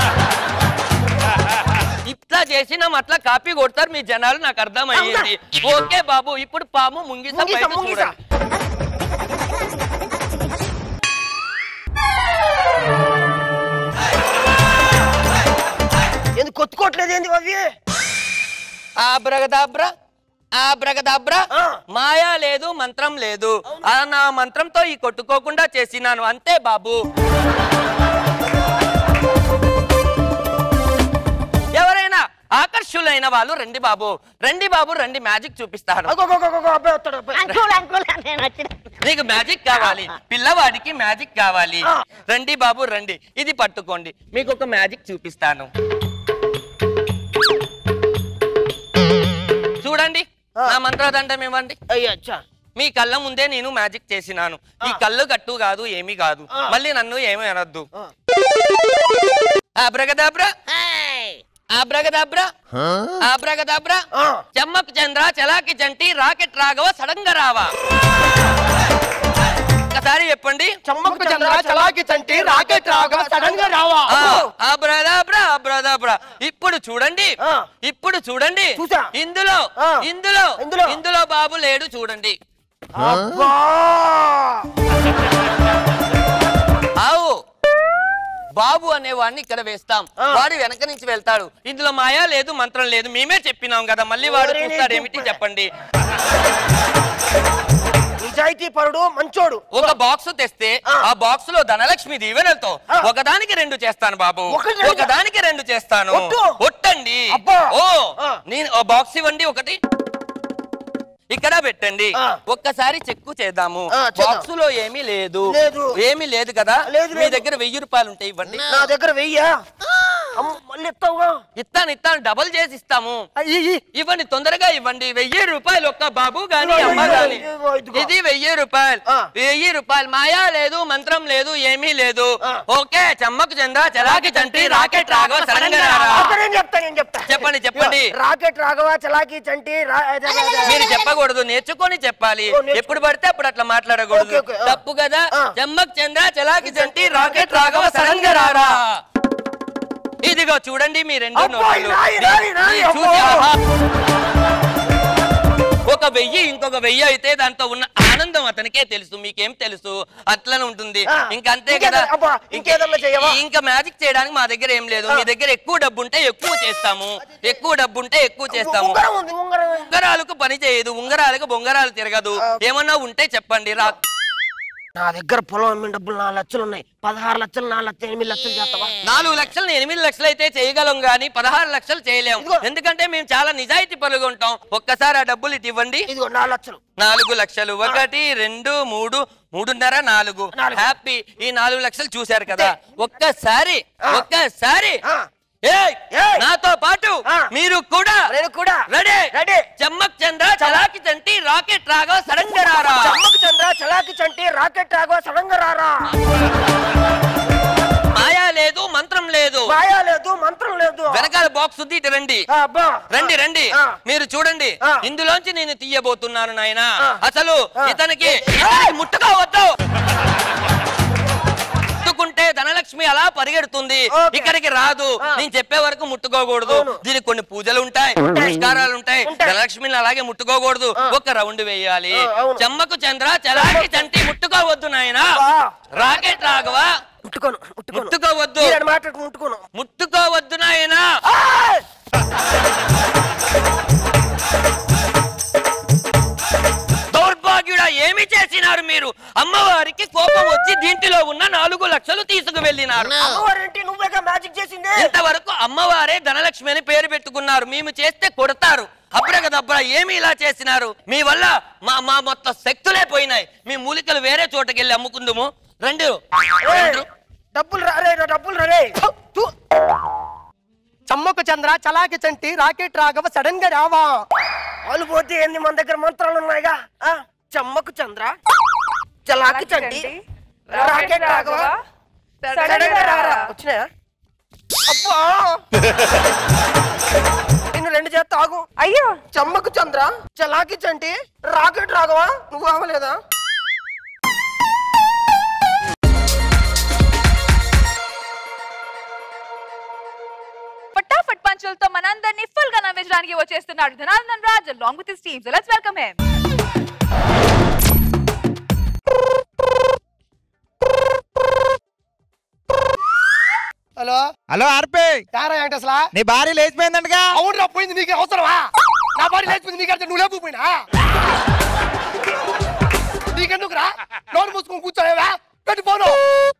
ఇట్లా చేసినాం అట్లా కాపీ కొడతారు మీ జనాలు నాకు అర్థమయ్యింది ఓకే బాబు ఇప్పుడు పాము ముంగిస ముంగిస, బయట ముంగిస. చూడండి. ఏంది కొట్టుకోవట్లేదు ఏంది అవి ఆ బ్రగదాబ్రా ఆ బ్రగదాబ్రా మాయా లేదు మంత్రం లేదు ఆ నా మంత్రంతో ఈ కొట్టుకోకుండా చేసినాను అంతే బాబు ఎవరైనా ఆకర్షులైన వాళ్ళు రండి బాబు రండి బాబు రండి మ్యాజిక్ చూపిస్తాను అబ్బాయి వస్తాడు అబ్బాయి నీకు మ్యాజిక్ కావాలి పిల్లవాడికి మ్యాజిక్ కావాలి రండి బాబు రండి ఇది పట్టుకోండి మీకు ఒక మ్యాజిక్ చూపిస్తాను చూడండి నా మంత్రదండం ఇవ్వండి అయ్యా మీ కళ్ళ ముందే నేను మ్యాజిక్ చేసినాను ఈ కళ్ళు గట్టు కాదు ఏమీ కాదు మళ్ళీ నన్ను ఏమీ అనొద్దు అబ్రగదాబ్రా అబ్రగదాబ్రా అబ్రగదాబ్రా చెమ్మక్ చంద్ర చలాకి జంటి రాకెట్ రాఘవ సడంగా రావా ఒకసారి చెప్పండి చమ్మకు చంద్ర చలాకి చంటి రాకెట్ రాఘవ సడన్ గా రావా ఆ, అబ్రదాబ్రా అబ్రదాబ్రా ఇప్పుడు చూడండి ఇప్పుడు చూడండి ఇందులో ఇందులో ఇందులో బాబు లేడు చూడండి ఆవు బాబు అనేవాడిని ఇక్కడ వేస్తాం వాడు వెనక నుంచి వెళ్తాడు ఇందులో మాయా లేదు మంత్రం లేదు మేమే చెప్పినాం కదా మళ్ళీ వాడు ఓరే నీ చూస్తాడు ఏమిటి చెప్పండి నిజాయితీ పరుడు మంచోడు ఒక బాక్స్ తెస్తే ఆ బాక్స్ లో ధనలక్ష్మి దీవెనలతో ఒకదానికి రెండు చేస్తాను బాబు ఒకటి రెండా? ఒకదానికి రెండు చేస్తాను ఒట్టు? ఒట్టండి ఓ నేను ఓ బాక్స్ ఇవ్వండి ఒకటి ఇక్కడ పెట్టండి ఒక్కసారి చెక్కు చేద్దాము ఆ, చేద్దాం. బాక్స్ లో ఏమీ లేదు లేదు. ఏమీ లేదు కదా లేదు, మీ లేదు. దగ్గర వెయ్యి రూపాయలు ఉంటాయి ఇవ్వండి నా దగ్గర వెయ్యా అమ్మ, మళ్ళీ ఇస్తావుగా ఇస్తాను ఇస్తాను డబల్ చేసి ఇస్తాము ఇవ్వండి తొందరగా ఇవ్వండి వెయ్యి రూపాయలు ఒక్క బాబు గాని ఇదిగో, అమ్మ ఇదిగో, గాని ఇదిగో, ఇదిగో. ఇది వెయ్యి రూపాయలు వెయ్యి రూపాయలు మాయా లేదు మంత్రం లేదు ఏమీ లేదు ఓకే చమ్మకు చంద్ర చలాకి చంటి రాకెట్ రాఘవ సడన్గా రారా. ఒక నేను చెప్తా నేను చెప్తా చెప్పండి చెప్పండి ఇదిగో, రాకెట్ రాఘవ చలాకి చంటి రా- అదే, అదే, అదే. మీరు చెప్పకూడదు నేర్చుకొని చెప్పాలి ఎప్పుడు పడితే అప్పుడు అట్లా మాట్లాడకూడదు ఓకే, ఓకే, ఆ. తప్పు కదా చమ్మక్ చంద్ర చలాకి చంటి రాకెట్ రాఘవ సడన్ గా రారా ఇదిగో చూడండి మీ రెండు అబ్బాయి, నోట్లు రాయి, రాయి, రాయి, మీరు చూసి అమ్మో. ఆహా. ఒక వెయ్యి ఇంకొక వెయ్యి అయితే దాంతో ఉన్న ఆనందం అతనికే తెలుసు మీకేం తెలుసు అట్లనే ఉంటుంది ఆ, ఇంకా అంతే ఇంకేదా- కదా అబ్బా, ఇంకేదన్నా చేయవా? ఇంకా మ్యాజిక్ చేయడానికి మా దగ్గర ఏం లేదు మీ దగ్గర ఎక్కువ డబ్బు ఉంటే ఎక్కువ చేస్తాము ఎక్కువ డబ్బు ఉంటే ఎక్కువ చేస్తాము ఉంగరం ఉంది ఉంగరం ఉంగరాలకు పని చేయదు ఉంగరాలకు బొంగరాలు తిరగదు ఏమన్నా ఉంటే చెప్పండి రా నా దగ్గర పొలం అమ్మిన డబ్బులు నాలుగు లక్షలు ఉన్నాయి పదహారు లక్షలు నాలుగు లక్షలు ఎనిమిది లక్షలు చేస్తావా నాలుగు లక్షలు ఎనిమిది లక్షలు అయితే చేయగలం గానీ పదహారు లక్షలు చేయలేము ఎందుకంటే మేము చాలా నిజాయితీ పరుగు ఉంటాం ఒక్కసారి ఆ డబ్బులు ఇటు ఇవ్వండి ఇదిగో నాలుగు లక్షలు నాలుగు లక్షలు ఒకటి రెండు మూడు మూడున్నర నాలుగు హ్యాపీ ఈ నాలుగు లక్షలు చూశారు కదా ఒక్కసారి ఒక్కసారి ఏయ్, నాతో పాటు మీరు కూడా నేను కూడా ready ready Chammak Chandra Chalaki Chanti Rocket Raghava sudden గా రారా చమ్మకు చంద్ర చలాకి చంటి రాకెట్ రాఘవ సడన్ గా రారా మాయా లేదు మంత్రం లేదు మాయా లేదు మంత్రం లేదు వెనకాల బాక్స్ ఉంది ఇటు రండి ఆ, అబ్బా రండి రండి మీరు చూడండి ఇందులోంచి నేను తీయబోతున్నాను నాయన అసలు ఇతనికి ఇతనికి ముట్టుకోవద్దు ముట్టుకుంటే ధనలక్ష్మి ధనలక్ష్మి అలా పరిగెడుతుంది ఇక్కడికి రాదు నేను చెప్పే వరకు ముట్టుకోకూడదు దీనికి కొన్ని పూజలు ఉంటాయి పురస్కారాలు ఉంటాయి ధనలక్ష్మిని అలాగే ముట్టుకోకూడదు ఒక రౌండ్ వేయాలి చెమ్మకు చంద్ర చలాకి చంటి ముట్టుకోవద్దు నాయనా రాకెట్ రాఘవ ముట్టుకోను ముట్టుకోవద్దు మీరు మాట ముట్టుకోను ముట్టుకోవద్దు నాయనా దౌర్భాగ్యుడా ఏమి చేసినారు మీరు అమ్మవారికి కోపం వచ్చి దీంట్లో ఉన్న నాలుగు లక్షలు తీసుకు వెళ్ళినారు అమ్మవారంటే నువ్వేగా మ్యాజిక్ చేసింది ఇంతవరకు అమ్మవారే ధనలక్ష్మి అని పేరు పెట్టుకున్నారు మేము చేస్తే కొడతారు అబ్రగదబ్రా ఏమి ఇలా చేసినారు మీ వల్ల మా మా మొత్తం శక్తులే పోయినాయి మీ మూలికలు వేరే చోటకి వెళ్ళి అమ్ముకుందుము రెండు రెండు డబ్బులు రారే నా డబ్బులు రారే చమ్మకు చంద్ర చలాకి చంటి రాకెట్ రాఘవ సడన్ గా రావా వాళ్ళు పోతే ఏంది మన దగ్గర మంత్రాలు ఉన్నాయిగా ఆ, చమ్మకు చంద్ర చలాకి చండి రాకెట్ రాఘవ సడన్ గా రారా వచ్చినాయా అబ్బా నిన్ను రెండు చేత ఆగు అయ్యో చమ్మకు చంద్ర చలాకి చంటి రాకెట్ రాఘవ నువ్వు ఆగలేదా ఫటాఫట్ పంచులతో మనందరినీ ఫుల్ గా నవ్వించడానికి వచ్చేస్తున్నాడు Dhananandan Raj along with his team so let's welcome him hello hello ఆర్పే యారా ఏంటి అసలు నీ భార్య లేచిపోయిందంటగా అవునరా పోయింది నీకు అవసరమా నా బాడీ లేచిపోయింది నీకంటే నువ్వు లేకపోయినా నీకెందుకురా నోరు మూసుకొని కూర్చోలేవా పెట్టి పోను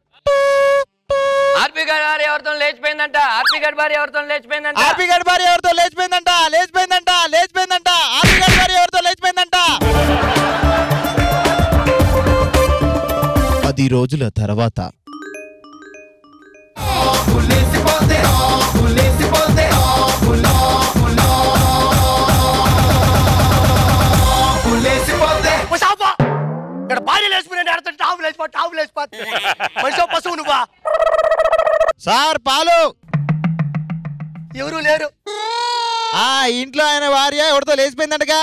ఆర్పి గారి ఎవరితో లేచిపోయిందంట ఆర్పి గారి భార్య ఎవరితో లేచిపోయిందంట ఆర్పి గారి భార్య ఎవరితో లేచిపోయిందంట లేచిపోయిందంట లేచిపోయిందంట ఆర్పి గారి భార్య ఎవరితో లేచిపోయిందంట పది రోజుల తర్వాత షాపా ఇక్కడ భార్య లేచిపోయిన ఆడుతుంటే టాపు లేచిపో టాపు లేచిపోతే మనిషి పశువు నువ్వా సార్ పాలు ఎవరు లేరు ఆ ఇంట్లో ఆయన భార్య ఎవరితో లేచిపోయిందంటగా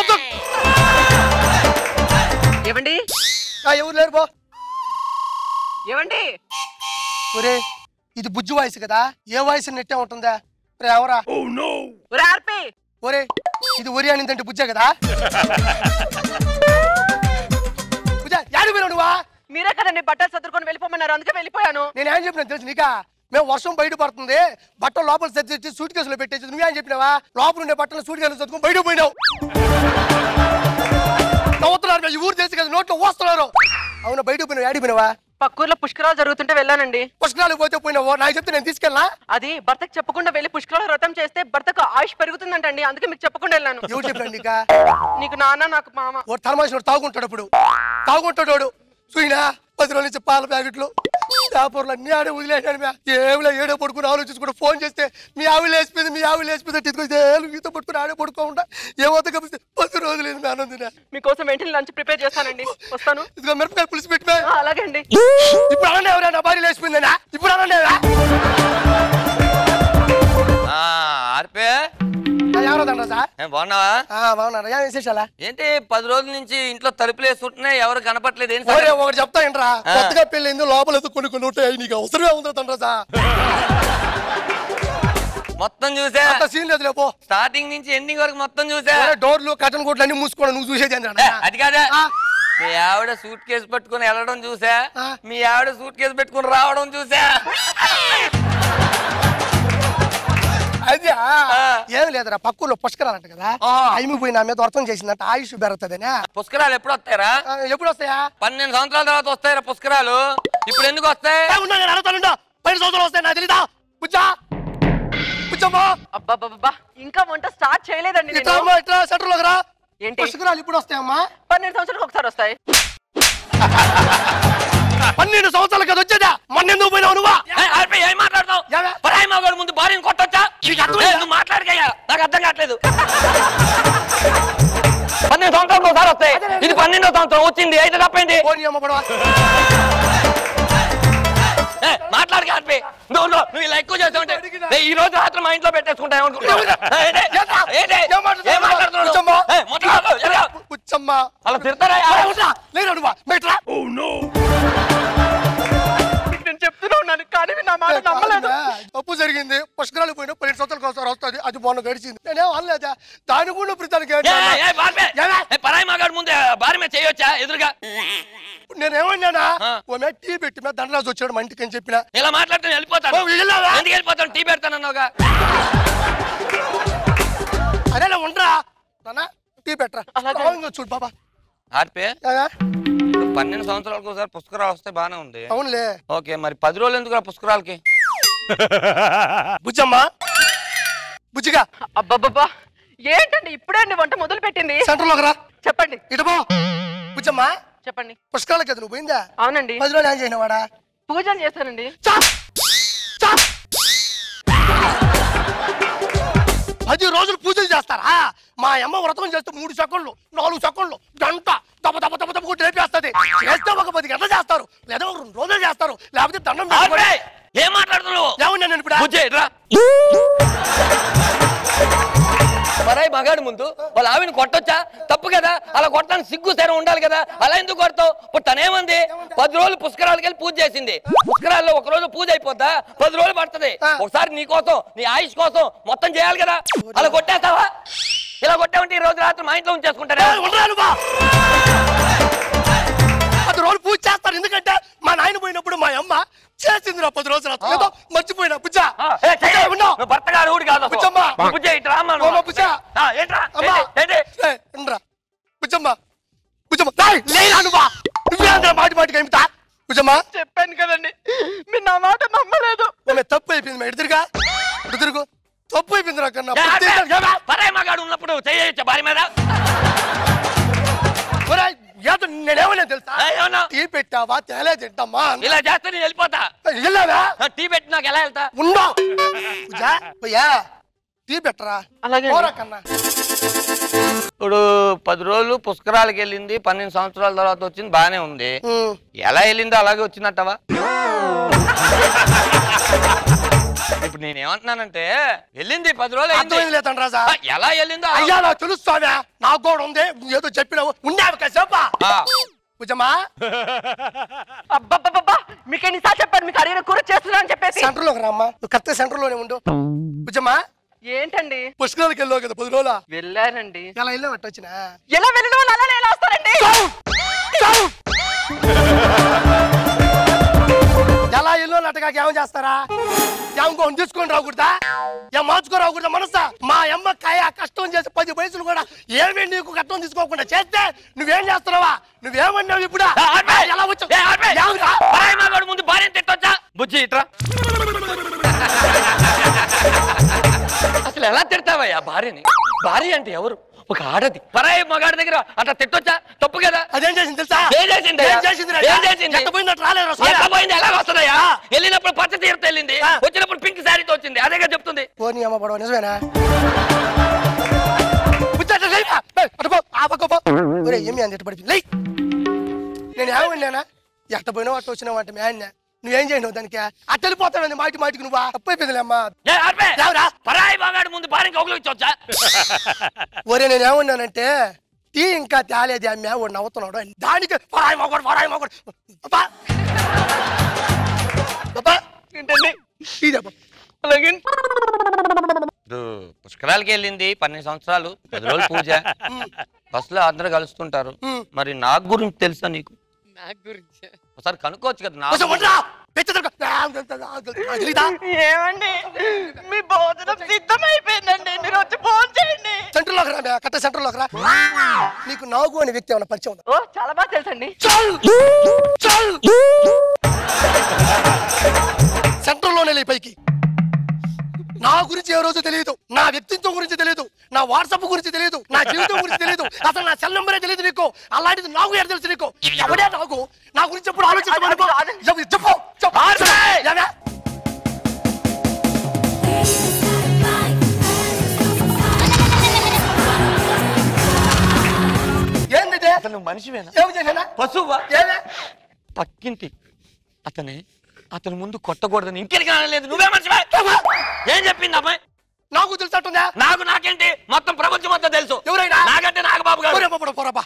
ఏమండి ఎవరు లేరు పో ఏమండి ఒరే ఇది బుజ్జి వాయిస్ కదా ఏ వాయిస్ నెట్టే ఉంటుందా రే ఎవరా ఒరే ఆర్పి ఒరే ఇది ఒరి అనిందంటే బుజ్జే కదా బుజ్జా యాడికి పోయినావు నువ్వా మీరే కదండి బట్టలు సర్దుకొని వెళ్ళిపోమన్నారు అందుకే వెళ్ళిపోయాను నేనేం చెప్పినా తెలుసు నీకా మేము వర్షం బయట పడుతుంది బట్టలు లోపల తెచ్చి సూట్ కేసులో పెట్టేసి నువ్వేం చెప్పినావా లోపల ఉండే బట్టలు సూట్ కేసులో చదువుకొని బయట పోయినావు నవ్వుతున్నారు ఈ ఊరు తెలిసి కదా నోట్లో వస్తున్నారు అవునా బయట పోయినావు యాడికి పోయినావా పక్కూర్లో పుష్కరాలు జరుగుతుంటే వెళ్ళానండి పుష్కరాలకు పోతే పోయినావు నాకు చెప్తే నేను తీసుకెళ్ళా అది భర్తకు చెప్పకుండా వెళ్ళి పుష్కరాల వ్రతం చేస్తే భర్తకు ఆయుష్ పెరుగుతుందంటండి అందుకే మీకు చెప్పకుండా వెళ్ళాను ఎవరు చెప్పాడు నీకా నీకు నాన్న నాకు మామ ఓ థర్మాసిన తాగుంటాడు అప్పుడు తాగుంటాడు వాడు చూయినా పది రోజుల నుంచి పాల ప్యాకెట్లు పేపర్లు అన్ని ఆడే వదిలేసాను మ్యా ఏమిలే ఏడో పడుకుని ఆలోచించుకుంటూ ఫోన్ చేస్తే మీ ఆవి లేచిపోయింది మీ ఆవి లేచిపోయింది తీసుకొచ్చి ఏళ్ళు ఈత పట్టుకుని ఆడే పడుకోకుండా ఏమవుతా కపిస్తే పది రోజులు మీ ఆనందిన మీకోసం వెంటనే లంచ్ ప్రిపేర్ చేస్తానండి వస్తాను ఇదిగో మిరపకాయలు పులిసి పెట్టినా అలాగే అండి ఇప్పుడు అనండి ఎవరా నా భార్య లేచిపోయిందనా ఇప్పుడు అనండి ఎవరా ఆ, ఆర్పే ఎవరో తండ్రా సార్ ఏం బాగున్నావా బాగున్నారా ఏం విశేషాలా ఏంటి పది రోజుల నుంచి ఇంట్లో తలుపులు వేసుకుంటున్నాయి ఎవరు కనపట్లేదు ఏంటి ఒరే సంగతి? ఒకటి చెప్తా ఏంట్రా ఆ. కొత్తగా పెళ్ళింది లోపల ఏదో కొన్ని కొన్ని ఉంటాయి నీకు అవసరమే ఉందా తండ్రా సార్ మొత్తం చూసా అంత సీన్ లేదు లేపో స్టార్టింగ్ నుంచి ఎండింగ్ వరకు మొత్తం చూసా డోర్లు కటన్ కోట్లు అన్ని మూసుకోవడం నువ్వు చూసేది ఏ, అది కాదా మీ ఆవిడ సూట్ కేసు పెట్టుకుని వెళ్ళడం చూసా మీ ఆవిడ సూట్ కేసు పెట్టుకుని రావడం చూసా అది ఏం లేదురా పక్కూర్లో పుష్కరాలంట కదా అయిమి పోయి నా మీద వర్తం చేసిందంట ఆయుష్ పెరుగుతుందని పుష్కరాలు ఎప్పుడు వస్తాయరా ఎప్పుడు వస్తాయా పన్నెండు సంవత్సరాల తర్వాత వస్తాయరా పుష్కరాలు ఇప్పుడు ఎందుకు వస్తాయి అడుగుతానుండా పది సంవత్సరాలు వస్తాయి నాకు తెలీదా బుజ్జా బుజ్జమ్మా అబ్బబ్బబ్బా ఇంకా వంట స్టార్ట్ చేయలేదండి ఇట్లా నేను అమ్మా, ఇట్లా సెంటర్ లోకి రా ఏంటి పుష్కరాలు ఇప్పుడు వస్తాయమ్మా పన్నెండు సంవత్సరాలకు ఒకసారి వస్తాయి పన్నెండు సంవత్సరాలు కదా వచ్చేదా మొన్న ఎందుకు పోయినావు నువ్వా ఏం మాట్లాడతావు పరాయి మగాడు ముందు భార్యను కొట్టొచ్చా ఏ, నువ్వు మాట్లాడకయ్యా నాకు అర్థం కావట్లేదు పన్నెండు సంవత్సరాలు ఒకసారి వస్తాయి ఇది పన్నెండో సంవత్సరం వచ్చింది అయితే తప్పేంటి ఏ, మాట్లాడక ఆర్పి నువ్వు నువ్వు నువ్వు ఇలా ఎక్కువ చేస్తా ఉంటే నేను ఈ రోజు రాత్రి మా ఇంట్లో పెట్టేసుకుంటా ఏమనుకుంటున్నావు? ఏ, ఏంటి? ఏంటి? ఏం మాట్లాడుతున్నావు? ఏ, మాట్లాడు, ఎరగా. బుచ్చమ్మా అలా తిడతారా లేరా నువ్వా మెట్రా నేను చెప్తూనే ఉన్నాను కానీ పుష్కరాలు పోయినా పన్నెండు సంవత్సరాలకు ఒకసారి వస్తుంది అది మొన్న గడిచింది నేనేం అనలేదా దాని కూడా ఇప్పుడు దానికి ఏ, ఏ, బార్బే! ఏ, పరాయి మగాడు ముందే భార్య మీద చేయొచ్చా ఎదురుగా నేనేమన్నానా ఓ మీద టీ పెట్టి మీద దండరాజు వచ్చాడు మా ఇంటికి అని చెప్పిన ఇలా మాట్లాడితే నేను వెళ్ళిపోతాను ఓ, వెళ్ళావా? ఎందుకు వెళ్ళిపోతాను టీ పెడతానన్నావుగా అరేలా ఉండరా నాన్న టీ పెట్టరా స్ట్రాంగ్గా చూడు బాబా ఆర్పే పన్నెండు సంవత్సరాలకు ఒకసారి పుష్కరాలు వస్తే బానే ఉంది అవునులే ఓకే మరి పది రోజులు ఎందుకు పుష్కరాలకి బుజ్జమ్మా బుజ్జిగా అబ్బబ్బబ్బా ఏంటండి ఇప్పుడే అండి వంట మొదలు పెట్టింది సెంటర్లోకి రా చెప్పండి ఇటు పో బుజ్జమ్మా చెప్పండి పుష్కరాలకి కదా నువ్వు పోయిందా అవునండి పది రోజులు ఏం చేయనవాడా పూజలు చేశానండి పది రోజులు పూజలు చేస్తారా మా అమ్మ వ్రతం చేస్తే మూడు సెకండ్లు నాలుగు సెకండ్లు గంట దెబ్బ దెబ్బ దెబ్బ దెబ్బ కొట్టి లేపేస్తుంది చేస్తే ఒక పది గంటలు చేస్తారు లేదా ఒక రెండు రోజులు చేస్తారు లేకపోతే దండం పెట్టుకొని- ఏం మాట్లాడుతున్నావు ఏమన్నా నేను ఇప్పుడు బుజ్జి, రా. పరాయి మగాడు ముందు వాళ్ళ ఆవిని కొట్టొచ్చా తప్పు కదా అలా కొట్టడానికి సిగ్గు సరే ఉండాలి కదా అలా ఎందుకు కొడతావు ఇప్పుడు తనేమంది పది రోజులు పుష్కరాలకి వెళ్ళి పూజ చేసింది పుష్కరాల్లో ఒక రోజు పూజ అయిపోద్దా పది రోజులు పడుతుంది ఒకసారి నీ కోసం నీ ఆయుష్ కోసం మొత్తం చేయాలి కదా అలా కొట్టేస్తావా ఇలా కొట్టామంటే ఈ రోజు రాత్రి మా ఇంట్లో ఉంచేసుకుంటారా పది రోజులు పూజ చేస్తారు ఎందుకంటే మా నాయన పోయినప్పుడు మా అమ్మ చేసింది రా పది రోజులు ఏదో మర్చిపోయినా బుజ్జ ఏ, చెయ్యి. నువ్వు భర్త గారు ఊడు కాదు అసలు. బుజ్జమ్మ బుజ్జి, ఇటు రామ్మా నువ్వు. ఓమా బుజ్జ ఆ, ఏంట్రా? అమ్మా ఏంటి? ఏంటి? ఏయ్, ఉండ్రా. బుజ్జమ్మ బుజ్జమ్మ ఏయ్, లేరా నువ్వా నువ్వే అందరూ మాటి మాటికి ఏమిటా బుజ్జమ్మ చెప్పాను కదండి మీరు నా మాట నమ్మలేదు ఆమె తప్పు అయిపోయింది మా ఎదురుగా ఎదురుగు తప్పు అయిపోయింది రా కన్నా ఏ, ఆపే. పరాయి మగాడు ఉన్నప్పుడు చేయొచ్చా భార్య మీద ఒరేయ్, ఏదో నేనేమన్నా తెలుసా టీ పెట్టావా తేలే తింటామా ఇలా చేస్తే నేను వెళ్ళిపోతా వెళ్ళావా టీ పెట్టి నాకు ఎలా వెళ్తా ఉండో పూజా పోయా టీ పెట్టరా అలాగే పోరా కన్నా ఇప్పుడు పది రోజులు పుష్కరాలకి వెళ్ళింది పన్నెండు సంవత్సరాల తర్వాత వచ్చింది బానే ఉంది ఎలా వెళ్ళిందో అలాగే వచ్చినట్టవా ఇప్పుడు నేను ఏమంటున్నానంటే వెళ్ళింది పది రోజులు అయింది. అర్థమైంది లేదండి రాజా ఆ, ఎలా వెళ్ళిందో అలా- అయ్యా నాకు తెలుస్తావా నాకు కూడా ఉంది నువ్వు ఏదో చెప్పినావు ఉన్నావు కాసేపా ఆ. పూజమ్మా అబ్బబ్బబ్బా మీకు ఎన్నిసార్లు చెప్పాను మీకు అడిగిన కూర చేస్తున్నా అని చెప్పేసి సెంటర్ లోకి రామ్మా నువ్వు కరెక్ట్ సెంటర్ లోనే ఉండు పూజమ్మా ఏంటండి పుష్కరాలకి వెళ్ళావు కదా పది రోజుల వెళ్ళానండి ఎలా వెళ్ళావు అట్ట వచ్చినా ఎలా వెళ్ళిన వాళ్ళు అలా ఎలా వస్తారండి ఎలా ఎల్లో అట్టగా ఏం చేస్తారా ఏమో తీసుకొని రాకూడదా ఏం మార్చుకో రాకూడదా మనసా మా అమ్మ కాయ కష్టం చేసి పది వయసులు కూడా ఏమీ నీకు కష్టం తీసుకోకుండా చేస్తే నువ్వేం చేస్తున్నావా నువ్వేమన్నావు ఇప్పుడు ఎలా వచ్చావు ఏమిరా? పరాయి మగాడు ముందు భార్యను తిట్టొచ్చా బుజ్జి ఇట్రా అసలు ఎలా తిడతావయ్యా భార్యని భార్య అంటే ఎవరు ఒక ఆడది పరాయి మగాడి దగ్గర అట్లా తిట్టొచ్చా తప్పు కదా అదేం చేసింది తెలుసా ఏం చేసింది ఏం చేసిందిరా? ఏం చేసింది ఎట్ట పోయిందో రాలేరా సోడా? ఎట్ట పోయింది ఎలా వస్తుందయ్యా వెళ్ళినప్పుడు పచ్చ తీరుతో వెళ్ళింది వచ్చినప్పుడు పింక్ శారీతో వచ్చింది అదేగా చెప్తుంది పోనీ అమ్మ పడవ నిజమేనా బుజ్జి అట్ట లేవా? ఏయ్, అటు పో, ఆ పక్క పో. ఒరేయ్, ఏమి అంది ఎట్ట పడిపోయింది? లేయ్. నేను ఏమన్నానా ఎట్ట పోయినావు అట్ట వచ్చినావు అంటే మేన్న నువ్వేం చేయను దానికి అట్ట వెళ్ళిపోతావు మాటి మాటికి నువ్వా తప్పు అయిపోయిందిలే అమ్మా ఏ, ఆర్పే. ఎవరా? పరాయి మగాడు ముందు భార్యకి ఒకలిచ్చొచ్చా ఒరే నేను ఏమన్నానంటే టీ ఇంకా తేలేదు అమ్మ వాడు నవ్వుతున్నాడు అని. దానికి పరాయి మొగడు పరాయి మొగడు అబ్బా. అబ్బా. టీ తెప్ప. అలాగే ఇప్పుడు పుష్కరాలకి వెళ్ళింది పన్నెండు సంవత్సరాలు పది రోజులు పూజ బస్ లో అందరూ కలుస్తుంటారు మరి నాకు గురించి తెలుసా నీకు నాకు గురించి ఒకసారి కనుక్కోవచ్చు కదా నా కొంచెం ఉండరా? పెచ్చదొరక. నాకు తెలీదా? ఏమండి మీ భోజనం సిద్ధమైపోయిందండి మీరు వచ్చి ఫోన్ చేయండి సెంటర్లోకి రా బే, కట్ట సెంటర్లోకి రా నీకు నాగు అనే వ్యక్తి ఏమైనా పరిచయం ఉందా ఓ చాలా బాగా తెలుసండి సెంటర్లోనే లే పైకి నా గురించి ఏ రోజు తెలియదు నా వ్యక్తిత్వం గురించి తెలియదు నా వాట్సాప్ గురించి తెలియదు నా జీవితం గురించి తెలియదు అసలు నా సెల్ నెంబరే తెలియదు నీకు అలాంటిది నాకు ఏడు తెలుసు నీకు ఎవడే నాకు నా గురించి ఎప్పుడు ఆలోచించమని చెప్పు చెప్పు ఏమే? ఏంది అసలు నువ్వు మనిషివేనా ఏమి చేశానా పశువా ఏమే పక్కింటి అతనే అతని ముందు కొట్టకూడదని ఇంకెరికి అనలేదు నువ్వే మనిషివే ఏం చెప్పింది అమ్మాయి నాకు తెలుసట్టుందా నాకు నాకేంటి మొత్తం ప్రపంచం మొత్తం తెలుసు ఎవరైనా నాకంటే నాగబాబు గారు ఒరే బాబు, పోరా బా.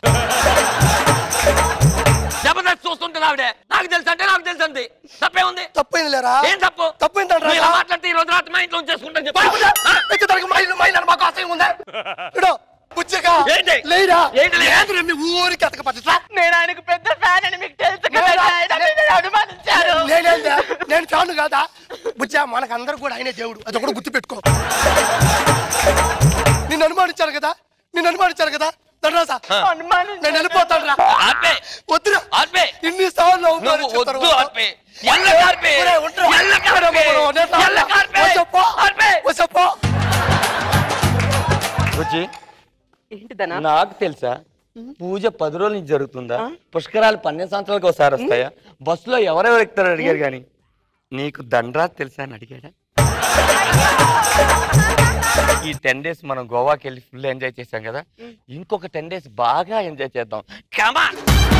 జబర్దస్త్ చూస్తుంటుంది ఆవిడే నాకు తెలుసు అంటే నాకు తెలుసు అంది తప్పే ఉంది తప్పైంది లేరా ఏం తప్పు తప్పైందంట నువ్వు ఇలా మాట్లాడితే ఈ రోజుల తర్వాత మా ఇంట్లో ఉంచేసుకుంటాను చెప్పు మా ఇల్లు మా ఇల్లు మాకు అసహ్యం ఉందా ఇడో బుజ్జగా ఏంటి? లేరా ఏంటి లే? ఏంటి మీ ఊరికి అతక పచ్చట్లా నేను ఆయనకు పెద్ద ఫ్యాన్ అని మీకు తెలుసు కదా ఆయన నన్ను అనుమానించారు నేనేందా నేను చాను కాదా బుజ్జా మనకు అందరూ కూడా ఆయనే దేవుడు అది ఒకటి గుర్తు పెట్టుకో నిన్ను అనుమానించాను కదా నిన్ను అనుమానించాను కదా దండరాసా నేను వెళ్ళిపోతాను రా ఆపే వద్దురా ఆపే ఇన్ని సార్లు నువ్వు వద్దు ఆపే ఎల్ల కార్పే ఎల్ల కార్పే ఎల్ల కార్పే ఆపే వచ్చి నాకు తెలుసా పూజ పది రోజుల నుంచి జరుగుతుందా పుష్కరాలు పన్నెండు సంవత్సరాలకు ఒకసారి వస్తాయా బస్సులో ఎవరెవరు ఎక్కుతారో అడిగారు కానీ నీకు దండ్రా తెలుసా అని అడిగాడా ఈ టెన్ డేస్ మనం గోవాకి వెళ్ళి ఫుల్ ఎంజాయ్ చేసాం కదా ఇంకొక టెన్ డేస్ బాగా ఎంజాయ్ చేద్దాం కమా